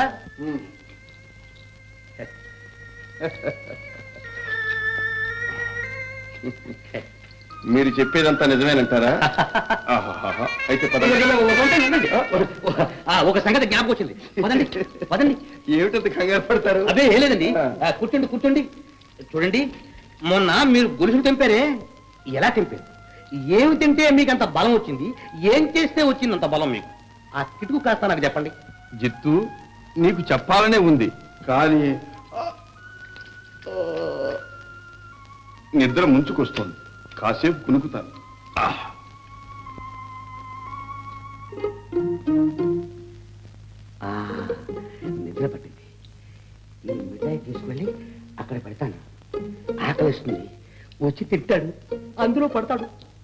మీరు చెప్పేదంతా నిజమేనంటారా ఆహాహాహా. అయితే పదండి.
ఆ, ఒక సంగతి జ్ఞాపకం వచ్చింది పదండి పదండి
ఏమిటంత కంగారు పడతారు
అదే ఏం లేదండి ఆ, కూర్చోండి కూర్చోండి చూడండి మొన్న మీరు గొలుసులు తెంపారే ఎలా తెంపారు ఏమి తింటే మీకు అంత బలం వచ్చింది ఏం చేస్తే వచ్చింది అంత బలం మీకు ఆ కిటుకు కాస్త నాకు చెప్పండి
జిత్తు నీకు చెప్పాలనే ఉంది కానీ ఆ, ఆ, నిద్ర ముంచుకొస్తోంది కాసేపు కునుకుతాను ఆహ్.
ఆ, నిద్ర పట్టింది ఈ మిఠాయి తీసుకెళ్ళి అక్కడ పెడతాను ఆకలిస్తుంది వచ్చి తింటాడు అందులో పడతాడు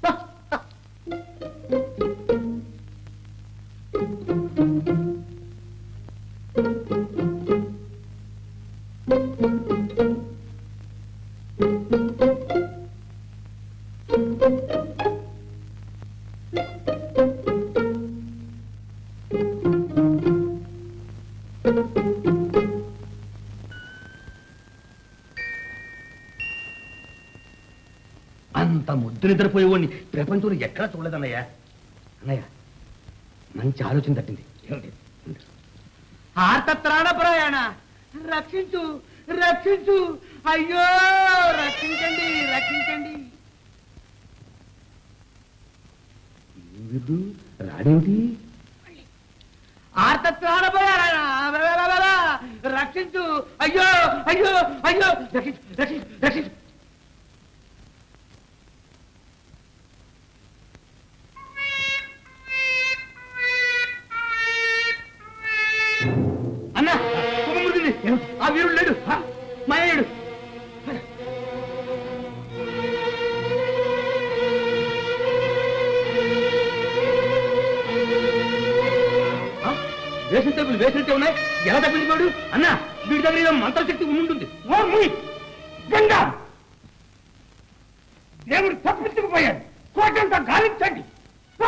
అంత ముద్దు నిద్రపోయేవాడిని ప్రపంచంలో ఎక్కడా చూడలేదన్నయ్య అన్నయ్య మంచి ఆలోచన తట్టింది ఏమిటి
ఆర్తత్రాణ ప్రయాణ రక్షించు రక్షించు అయ్యో రక్షించండి రక్షించండి
వీడు రాడేమిటి
ఆర్తత్రాణ ప్రయాణ రక్షించు అయ్యో అయ్యో అయ్యో రక్షించు రక్షించు రక్షించు అన్న శుభమృతిని ఆ వీరుడు లేడు ఆ, మాయడు
వేసిన తప్పులు వేసినట్టే ఉన్నాయి ఎలా తప్పించుకోడు అన్న వీడి దగ్గర ఏదో మంత్రశక్తి ఉండుంటుంది
గంగా దేవుడు తప్పించుకుపోయాడు కోటంతా గాలించండి పో.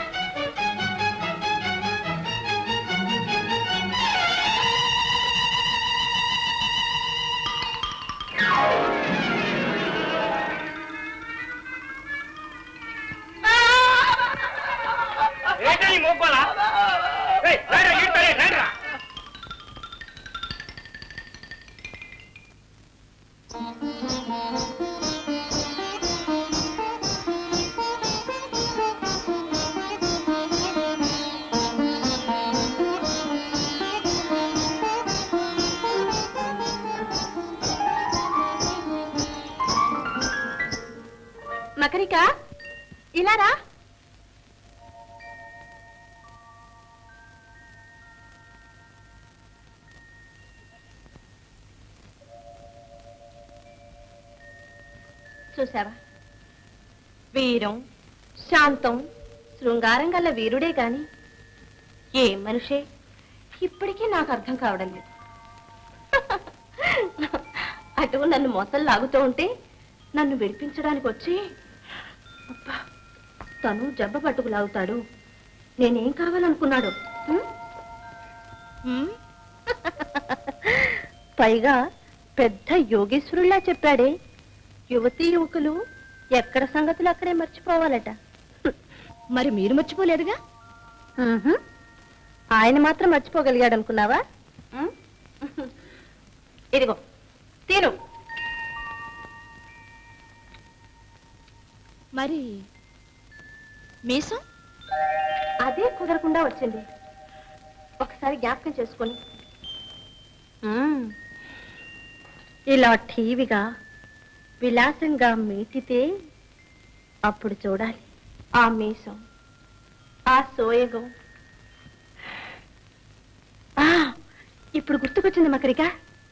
ఏంటని మోకోలా ఏయ్, రండ్రా, ఈడ్తారే, రండ్రా.
మకరిక ఇలా రా చూసావా వీరం
శాంతం శృంగారం గల వీరుడే కాని ఏ మనిషే ఇప్పటికీ నాకు అర్థం కావడం లేదు అటు నన్ను మొసలు లాగుతూ ఉంటే నన్ను విడిపించడానికి వచ్చి అబ్బా, తను జబ్బ పట్టుకు లాగుతాడు నేనేం కావాలనుకున్నాడు ఉం? ఉం? పైగా పెద్ద యోగేశ్వరుల్లా చెప్పాడే యువతీ యువకులు ఎక్కడ సంగతులు అక్కడే మర్చిపోవాలట మరి మీరు మర్చిపోలేదుగా ఆయన మాత్రం మర్చిపోగలిగాడు అనుకున్నావా ఉం? ఇదిగో తిను
మరి మీసం
అదే కుదరకుండా వచ్చింది ఒకసారి జ్ఞాపకం చేసుకొని మ్మ్. ఇలా టీవీగా విలాసంగా మీటితే అప్పుడు చూడాలి ఆ మీసం ఆ సోయగం ఆ, ఇప్పుడు గుర్తుకొచ్చింది మకరిక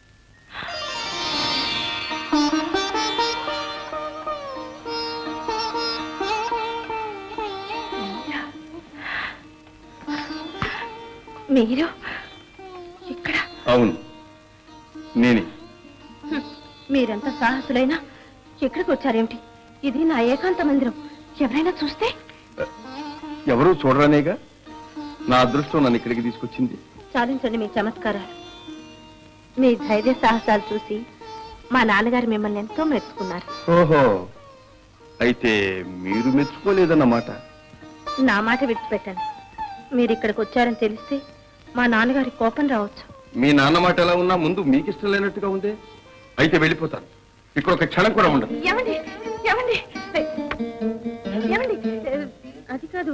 మీరు ఇక్కడ
అవును నేనే
హ్మ్. మీరెంత సాహసులైనా ఇక్కడికి వచ్చారేమిటి ఇది నా ఏకాంత మందిరం ఎవరైనా చూస్తే
ఎవరూ చూడరానేగా నా అదృష్టం నన్ను ఇక్కడికి తీసుకొచ్చింది
చాలించండి మీ చమత్కారాలు మీ ధైర్య సాహసాలు చూసి మా నాన్నగారు మిమ్మల్ని ఎంతో మెచ్చుకున్నారు
ఓహో అయితే మీరు మెచ్చుకోలేదన్నమాట
నా మాట విడిచిపెట్టండి మీరు ఇక్కడికి వచ్చారని తెలిస్తే మా నాన్నగారి కోపం రావచ్చు
మీ నాన్న మాట ఎలా ఉన్నా ముందు మీకు ఇష్టం లేనట్టుగా ఉంది అయితే వెళ్ళిపోతాను ఇక్కడ ఒక క్షణం కూడా ఉండదు
ఏమండి ఏమండి ఏమండి అది కాదు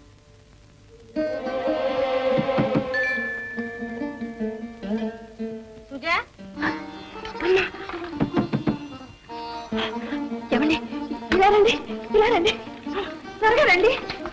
సుజా ఏమండి ఇలా రండి ఇలా రండి త్వరగా రండి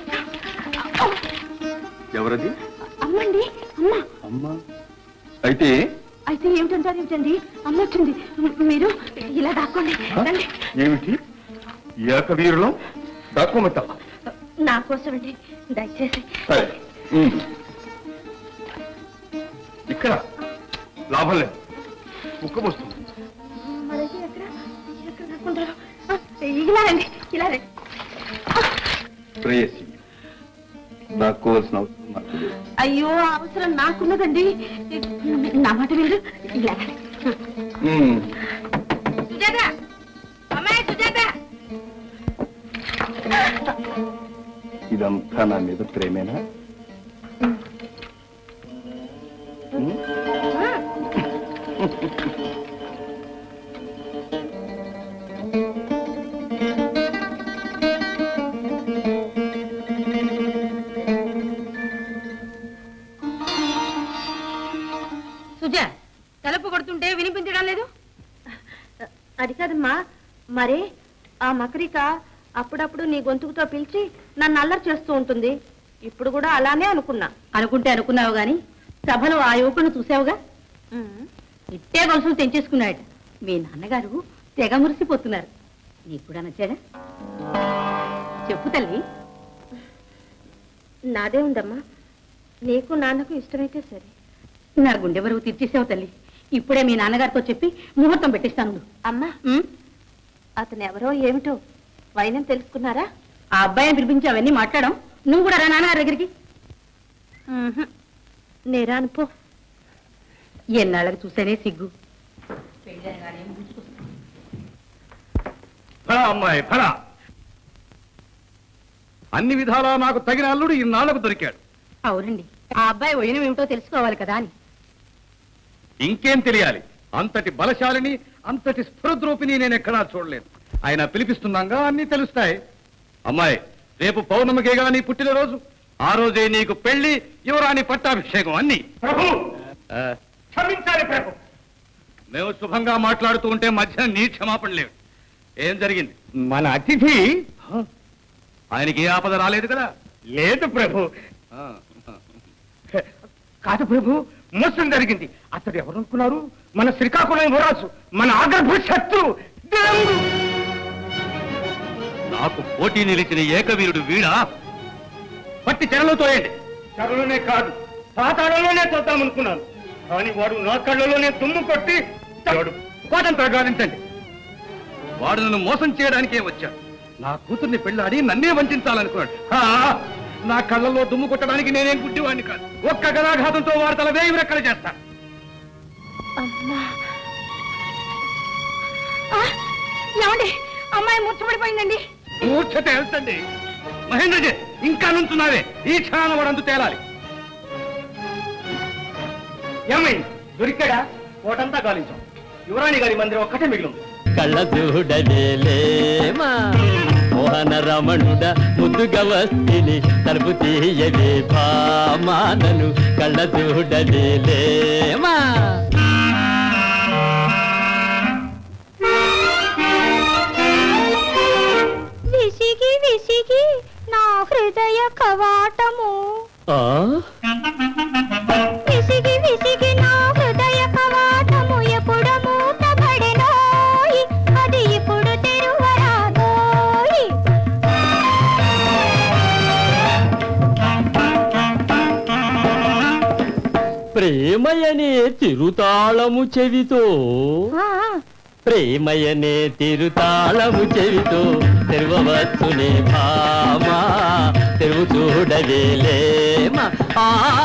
ఎవరది
అమ్మండి అమ్మ
అమ్మా అయితే
అయితే ఏమిటంటారు ఏమిటండి అమ్మ వచ్చింది మీరు ఇలా దాక్కోండి రండి
ఏమిటి ఏకవీరులం దాక్కోమంటా
నా కోసం అండి దయచేసి
సరే ఉమ్. ఇక్కడ లాభం లేదు ఉక్కబోస్తుంది
మరైతే ఎక్కడ ఎక్కడ దాక్కుంటారు ఆ, ఇలా రండి ఇలా రండి
ప్రేయసి దాక్కోవాల్సిన అవసరం నాకు లేదు
అయ్యో ఆ అవసరం నాకున్నదండి నా మాట విందు ఇలా రండి.
ఉమ్.
సుజాత అమ్మాయి సుజాత
ఇదంతా నా మీద ప్రేమేనా ఉమ్.
సుజా తలుపు కొడుతుంటే వినిపించడం లేదు
అది కాదమ్మా మరే ఆ మకరిక అప్పుడప్పుడు నీ గొంతుకుతో పిలిచి నన్ను అల్లరి చేస్తూ ఉంటుంది ఇప్పుడు కూడా అలానే అనుకున్నా
అనుకుంటే అనుకున్నావు గాని సభలో ఆ యువకుని చూసావుగా ఇట్టే గొలుసులు తెంచేసుకున్నాడు మీ నాన్నగారు తెగ మురిసిపోతున్నారు నీకు కూడా నచ్చాడా చెప్పు తల్లి
నాదే ఉందమ్మా నీకు నాన్నకు ఇష్టమైతే సరే
నా గుండె బరువు తీర్చేసావు తల్లి ఇప్పుడే మీ నాన్నగారితో చెప్పి ముహూర్తం పెట్టిస్తాను
అమ్మా అతను ఎవరో ఏమిటో వైనం తెలుసుకున్నారా
ఆ అబ్బాయిని పిలిపించి అవన్నీ మాట్లాడడం నువ్వు కూడా రా నాన్నగారి దగ్గరికి
నేరాను పో
ఎన్నాళ్ళకి చూసానే సిగ్గు
ఫలా అమ్మాయి ఫలా అన్ని విధాలా నాకు తగిన అల్లుడు ఇన్నాళ్లకు దొరికాడు
అవునండి ఆ అబ్బాయి ఒయినం ఏమిటో తెలుసుకోవాలి కదా అని
ఇంకేం తెలియాలి అంతటి బలశాలిని అంతటి స్ఫురద్రూపిని నేను ఎక్కడా చూడలేదు ఆయన పిలిపిస్తున్నాగా అన్ని తెలుస్తాయి అమ్మాయి రేపు పౌర్ణమికేగా నీ పుట్టినరోజు ఆ రోజే నీకు పెళ్లి యువరాణి పట్టాభిషేకం అన్ని
ప్రభు
ఆ,
క్షమించాలి ప్రభు
మేము శుభంగా మాట్లాడుతూ ఉంటే మధ్య నీ క్షమాపణ లేవు ఏం జరిగింది
మన అతిథి
ఆయనకి ఏ ఆపద రాలేదు కదా
లేదు ప్రభు
ఆ, ఆ.
కాదు ప్రభు మోసం జరిగింది అతడు ఎవరనుకున్నారు మన శ్రీకాకుళం యువరాజు మన ఆగర్భ శత్రు దేవుడు
నా నాకు పోటీ నిలిచిన ఏకవీరుడు వీడా పట్టి చెరలో తోయండి
చెరలోనే కాదు పాతాళంలోనే చూద్దామనుకున్నాను కానీ వాడు నా కళ్ళలోనే దుమ్ము కొట్టి
వాడు కోటంతా గాలించండి వాడు నన్ను మోసం చేయడానికే వచ్చాడు నా కూతుర్ని పెళ్ళాడి నన్నే వంచాలనుకున్నాడు హా, నా కళ్ళల్లో దుమ్ము కొట్టడానికి నేనేం గుడ్డివాడిని కాదు ఒక్క గదాఘాతంతో వాడు తల వేయి రెక్కలు చేస్తా
ఏమండి అమ్మాయి ముచ్చబడిపోయిందండి
మూర్ఛ తేల్చండి మహేంద్రజీ ఇంకా నుంచున్నావే ఈ క్షణాన వాడందు తేలాలి
ఏమైంది దొరికాడా కోటంతా గాలించాం యువరాణి గారి మందిరం ఒక్కటే మిగిలింది
కళ్ళ చూడలేమా మోహన రమణుడ ముద్దుగా వస్తిని తలుపు తీయవే భామానను కళ్ళ చూడలేమా
విసిగి విసిగి నా హృదయ కవాటము
ఆ
విసిగి విసిగి నా హృదయ కవాటము ఎప్పుడు మూతబడెనోయి అది ఇప్పుడు తెరువరాదోయి
ప్రేమయనే తిరుతాళము చెవితో ప్రేమయనే తిరుతాళము చెవితో తెరవవచ్చునే భామా తెరువు చూడవేలేమా ఆ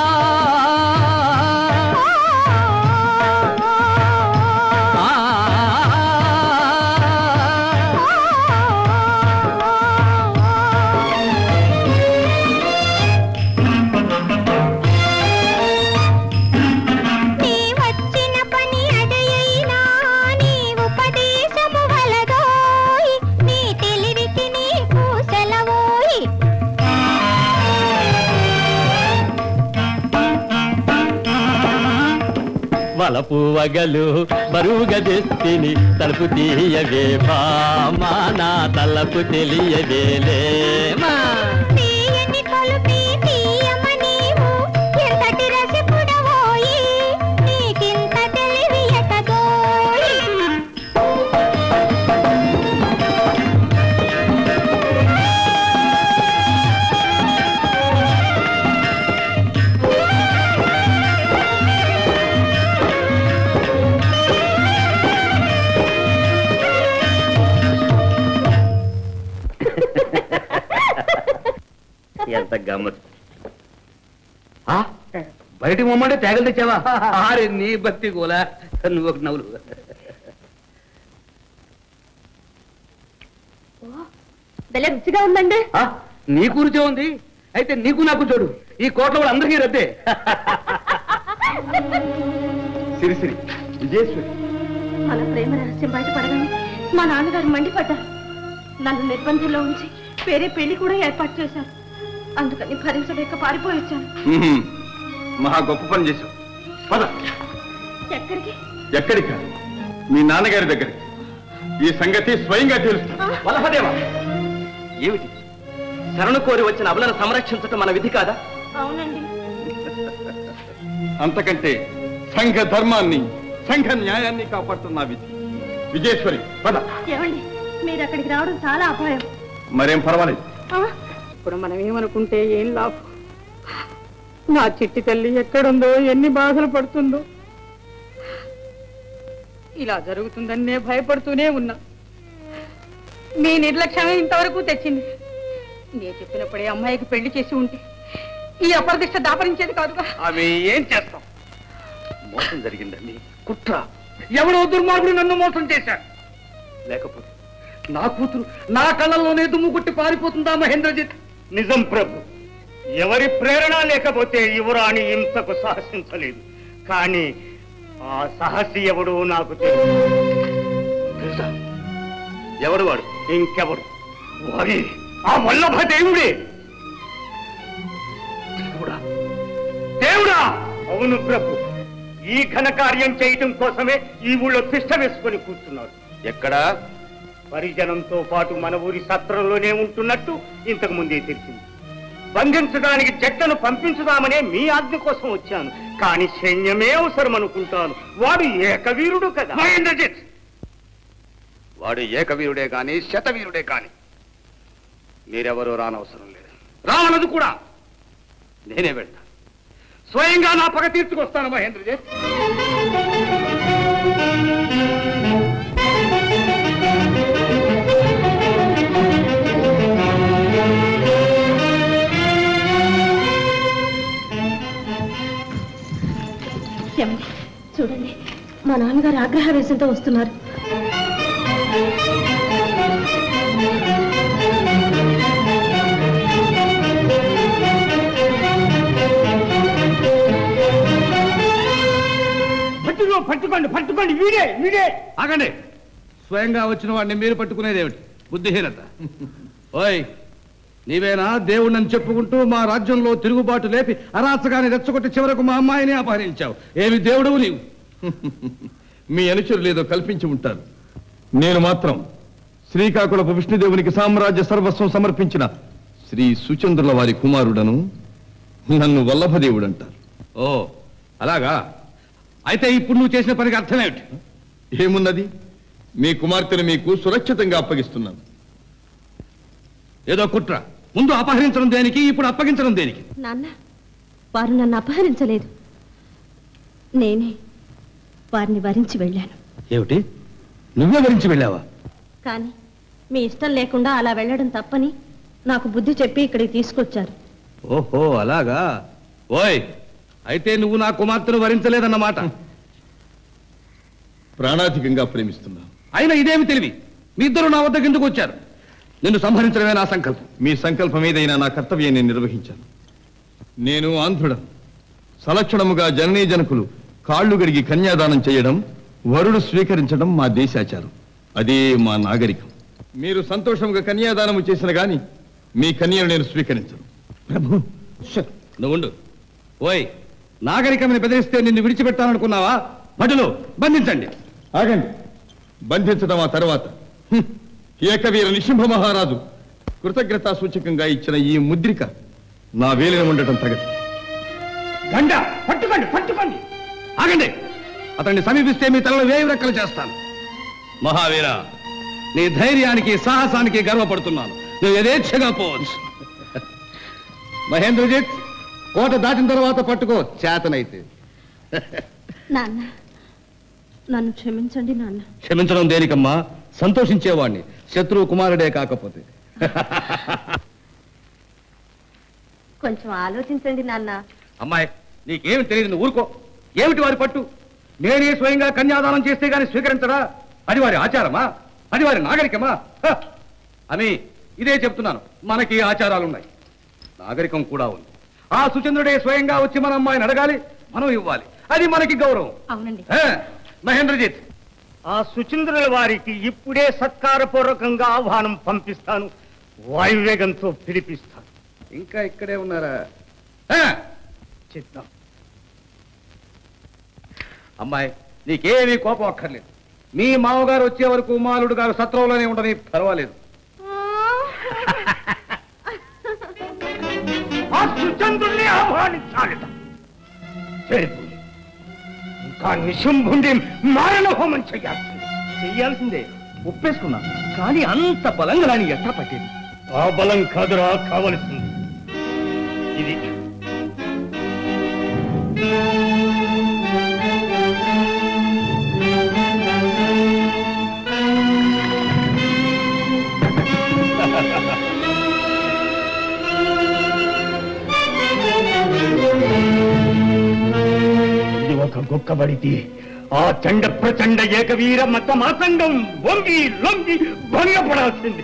నీ వచ్చిన పని అదయైనా నీ ఉపదేశము వలదోయి నీ తెలివికి నీకు సెలవోయి
వలపు వగలు బరువుగా తెస్తిని తలుపు తీయవే భామా నా తలపు తెలియవేలేమా
తీయని కొలుపి తీయమ నీవు ఎంతటి రసిపుడవోయి నీకింత తెలివి ఎటదోయి
ఎంత గమ్మత్ ఆ, బయట మొమ్మంటే తేగలు తెచ్చావా ఆరే నీ బత్తి గోలా నువ్వు ఒక నవ్వులు
భలే రుచిగా ఉందండి
ఆ, నీకు రుచే ఉంది అయితే నీకు నాకు చూడు ఈ కోట్ల వాళ్ళు అందరికీ రద్దే
సిరిసిరి విజయేశ్వరి
మన ప్రేమ రహస్యం బయటపడగానే మా నాన్నగారు మండిపడ్డారు నన్ను నిర్బంధంలో ఉంచి వేరే పెళ్లి కూడా ఏర్పాటు చేశారు అందుకని భరించలేక పారిపోయి వచ్చాను
ఉహుం. మహా గొప్ప పని చేశావు పద
ఎక్కడికి
ఎక్కడికి కాదు మీ నాన్నగారి దగ్గరికి ఈ సంగతి స్వయంగా తెలుసు
వలభదేవా ఏమిటి శరణు కోరి వచ్చిన అబలను సంరక్షించటం మన విధి కాదా
అవునండి
అంతకంటే సంఘ ధర్మాన్ని సంఘ న్యాయాన్ని కాపాడుతున్న విధి విజయేశ్వరి పద
ఏమండి మీరు అక్కడికి రావడం చాలా అపాయం
మరేం పర్వాలేదు
ఆ,
ఇప్పుడు మనం ఏమనుకుంటే ఏం లాభం నా చిట్టి తల్లి ఎక్కడుందో ఎన్ని బాధలు పడుతుందో ఇలా జరుగుతుందని నేను భయపడుతూనే ఉన్నా మీ నిర్లక్ష్యమే ఇంతవరకు తెచ్చింది నేను చెప్పినప్పుడే అమ్మాయికి పెళ్లి చేసి ఉంటే ఈ అపరదిష్ట దాపరించేది కాదుగా
అవి ఏం చేస్తాం మోసం జరిగిందండి కుట్ర ఎవడో దుర్మార్గుడు నన్ను మోసం చేశాడు లేకపోతే నా కూతురు నా కళ్ళల్లోనే దుమ్ము కొట్టి పారిపోతుందా మహేంద్రజిత్
నిజం ప్రభు ఎవరి ప్రేరణ లేకపోతే యువరాణి ఇంతకు సాహసించలేదు కానీ ఆ సాహసి ఎవడో నాకు తెలుసు
ఎవడు వాడు
ఇంకెవడు వారి ఆ వల్లభ దేవుడే దేవుడా అవును ప్రభు ఈ ఘన కార్యం చేయటం కోసమే ఈ ఊళ్ళో తిష్ట వేసుకొని కూర్చున్నాడు
ఎక్కడా
పరిజనంతో పాటు మన ఊరి సత్రంలోనే ఉంటున్నట్టు ఇంతకు ముందే తెలిసింది బంధించడానికి జట్టను పంపించుదామనే మీ ఆజ్ఞ కోసం వచ్చాను కానీ సైన్యమే అవసరం అనుకుంటాను వాడు ఏకవీరుడు కదా
మహేంద్రజిత్ వాడు ఏకవీరుడే కాని శతవీరుడే కాని
మీరెవరూ రానవసరం లేదు రావన్నది కూడా నేనే వెళ్తా స్వయంగా నా పగ తీర్చుకొస్తాను మహేంద్రజీ
ఏమండి చూడండి మా నాన్నగారు ఆగ్రహావేశంతో వస్తున్నారు
పట్టుకో పట్టుకోండి పట్టుకోండి వీడే వీడే ఆగండి స్వయంగా వచ్చిన వాడిని మీరు పట్టుకునేది ఏమిటి బుద్ధిహీనత ఓయ్ నీవేనా దేవుణ్ణని చెప్పుకుంటూ మా రాజ్యంలో తిరుగుబాటు లేపి అరాచకాన్ని రెచ్చగొట్టి చివరకు మా అమ్మాయిని అపహరించావు ఏమి దేవుడవు నీవు
మీ అనుచరులు ఏదో కల్పించి ఉంటారు నేను మాత్రం శ్రీకాకుళపు విష్ణుదేవునికి సామ్రాజ్య సర్వస్వం సమర్పించిన శ్రీ సుచంద్రుల వారి కుమారుడను నన్ను వల్లభదేవుడు అంటారు
ఓ అలాగా అయితే ఇప్పుడు నువ్వు చేసిన పనికి అర్థం ఏమిటి
ఏమున్నది మీ కుమార్తెను మీకు సురక్షితంగా అప్పగిస్తున్నాను
ఏదో కుట్ర ముందు అపహరించడం దేనికి ఇప్పుడు అప్పగించడం దేనికి
నాన్న వారు నన్ను అపహరించలేదు నేనే వారిని వరించి వెళ్ళాను
ఏమిటి నువ్వే వరించి వెళ్ళావా
కానీ మీ ఇష్టం లేకుండా అలా వెళ్ళడం తప్పని నాకు బుద్ధి చెప్పి ఇక్కడికి తీసుకొచ్చారు
ఓహో అలాగా ఓయ్ అయితే నువ్వు నా కుమార్తెను వరించలేదన్నమాట
ప్రాణాధికంగా ప్రేమిస్తున్నాను
అయినా ఇదేమి తెలివి మీ ఇద్దరు నా వద్దకు ఎందుకు వచ్చారు నిన్ను సంహరించడమే నా సంకల్పం
మీ సంకల్పం ఏదైనా నా కర్తవ్యం నేను నిర్వహించాను నేను ఆంధ్రుడం సలక్షణముగా జననీ జనకులు కాళ్ళు గడిగి కన్యాదానం చేయడం వరుడు స్వీకరించడం మా దేశాచారం అదే మా నాగరికం మీరు సంతోషంగా కన్యాదానము చేసిన గాని మీ కన్యను నేను స్వీకరించను
ప్రభు నువ్వు ఉండు. ఓయ్ నాగరికమని బెదిరిస్తే నిన్ను విడిచిపెట్టాలనుకున్నావా భటులు బంధించండి
ఆగండి బంధించడం ఆ తర్వాత హ్మ్. ఏకవీర నిశుంభ మహారాజు కృతజ్ఞతా సూచకంగా ఇచ్చిన ఈ ముద్రిక నా వేలిన ఉండటం తగదు
గండ పట్టుకోండి పట్టుకోండి ఆగండి అతన్ని సమీపిస్తే మీ తలలో వేయి రెక్కలు చేస్తాను మహావీర నీ ధైర్యానికి సాహసానికి గర్వపడుతున్నాను నువ్వు యథేచ్ఛగా పోవచ్చు మహేంద్రజిత్ కోట దాటిన తర్వాత పట్టుకో చేతనైతే
నాన్న నన్ను క్షమించండి నాన్న
క్షమించడం దేనికమ్మా సంతోషించేవాణ్ణి శత్రువు కుమారుడే కాకపోతే
కొంచెం ఆలోచించండి నాన్న
అమ్మాయి నీకేమి తెలియదు నువ్వు ఊరుకో ఏమిటి వారి పట్టు నేనే స్వయంగా కన్యాదానం చేస్తే గాని స్వీకరించరా అది వారి ఆచారమా అది వారి నాగరికమా హ! అని ఇదే చెప్తున్నాను మనకి ఆచారాలున్నాయి నాగరికం కూడా ఉంది ఆ సుచంద్రుడే స్వయంగా వచ్చి మన అమ్మాయిని అడగాలి మనం ఇవ్వాలి అది మనకి గౌరవం
అవునండి
హ! మహేంద్రజిత్
ఆ సుచంద్రుల వారికి ఇప్పుడే సత్కారపూర్వకంగా ఆహ్వానం పంపిస్తాను వాయువేగంతో పిలిపిస్తాను
ఇంకా ఇక్కడే ఉన్నారా
చిత్తం
అమ్మాయి నీకేమీ కోపం అక్కర్లేదు మీ మామగారు వచ్చే వరకు మాలుడు గారు సత్రంలోనే ఉండని పర్వాలేదు
ఆ సుచంద్రుల్ని ఆహ్వానించాలిట సరిపోయి ఇంకా నిశుంభుండి మారణ హోమం చెయ్యాల్సింది
చెయ్యాల్సిందే ఒప్పేసుకున్నా కానీ అంత బలంగా రాని ఎట్లా పట్టేది
ఆ బలం కాదురా కావలసింది ఇది ఇది ఒక గొక్కబడితే ఆ చండ ప్రచండ ఏకవీర మత మాతంగం వంగి లొంగి భంగపడాల్సింది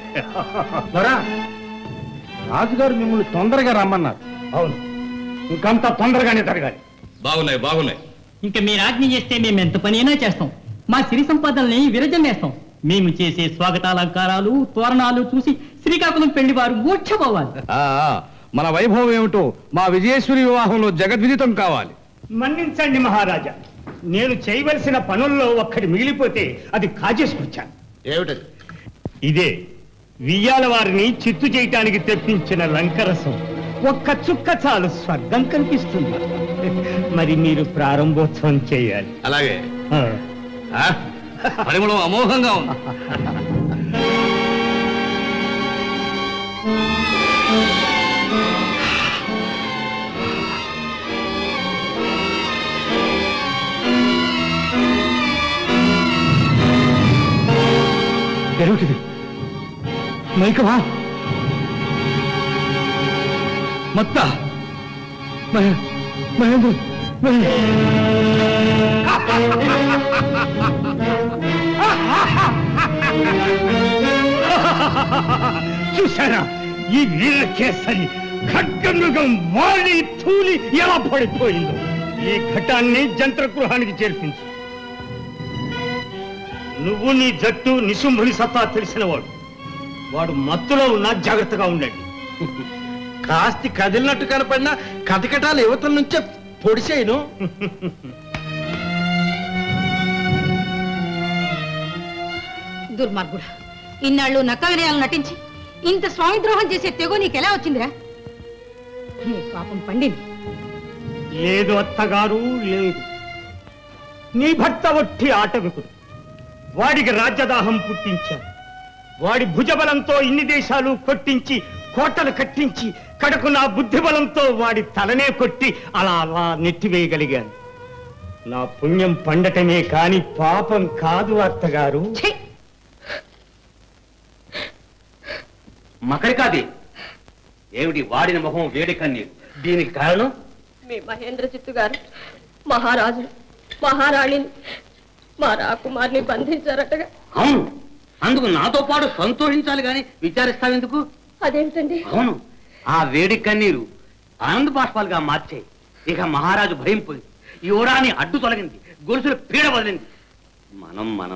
రాజుగారు మిమ్మల్ని తొందరగా రమ్మన్నారు
అవును ఇంకంత తొందరగానే జరగాలి
బాగున్నాయి బాగున్నాయి
ఇంకా మీరు ఆజ్ఞ చేస్తే మేము ఎంత పనైనా చేస్తాం మా సిరి సంపాదనని విరజన్నేస్తాం మేము చేసే స్వాగతాలంకారాలు తోరణాలు చూసి శ్రీకాకుళం పెళ్లి వారు మూర్ఛపోవాలి
ఆ, ఆ, మన వైభవం ఏమిటో మా విజయేశ్వరి వివాహంలో జగద్విదితం కావాలి
మన్నించండి మహారాజా నేను చేయవలసిన పనుల్లో ఒక్కటి మిగిలిపోతే అది కాజేసుకొచ్చాను
ఏమిటది
ఇదే వియ్యాల వారిని చిత్తు చేయటానికి తెప్పించిన లంకరసం ఒక్క చుక్క చాలు స్వర్గం కనిపిస్తుంది మరి మీరు ప్రారంభోత్సవం చేయాలి
అలాగే
ఆ.
ఆ, పరిమళం అమోఘంగా ఉంది ఏమిటిది మైకమా మత్త మహే- మహేంద్ర మహే-
చూసారా ఈ వీరకేసరి ఖడ్గమృగం వాలి తూలి ఎలా పడిపోయిందో ఈ ఘటాన్ని జంత్రగృహానికి చేర్పించు నువ్వు నీ జట్టు నిశుంభుని సత్తా తెలిసినవాడు వాడు మత్తులో ఉన్నా జాగ్రత్తగా ఉండండి
కాస్తి కదిలినట్టు కనపడినా కటకటాలు యువతల నుంచే పొడిసేయను
దుర్మార్గుడు ఇన్నాళ్ళు నక్క వినయాలు నటించి ఇంత స్వామి ద్రోహం చేసే తెగో నీకెలా వచ్చిందిరా నీ పాపం పండింది
లేదు అత్తగారు లేదు నీ భర్త ఒట్టి ఆటవికుడు వాడికి రాజ్యదాహం పుట్టించాడు వాడి భుజబలంతో ఇన్ని దేశాలు కొట్టించి కోటలు కట్టించి కడకు నా బుద్ధి బలంతో వాడి తలనే కొట్టి అలా అలా నెట్టివేయగలిగాను నా పుణ్యం పండటమే కాని పాపం కాదు అత్తగారు
మకడి కాది ఏమిటి వాడిన మొహం వేడి కన్నీరు దీనికి కారణం
మీ మహేంద్ర చిత్తు గారు మహారాజు మహారాణిని మా రాకుమార్ని బంధించారటగా
అవును అందుకు నాతో పాటు సంతోషించాలి గాని విచారిస్తావెందుకు
అదేమిటండి
అవును ఆ వేడి కన్నీరు ఆనంద బాష్పాలుగా మార్చాయి ఇక మహారాజు భయం పోయింది యువరాని అడ్డు తొలగింది గొలుసులు పీడ వదిలింది మనం మనం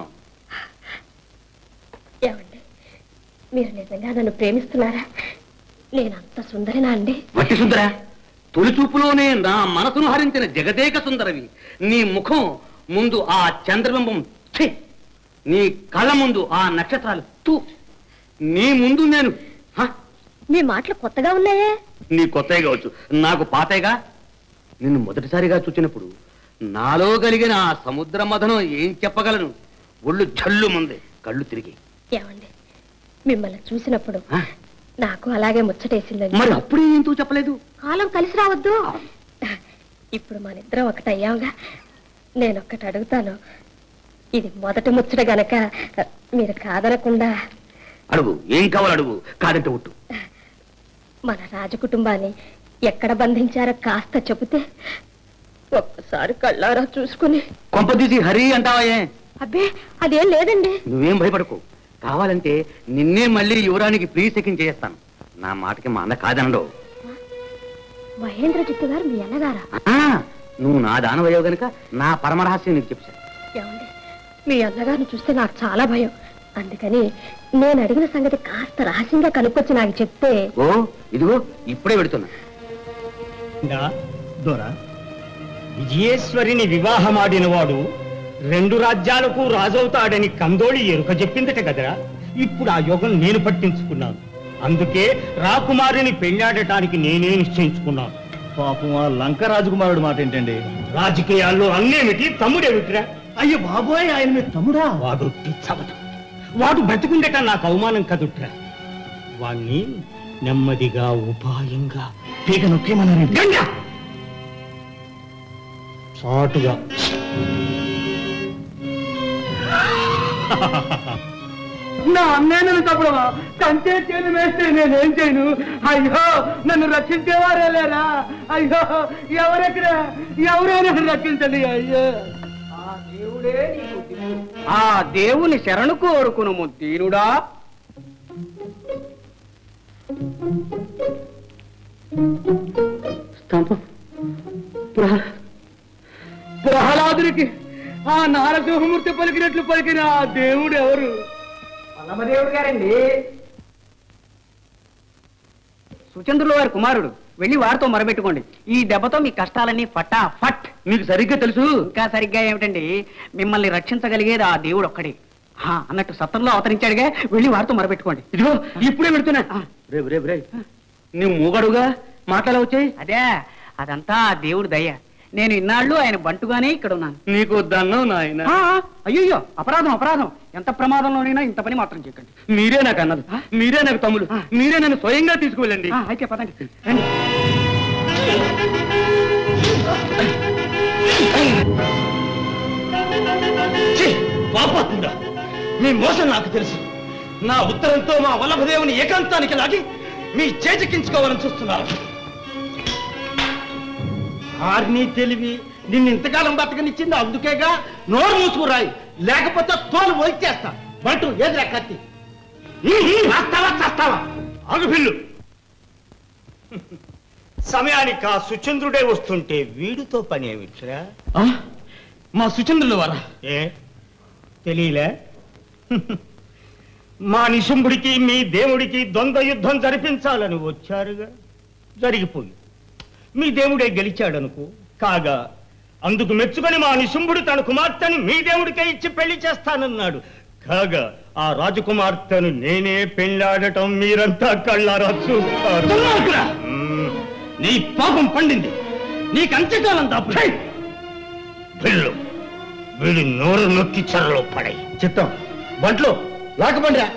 ఏమండి మీరు నిజంగా నన్ను ప్రేమిస్తున్నారా నేనంత సుందరినా అండి
వట్టి సుందర తొలి చూపులోనే నా మనసును హరించిన జగదేక సుందరవి నీ ముఖం ముందు ఆ చంద్రబింబం ఛీ! నీ కళ్ళ ముందు ఆ నక్షత్రాలు తూ నీ ముందు నేను హ!
మీ మాటలు కొత్తగా ఉన్నాయే
నీ కొత్తగా కావచ్చు నాకు పాతేగా నిన్ను మొదటిసారిగా చూచినప్పుడు నాలో కలిగిన ఆ సముద్ర మదనం ఏం చెప్పగలను ఒళ్ళు జల్లు ముందే కళ్ళు తిరిగి
ఏమండి మిమ్మల్ని చూసినప్పుడు నాకు అలాగే ముచ్చటేసిందండి
మరి అప్పుడే ఎందుకు చెప్పలేదు
కాలం కలిసి రావద్దు ఇప్పుడు మన ఇద్దరం ఒకటయ్యాంగా నేను ఒక్కటి అడుగుతాను ఇది మొదటి ముచ్చట గనక మీరు కాదనకుండా
అడుగు ఏం కావాలి అడుగు కాదంటే ఉట్టు
మన రాజకుటుంబాన్ని ఎక్కడ బంధించారో కాస్త చెబితే ఒక్కసారి కళ్ళారా చూసుకుని
కొంపదీసి హరి అంటావాయే
అబ్బే అదేం లేదండి
నువ్వేం భయపడకు కావాలంటే నిన్నే మళ్ళీ యువరానికి ప్రీ సెకండ్ చేస్తాను నా మాటకి మా అన్న కాదనడు
మహేంద్ర చిత్తు గారు మీ అన్నగారా
ఆ, నువ్వు నా దానవయ్యవు గనుక నా పరమరహస్యం నీకు చెప్పాను
ఏమండి మీ అన్నగారిని చూస్తే నాకు చాలా భయం అందుకని నేను అడిగిన సంగతి కాస్త రహస్యంగా కనుక్కొచ్చి నాకు చెప్తే
ఓ ఇదిగో ఇప్పుడే పెడుతున్నా
నా దొర విజయేశ్వరిని వివాహమాడిన వాడు రెండు రాజ్యాలకు రాజవుతాడని కందోళి ఎరుక చెప్పిందట కదరా ఇప్పుడు ఆ యోగం నేను పట్టించుకున్నాను అందుకే రాకుమారుని పెళ్ళాడటానికి నేనే నిశ్చయించుకున్నాను
పాపం ఆ లంక రాజకుమారుడు మాట ఏంటండి
రాజకీయాల్లో అన్నేమిటి తమ్ముడేమిటిరా
అయ్యో బాబోయ్ ఆయన మీ తమ్ముడా
వాడు చవటం వాడు బ్రతికుండట నాకు అవమానం కదుట్రా వాణ్ణి నెమ్మదిగా ఉపాయంగా పీక నొక్కేమన్నారండి గంగా! చాటుగా
నా అన్నే నన్ను తప్పడమా కంటే చేను వేస్తే నేనేం చేయను అయ్యో నన్ను రక్షించేవారే లేరా అయ్యో ఎవరెక్కడ ఎవరే నన్ను రక్షించండి అయ్యో
ఆ దేవుని శరణు కోరుకును దీనుడా
స్తంభం
ప్రహ్లాదునికి ఆ నారసింహమూర్తి పలికినట్లు పలికిన ఆ దేవుడు ఎవరు
పరమదేవుడు గారండి సుచంద్రుల వారి కుమారుడు వెళ్ళి వారితో మొరబెట్టుకోండి ఈ దెబ్బతో మీ కష్టాలన్నీ ఫటా ఫట్
మీకు సరిగ్గా తెలుసు
ఇంకా సరిగ్గా ఏమిటండి మిమ్మల్ని రక్షించగలిగేది ఆ దేవుడు ఒక్కడే ఆ, అన్నట్టు సత్రంలో అవతరించాడుగా వెళ్ళి వారితో మొరబెట్టుకోండి
ఇదిగో ఇప్పుడే పెడుతున్నా రేపు రేపు రేపు నువ్వు మూగడుగా మాటలు వచ్చాయి
అదే అదంతా ఆ దేవుడు దయ నేను ఇన్నాళ్ళు ఆయన బంటుగానే ఇక్కడ ఉన్నాను
నీకు దన్నం నాయన
ఆ, ఆ, అయ్యయ్యో అపరాధం అపరాధం ఎంత ప్రమాదంలోనైనా ఇంత పని మాత్రం చేయకండి
మీరే నాకు అన్నది మీరే నాకు తమ్ముడు మీరే నన్ను స్వయంగా తీసుకువెళ్ళండి
ఆ, అయితే పదండి రండి
పాపాత్ముడా మీ మోసం నాకు తెలుసు
నా ఉత్తరంతో మా వల్లభదేవుని ఏకాంతానికి లాగి మీ చేజిక్కించుకోవాలని చూస్తున్నారు
ఆర్ని తెలివి నిన్ను ఇంతకాలం బతకనిచ్చింది అందుకేగా నోరు మూసుకురాయి లేకపోతే తోలు వచ్చేస్తా బంటు ఏదిరా కత్తి వస్తావా చస్తావా
ఆగుపిల్లు సమయానికి ఆ సుచంద్రుడే వస్తుంటే వీడితో పని ఏమిట్రా
మా సుచంద్రుల వారా
ఏ తెలియలే మా నిశుంభుడికి మీ దేవుడికి ద్వంద్వ యుద్ధం జరిపించాలని వచ్చారుగా జరిగిపోయి మీ దేవుడే గెలిచాడనుకో కాగా అందుకు మెచ్చుకొని మా నిశుంభుడు తన కుమార్తెను మీ దేవుడికే ఇచ్చి పెళ్లి చేస్తానన్నాడు కాగా ఆ రాజకుమార్తెను నేనే పెళ్ళాడటం మీరంతా కళ్ళారా చూస్తారు
దుర్మార్గుడా! నీ పాపం పండింది నీకు అంత్యకాలం దాపు
పిల్లు వీడి నోరు నొక్కి చెరలో పడాయి
చిత్తం బంట్లో లాకబండిరా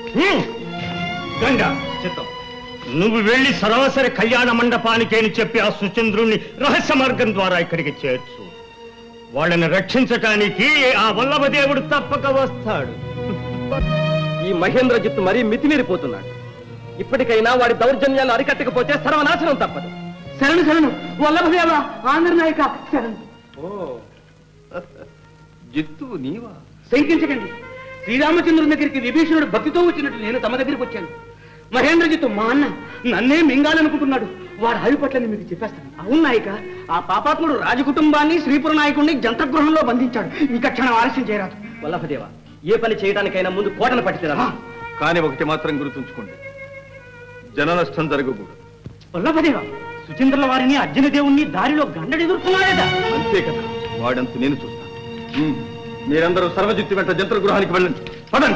గంగా చిత్తం నువ్వు వెళ్ళి సరాసరి కళ్యాణ మండపానికి అని చెప్పి ఆ సుచంద్రుణ్ణి రహస్య మార్గం ద్వారా ఇక్కడికి చేర్చు వాళ్ళని రక్షించటానికి ఆ వల్లభదేవుడు తప్పక వస్తాడు
ఈ మహేంద్రజిత్తు మరీ మితిమీరిపోతున్నాడు ఇప్పటికైనా వాడి దౌర్జన్యాలు అరికట్టకపోతే సర్వనాశనం తప్పదు
శరణు శరణు వల్లభదేవ ఆంధ్ర నాయక శరణు
ఓ జిత్తు నీవా
శంకించకండి శ్రీరామచంద్రుని దగ్గరికి విభీషణుడు భక్తితో వచ్చినట్టు నేను తమ దగ్గరికి వచ్చాను మహేంద్రజిత్తు మా అన్న నన్నే మింగాలనుకుంటున్నాడు వాడు హరి పట్లని మీకు చెప్పేస్తాను అవును నాయక ఆ పాపాత్ముడు రాజకుటుంబాన్ని శ్రీపుర నాయకుడిని జంతగృహంలో బంధించాడు ఇంకా క్షణం ఆలస్యం చేయరాదు
వల్లభదేవ ఏ పని చేయడానికైనా ముందు కోటను పట్టిరా
కానీ ఒకటి మాత్రం గుర్తుంచుకోండి జన నష్టం జరగకూడదు
వల్లభదేవ సుచంద్రుల వారిని అర్జున దేవుణ్ణి దారిలో గండడి ఎదుర్కొన్నాడట
అంతే కదా వాడంత నేను చూస్తాను ఉమ్, మీరందరూ సర్వజిత్తు వెంట జంత్ర గృహానికి వెళ్ళండి పదండి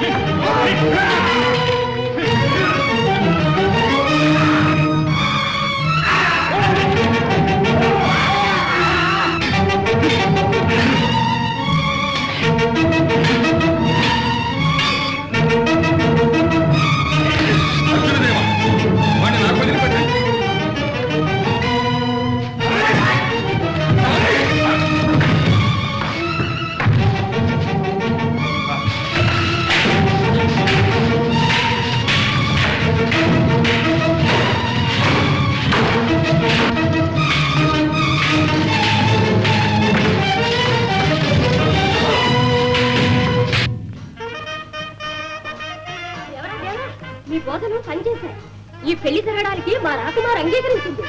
వాడిని నాకు వదిలిపెట్టండి
మీ బోధనలు పనిచేశాయి ఈ పెళ్లి జరగడానికి మా రాకుమార్ అంగీకరించింది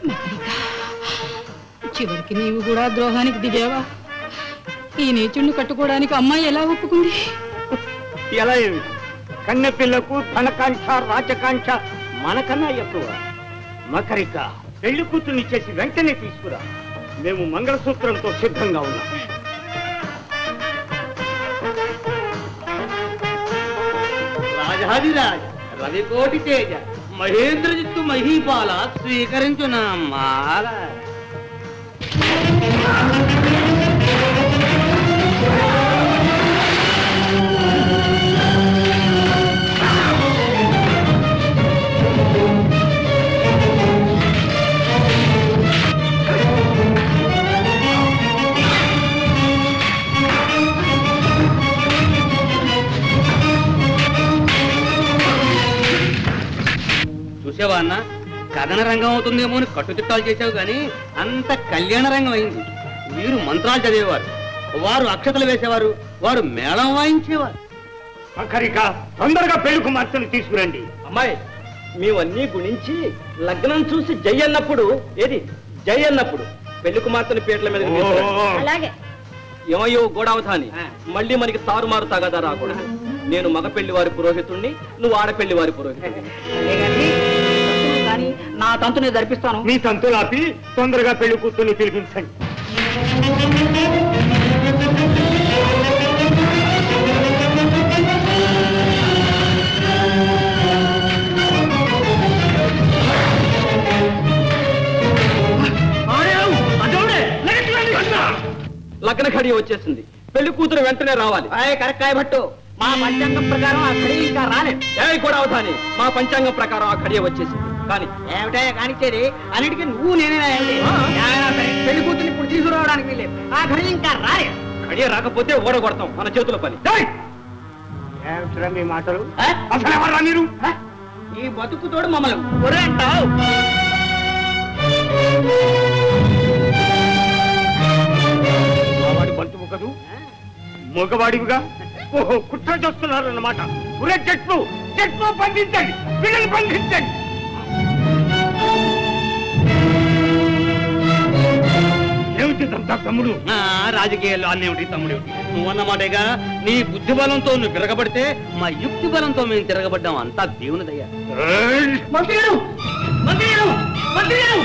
చివరికి నీవు కూడా ద్రోహానికి దిగావా ఈ నీచుణ్ణి కట్టుకోవడానికి అమ్మాయి ఎలా ఒప్పుకుంది
ఎలా ఏమి కన్నె పిల్లకు ధనకాంక్ష రాజకాంక్ష మనకన్నా ఎక్కువ మకరిక పెళ్లి కూతుర్ని చేసి వెంటనే తీసుకురా మేము మంగళసూత్రంతో సిద్ధంగా ఉన్నాం
రాజాదిరాజ రవికోటి తేజ మహేంద్రజిత్తు మహీపాల స్వీకరించున మాల చూసావా అన్న కథన రంగం అవుతుందేమో అని కట్టుదిట్టాలు చేసావు కానీ అంత కళ్యాణ రంగం అయింది వీరు మంత్రాలు చదివేవారు వారు అక్షతలు వేసేవారు వారు మేళం వాయించేవారు
మకరిక తొందరగా పెళ్లి కుమార్తెను తీసుకురండి
అమ్మాయి మేవన్నీ గుణించి లగ్నం చూసి జై అన్నప్పుడు ఏది జై అన్నప్పుడు పెళ్లి కుమార్తెని పీటల మీద
అలాగే
ఏమయ్యో గోడావధాని మళ్ళీ మనకి తారుమారు తగదా రాకూడదు నేను మగ పెళ్లి వారి పురోహితుణ్ణి నువ్వు ఆడపెళ్లి వారి పురోహితుడు
కానీ నా తంతుని జరిపిస్తాను
మీ తంతులాపి తొందరగా పెళ్లి కూతుర్ని పిలిపించండి
లగ్న ఖడి వచ్చేసింది పెళ్లి కూతురు వెంటనే రావాలి
కరెక్ట్ భట్టు మా పంచాంగం ప్రకారం ఆ ఖడి ఇంకా రాలేదు
ఏ గోడావధాని మా పంచాంగం ప్రకారం ఆ ఖడియ వచ్చేసింది కానీ
ఏమిటా కానిచ్చేది అన్నిటికీ నువ్వు నేనే ఏమిటి? ఏమైనా సరే, పెళ్లి కూతురు ఇప్పుడు తీసుకురావడానికి వీలేదు ఆ ఖడి ఇంకా రాలేదు
ఖడియ రాకపోతే ఓడగొడతాం మన చేతుల పని
ఏమిట్రా మీ మాటలు అసలు ఎవర్రా మీరు
నీ బతుకు తోడు మమ్మల్ని
ఒరే అంటావ్ వాడి బంతువు కదూ మగవాడివిగా ఓహో కుట్ర చేస్తున్నారు అన్నమాట ఒరే చెట్లు చెట్లు బంధించండి వీళ్ళని బంధించండి ఏమిటి ఇదంతా తమ్ముడు
రాజకీయాల్లో అన్నేమిటి తమ్ముడు నువ్వు అన్నమాటేగా నీ బుద్ధి బలంతో నువ్వు తిరగబడితే మా యుక్తి బలంతో మేము తిరగబడ్డాం అంతా దేవునిదయ్యా మంత్రి గారు మంత్రి గారు మంత్రి గారు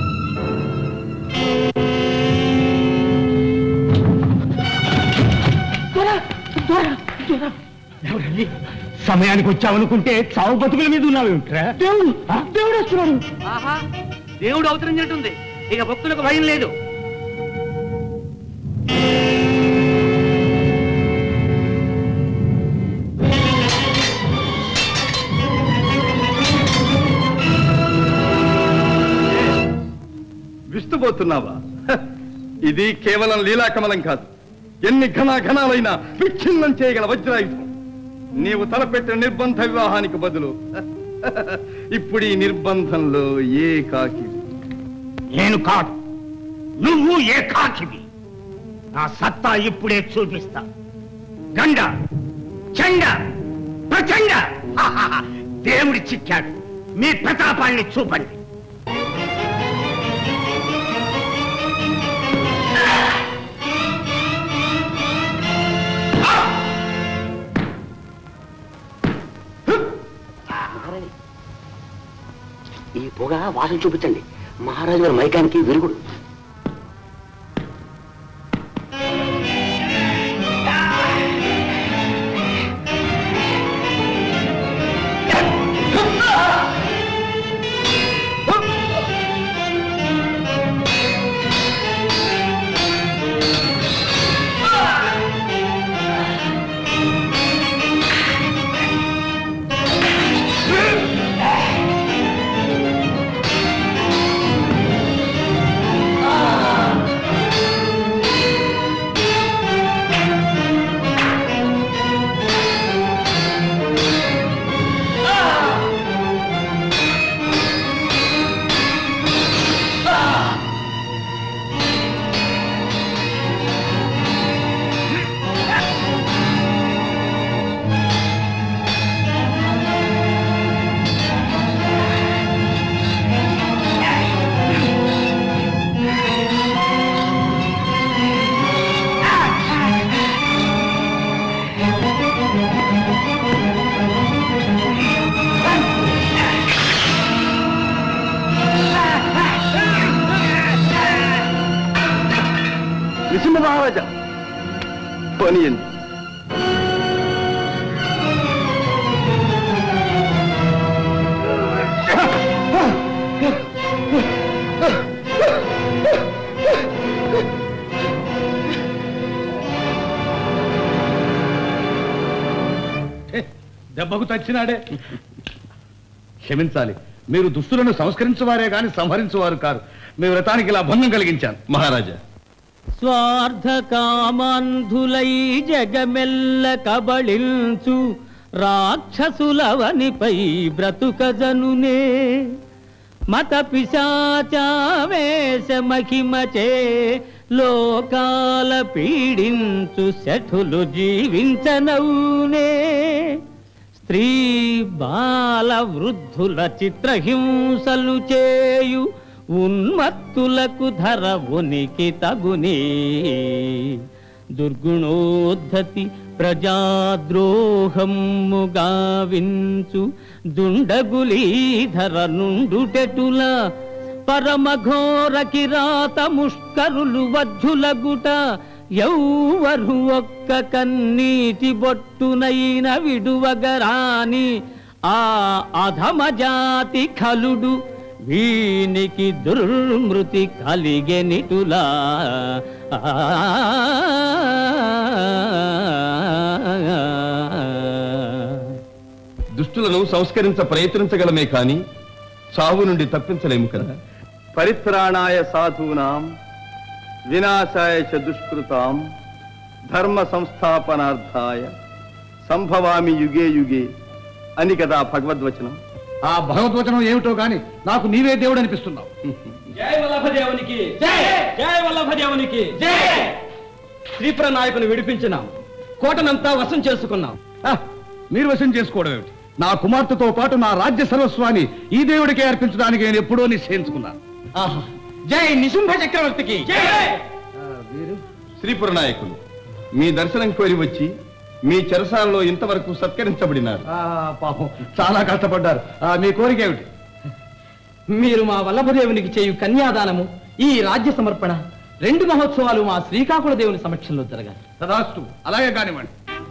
ఎవరండి సమయానికి వచ్చావనుకుంటే చావు బతుకుల మీద ఉన్నావు ఏమిట్రా దేవుడు దేవుడు వస్తున్నాడు
ఆహా దేవుడు అవతరించినట్టుంది ఇక భక్తులకు భయం లేదు
విస్తుపోతున్నావా హ! ఇది కేవలం లీలాకమలం కాదు ఎన్ని ఘనాఘనాలైనా విచ్ఛిన్నం చేయగల వజ్రాయుధం నీవు తలపెట్టిన నిర్బంధ వివాహానికి బదులు ఇప్పుడు ఈ నిర్బంధంలో ఏ కాకి
నేను కాదు నువ్వు ఏ కాకివి నా సత్తా ఇప్పుడే చూపిస్తా గండ చండ ప్రచండ హాహాహా. దేవుడి చిక్కాడు మీ ప్రతాపాన్ని చూపండి
ఈ పొగ వాసన చూపించండి మహారాజు గారి మైకానికి విరుగుడు
నిసింహ మహారాజా పనియండి
దెబ్బకు తచ్చినాడే క్షమించాలి మీరు దుస్తులను సంస్కరించువారే గాని సంహరించువారు కారు మీ వ్రతానికి ఇలా భంగం కలిగించాను
మహారాజా
స్వార్థ కామాంధులై జగమెల్ల కబళించు రాక్షసులవనిపై బ్రతుకజనునే మత పిశాచావేశ మహిమచే లోకాల పీడించు శఠులు జీవించనవునే స్త్రీ బాల వృద్ధుల చిత్రహింసలు చేయు ఉన్మత్తులకు ధర ఉనికి తగునే దుర్గుణోద్ధతి ప్రజాద్రోహమ్ము గావించు దుండగులీధర నుండుటెటుల పరమఘోర కిరాత ముష్కరులు వజ్జులగుట ఎవ్వరు ఒక్క కన్నీటి బొట్టునైన విడువగరాని ఆ అధమ జాతి ఖలుడు వీనికి దుర్మృతి కలిగెనిటులా
దుష్టులను సంస్కరించ ప్రయత్నించగలమే కాని చావు నుండి తప్పించలేము కదా పరిత్రాణాయ సాధూనాం వినాశాయ చ దుష్కృతాం ధర్మ సంస్థాపనార్థాయ సంభవామి యుగే యుగే అని కదా భగవద్వచనం
ఆ భగవద్వచనం ఏమిటో గాని నాకు నీవే దేవుడు అనిపిస్తున్నావు
జై వల్లభదేవునికి జై జై వల్లభదేవునికి జై శ్రీపుర నాయకుని విడిపించినాం కోటనంతా వశం చేసుకున్నాం
ఆ, మీరు వశం చేసుకోవడం ఏమిటి నా కుమార్తెతో పాటు నా రాజ్య సర్వస్వాన్ని ఈ దేవుడికే అర్పించడానికి నేను ఎప్పుడో నిశ్చయించుకున్నాను
ఆహా జై నిశుంభ చక్రవర్తికి జై
శ్రీపుర నాయకులు మీ దర్శనం కోరి వచ్చి మీ చెరసాలలో ఇంతవరకు సత్కరించబడినారు
ఆ, పాపం చాలా కష్టపడ్డారు ఆ, మీ కోరిక ఏమిటి
మీరు మా వల్లభదేవునికి చేయు కన్యాదానము ఈ రాజ్య సమర్పణ రెండు మహోత్సవాలు మా శ్రీకాకుళ దేవుని సమక్షంలో జరగాలి
తదాస్తు అలాగే కానివ్వండి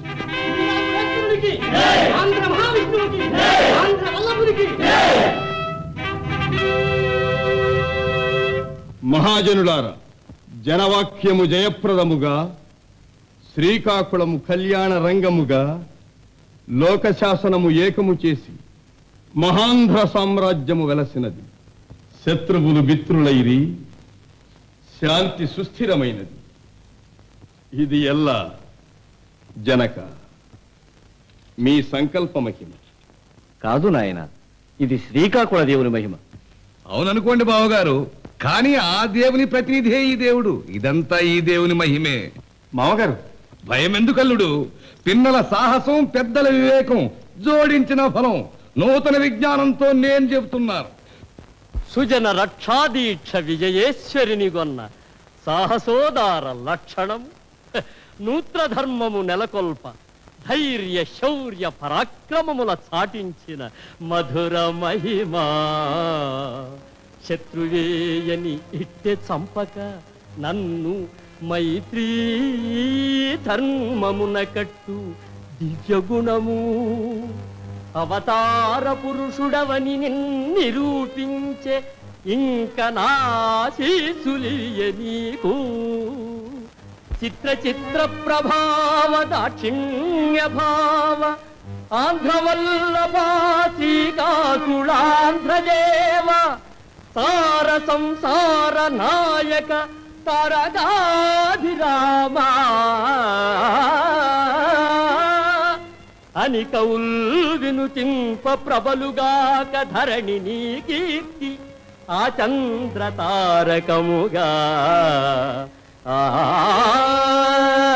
ఆంధ్ర మహావిష్ణువుకి ఆంధ్ర వల్లభునికి
మహాజనులారా జనవాక్యము జయప్రదముగా శ్రీకాకుళము కళ్యాణ రంగముగా లోకశాసనము ఏకము చేసి మహాంధ్ర సామ్రాజ్యము వెలసినది శత్రువులు మిత్రులైరి శాంతి సుస్థిరమైనది ఇది ఎల్లా జనక మీ సంకల్ప మహిమ
కాదు నాయన ఇది శ్రీకాకుళ దేవుని మహిమ
అవుననుకోండి బావగారు కానీ ఆ దేవుని ప్రతినిధే ఈ దేవుడు ఇదంతా ఈ దేవుని మహిమే మావగారు భయం ఎందుకల్లుడు పిన్నల సాహసం పెద్దల వివేకం జోడించిన ఫలం నూతన విజ్ఞానంతో నేను చెబుతున్నాను
సుజన రక్షాదీక్ష విజయేశ్వరిని గొన్న సాహసోదార లక్షణం నూత్రధర్మము నెలకొల్ప ధైర్య శౌర్య పరాక్రమముల చాటించిన మధుర మహిమా శత్రువేయని ఇట్టె చంపక నన్ను మైత్రీ ధర్మమున కట్టు దివ్య గుణము అవతార పురుషుడవని నిరూపించే ఇంక నాశీసులియ నీకు చిత్ర చిత్ర ప్రభావ దాక్షిణ్య భావ ఆంధ్రవల్లభా శ్రీకాకుళాంధ్రదేవ సార సంసార నాయక తారగాధిరామా అని కౌల్ వినుతింప ప్రబలుగాక ధరణి నీ కీర్తి ఆ చంద్ర తారకముగా ఆ